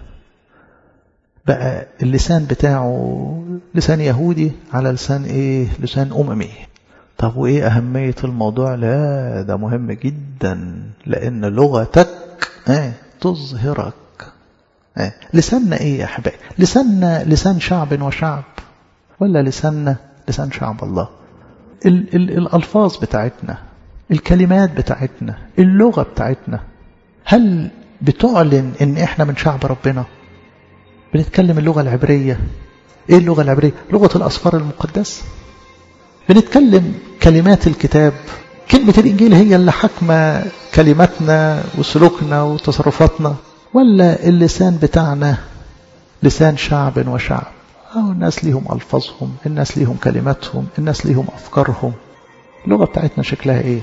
بقى اللسان بتاعه لسان يهودي على لسان ايه لسان أممي طب وايه أهمية الموضوع لا ده مهم جدا لأن لغتك ايه تظهرك ايه لساننا ايه يا احبائي لساننا لسان شعب وشعب ولا لساننا لسان شعب الله ال ال الالفاظ بتاعتنا الكلمات بتاعتنا اللغة بتاعتنا هل بتعلن ان احنا من شعب ربنا بنتكلم اللغة العبرية ايه اللغة العبرية لغة الاسفار المقدسة بنتكلم كلمات الكتاب كلمة الإنجيل هي اللي حكمة كلماتنا وسلوكنا وتصرفاتنا ولا اللسان بتاعنا لسان شعب وشعب أو الناس ليهم ألفاظهم الناس ليهم كلماتهم الناس ليهم أفكارهم اللغة بتاعتنا شكلها إيه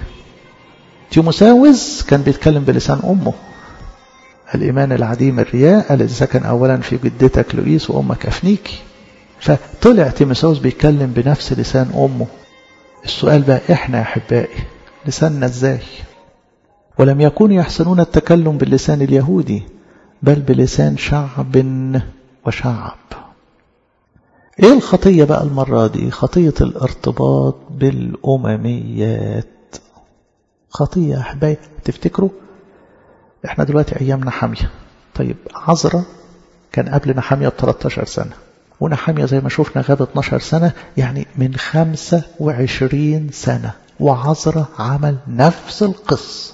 تيموساوس كان بيتكلم بلسان أمه الإيمان العديم الرياء الذي سكن أولا في جدتك لويس وأمك أفنيكي فطلع تيموساوس بيتكلم بنفس لسان أمه السؤال بقى إحنا يا أحبائي لساننا إزاي ولم يكونوا يحسنون التكلم باللسان اليهودي بل بلسان شعب وشعب ايه الخطية بقى المرة دي خطية الارتباط بالأمميات خطية أحبائي تفتكروا احنا دلوقتي أيامنا حامية طيب عذرة كان قبل نحامية ب 13 سنة ونحامية زي ما شفنا غاب 12 سنة يعني من 25 سنة وعذرة عمل نفس القصة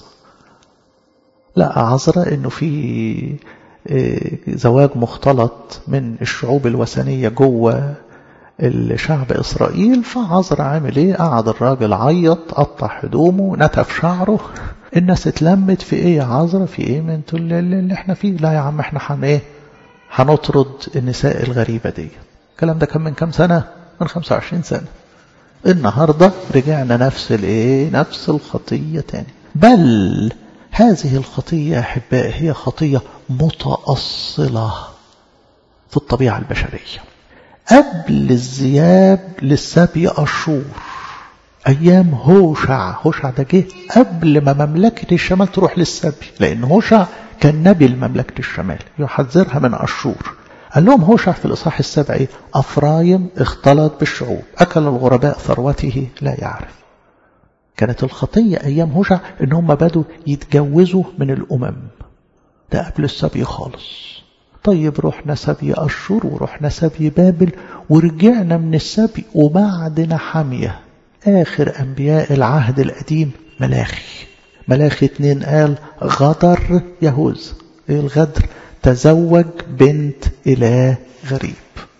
لا عذرة انه في زواج مختلط من الشعوب الوثنية جوه الشعب إسرائيل فعذرة عامل ايه قعد الراجل عيط قطع هدومه نتف شعره الناس اتلمت في ايه يا عذرة في ايه من اللي احنا فيه لا يا عم احنا حن ايه هنطرد النساء الغريبة دي الكلام ده كان من كام سنة من 25 سنة النهاردة رجعنا نفس الايه نفس الخطية تاني بل هذه الخطية أحبائي هي خطية متأصلة في الطبيعة البشرية قبل الذياب للسبي أشور أيام هوشع هوشع ده جه قبل ما مملكة الشمال تروح للسبي لأن هوشع كان نبي لمملكة الشمال يحذرها من أشور قال لهم هوشع في الإصحاح السابع أفرايم اختلط بالشعوب أكل الغرباء ثروته لا يعرف كانت الخطية أيام هوشع إن هم بدوا يتجوزوا من الأمم ده قبل السبي خالص طيب رحنا سبي أشور ورحنا سبي بابل ورجعنا من السبي وبعد نحمية آخر أنبياء العهد القديم ملاخي ملاخي اتنين قال غدر يهوذا ايه الغدر تزوج بنت إله غريب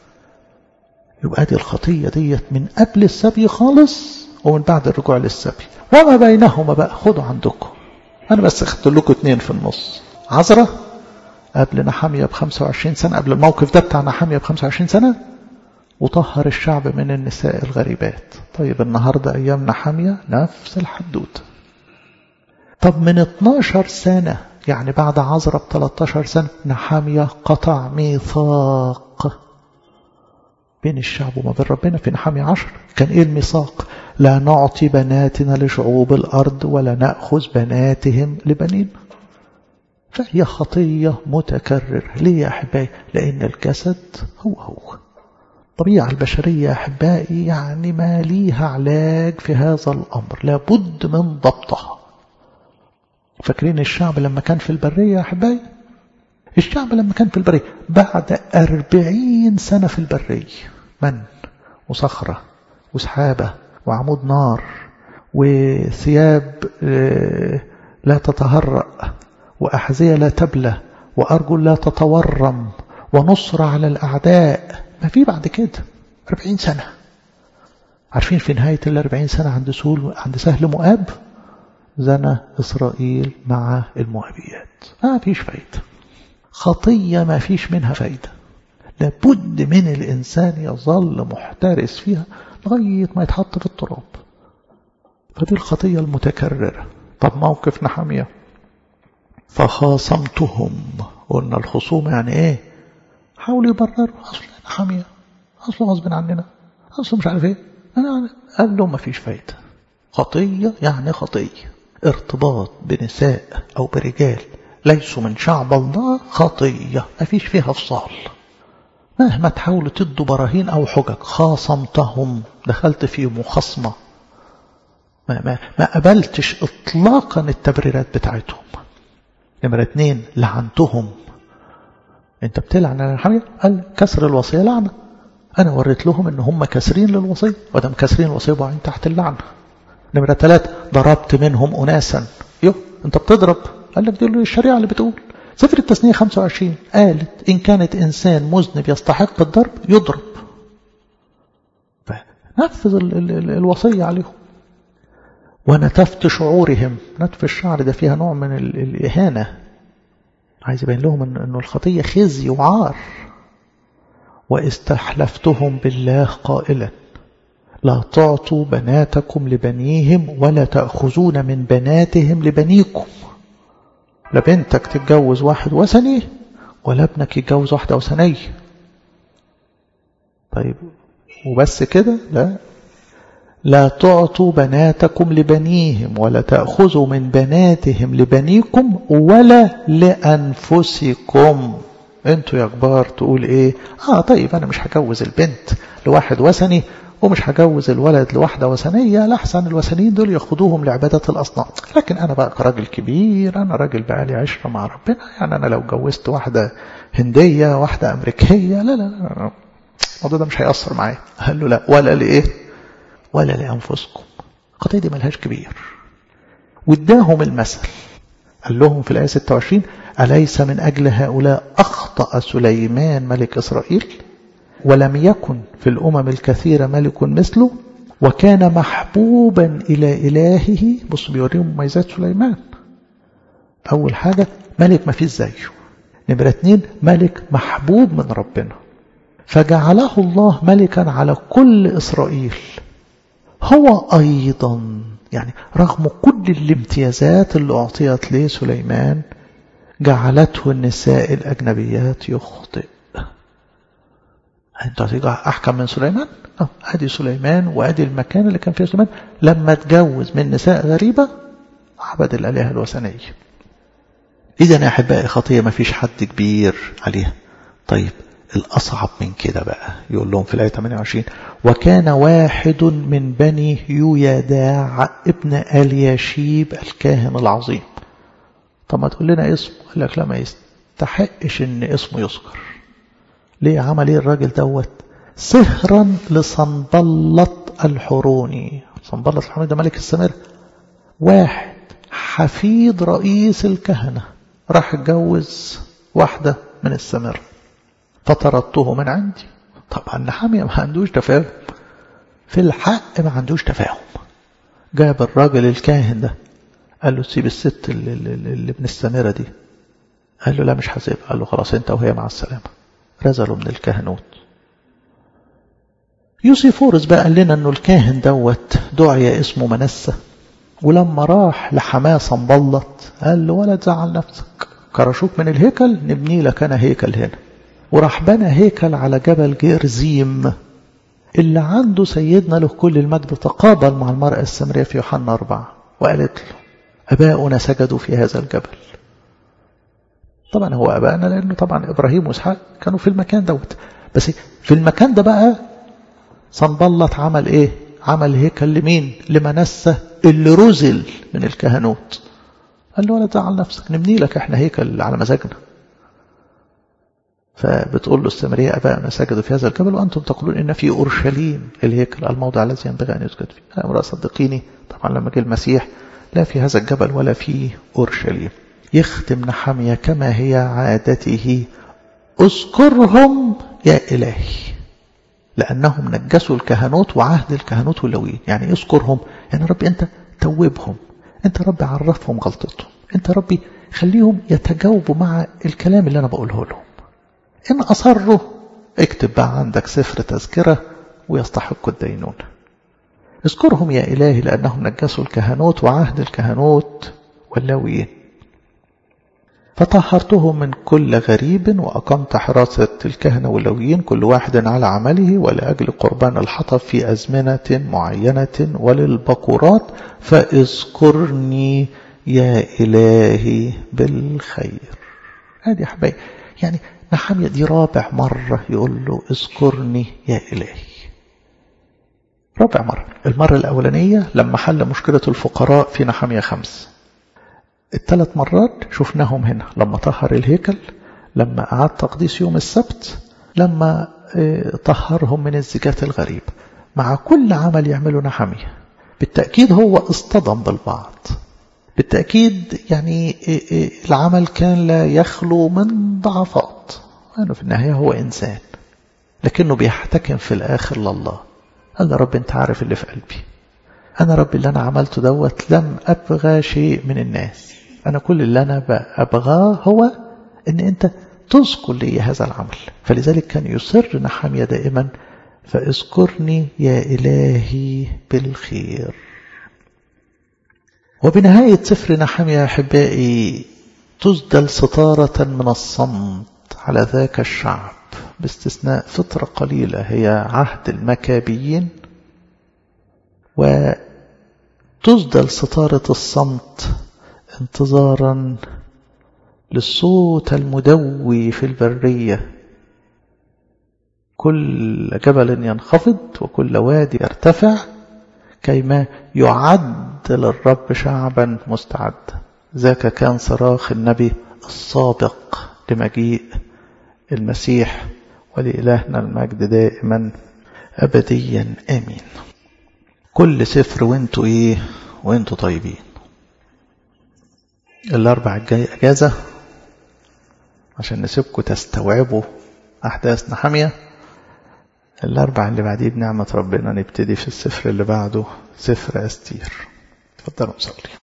يبقى دي الخطية ديت من قبل السبي خالص ومن بعد الرجوع للسبي وما بينهما بقى خدوا عندكم أنا بس اخدت لكم اتنين في النص عذرة قبل نحامية ب 25 سنة قبل الموقف ده بتاع نحامية ب 25 سنة وطهر الشعب من النساء الغريبات طيب النهاردة أيام نحامية نفس الحدوتة طب من 12 سنة يعني بعد عذرة ب 13 سنة نحامية قطع ميثاق بين الشعب وما بين ربنا في نحامية عشر كان ايه الميثاق لا نعطي بناتنا لشعوب الأرض ولا نأخذ بناتهم لبنين فهي خطية متكررة ليه يا أحبائي لأن الجسد هو هو الطبيعة البشرية يا أحبائي يعني ما ليها علاج في هذا الأمر لابد من ضبطها فاكرين الشعب لما كان في البرية يا أحبائي الشعب لما كان في البرية بعد أربعين سنة في البرية من وصخرة وسحابة وعمود نار وثياب لا تتهرأ وأحذية لا تبلى وأرجل لا تتورم ونصر على الأعداء ما في بعد كده أربعين سنة عارفين في نهاية الأربعين سنة عند سهول عند سهل مؤاب زنى إسرائيل مع المؤابيات ما فيش فايدة خطية ما فيش منها فايدة لابد من الإنسان يظل محترس فيها لغاية ما يتحط في التراب فدي الخطية المتكررة طب موقف نحمية فخاصمتهم قلنا الخصومة يعني ايه حاولوا يبرروا اصل نحمية اصل غصب عننا اصل مش عارف ايه أنا قال له ما فيش فايدة خطية يعني خطية ارتباط بنساء او برجال ليسوا من شعب الله خطية ما فيش فيها فصال مهما تحاولوا تدوا براهين أو حجج خاصمتهم دخلت في مخاصمة ما, ما, ما قبلتش إطلاقا التبريرات بتاعتهم نمرة اتنين لعنتهم انت بتلعن يا نحمية قال كسر الوصية لعنة انا وريت لهم ان هم كاسرين للوصية ودم كاسرين الوصية وقعين تحت اللعنة نمرة ثلاثة ضربت منهم أناسا يو أنت بتضرب قال لك دي الشريعة اللي بتقول سفر التثنية 25 قالت إن كانت إنسان مذنب يستحق الضرب يضرب فنفذ ال ال ال الوصية عليهم ونتفت شعورهم نتف الشعر ده فيها نوع من ال الإهانة عايز يبين لهم إن أنه الخطية خزي وعار واستحلفتهم بالله قائلا لا تعطوا بناتكم لبنيهم ولا تأخذون من بناتهم لبنيكم لا بنتك تتجوز واحد وثني ولا ابنك يتجوز واحدة وثنية طيب وبس كده لا لا تعطوا بناتكم لبنيهم ولا تأخذوا من بناتهم لبنيكم ولا لأنفسكم انتوا يا كبار تقول ايه اه طيب انا مش هجوز البنت لواحد وثني ومش هجوز الولد لواحدة وثنية لحسن الوثنيين دول ياخدوهم لعبادة الأصنام لكن أنا بقى كراجل كبير أنا راجل بقى لي عشرة مع ربنا يعني أنا لو جوزت واحدة هندية واحدة أمريكية لا لا لا الموضوع ده مش هيأثر معايا قال له لا ولا لإيه ولا لأنفسكم القضية دي ملهاش كبير واداهم المثل قال لهم في الآية 26 أليس من أجل هؤلاء أخطأ سليمان ملك إسرائيل ولم يكن في الأمم الكثيرة ملك مثله وكان محبوبا إلى إلهه بص بيوريهم مميزات سليمان أول حاجة ملك ما فيش زيه نمرة اتنين ملك محبوب من ربنا فجعله الله ملكا على كل إسرائيل هو أيضا يعني رغم كل الامتيازات اللي أعطيت لسليمان جعلته النساء الأجنبيات يخطئ انت هتيجي احكم من سليمان اه ادي سليمان وادي المكان اللي كان فيه سليمان لما اتجوز من نساء غريبة عبد الالهة الوثنية اذا يا احبائي خطية ما فيش حد كبير عليها طيب الاصعب من كده بقى يقول لهم في الايه 28 وكان واحد من بني يويداع ابن الياشيب الكاهن العظيم طب ما تقول لنا اسمه قال لك لا ما يستحقش ان اسمه يذكر ليه عمل ايه الراجل دوت سهرا لصنبلط الحروني صنبلط الحروني ده ملك السمر واحد حفيد رئيس الكهنة راح اتجوز واحدة من السمر فطردته من عندي طبعا نحامية ما عندوش تفاهم في الحق ما عندوش تفاهم جاب الراجل الكاهن ده قال له سيب الست اللي, اللي ابن السمرة دي قال له لا مش هسيبها قال له خلاص انت وهي مع السلامة رزلوا من الكهنوت يوسيفورس بقى قال لنا انه الكاهن دوت دعي اسمه منسة ولما راح لحماه صنبلط قال له ولا تزعل نفسك كرشوك من الهيكل نبني لك انا هيكل هنا وراح بنى هيكل على جبل جيرزيم اللي عنده سيدنا له كل المجد تقابل مع المرأة السمرية في يوحنا أربعة وقالت له أباؤنا سجدوا في هذا الجبل طبعا هو أبائنا لأنه طبعا إبراهيم وإسحاق كانوا في المكان دوت بس في المكان ده بقى صنبلط عمل إيه عمل هيكل لمين لمنسة اللي رزل من الكهنوت قال له ولا تزعل نفسك نبني لك احنا هيكل على مزاجنا فبتقول له السامرية أبائنا سجدوا في هذا الجبل وأنتم تقولون إن في أورشليم الهيكل الموضع الذي ينبغي أن يسجد فيه امرأة صدقيني طبعا لما جه المسيح لا في هذا الجبل ولا في أورشليم يختم نحمية كما هي عادته اذكرهم يا إلهي لأنهم نجسوا الكهنوت وعهد الكهنوت واللويين يعني اذكرهم يعني ربي أنت توبهم أنت ربي عرفهم غلطتهم أنت ربي خليهم يتجاوبوا مع الكلام اللي أنا بقوله لهم إن أصروا اكتب بقى عندك سفر تذكرة ويستحقوا الدينون اذكرهم يا إلهي لأنهم نجسوا الكهنوت وعهد الكهنوت واللاويين فطهرتهم من كل غريب وأقمت حراسة الكهنة واللويين كل واحد على عمله ولأجل قربان الحطب في أزمنة معينة وللبقورات فاذكرني يا إلهي بالخير هذه حبايب يعني نحمية دي رابع مرة يقول له اذكرني يا إلهي رابع مرة المرة الأولانية لما حل مشكلة الفقراء في نحمية خمس الثلاث مرات شفناهم هنا لما طهر الهيكل لما أعاد تقديس يوم السبت لما طهرهم من الزكاة الغريب مع كل عمل يعمله نحمية بالتأكيد هو اصطدم بالبعض بالتأكيد يعني العمل كان لا يخلو من ضعفات يعني في النهاية هو إنسان لكنه بيحتكم في الآخر لله قال له رب أنت عارف اللي في قلبي أنا رب اللي أنا عملته دوت لم أبغى شيء من الناس أنا كل اللي أنا أبغاه هو أن أنت تذكر لي هذا العمل فلذلك كان يصر نحامية دائما فاذكرني يا إلهي بالخير وبنهاية سفر نحمية يا أحبائي تسدل ستارة من الصمت على ذاك الشعب باستثناء فترة قليلة هي عهد المكابيين وتسدل ستارة الصمت انتظارا للصوت المدوي في البرية كل جبل ينخفض وكل وادي يرتفع كيما يعد للرب شعبا مستعدا ذاك كان صراخ النبي السابق لمجيء المسيح ولإلهنا المجد دائما أبديا آمين كل سفر وانتوا ايه وانتوا طيبين الأربع الجاي أجازة عشان نسيبكم تستوعبوا أحداث نحمية الأربع اللي بعديه بنعمة ربنا نبتدي في السفر اللي بعده سفر أستير تفضلوا نصلي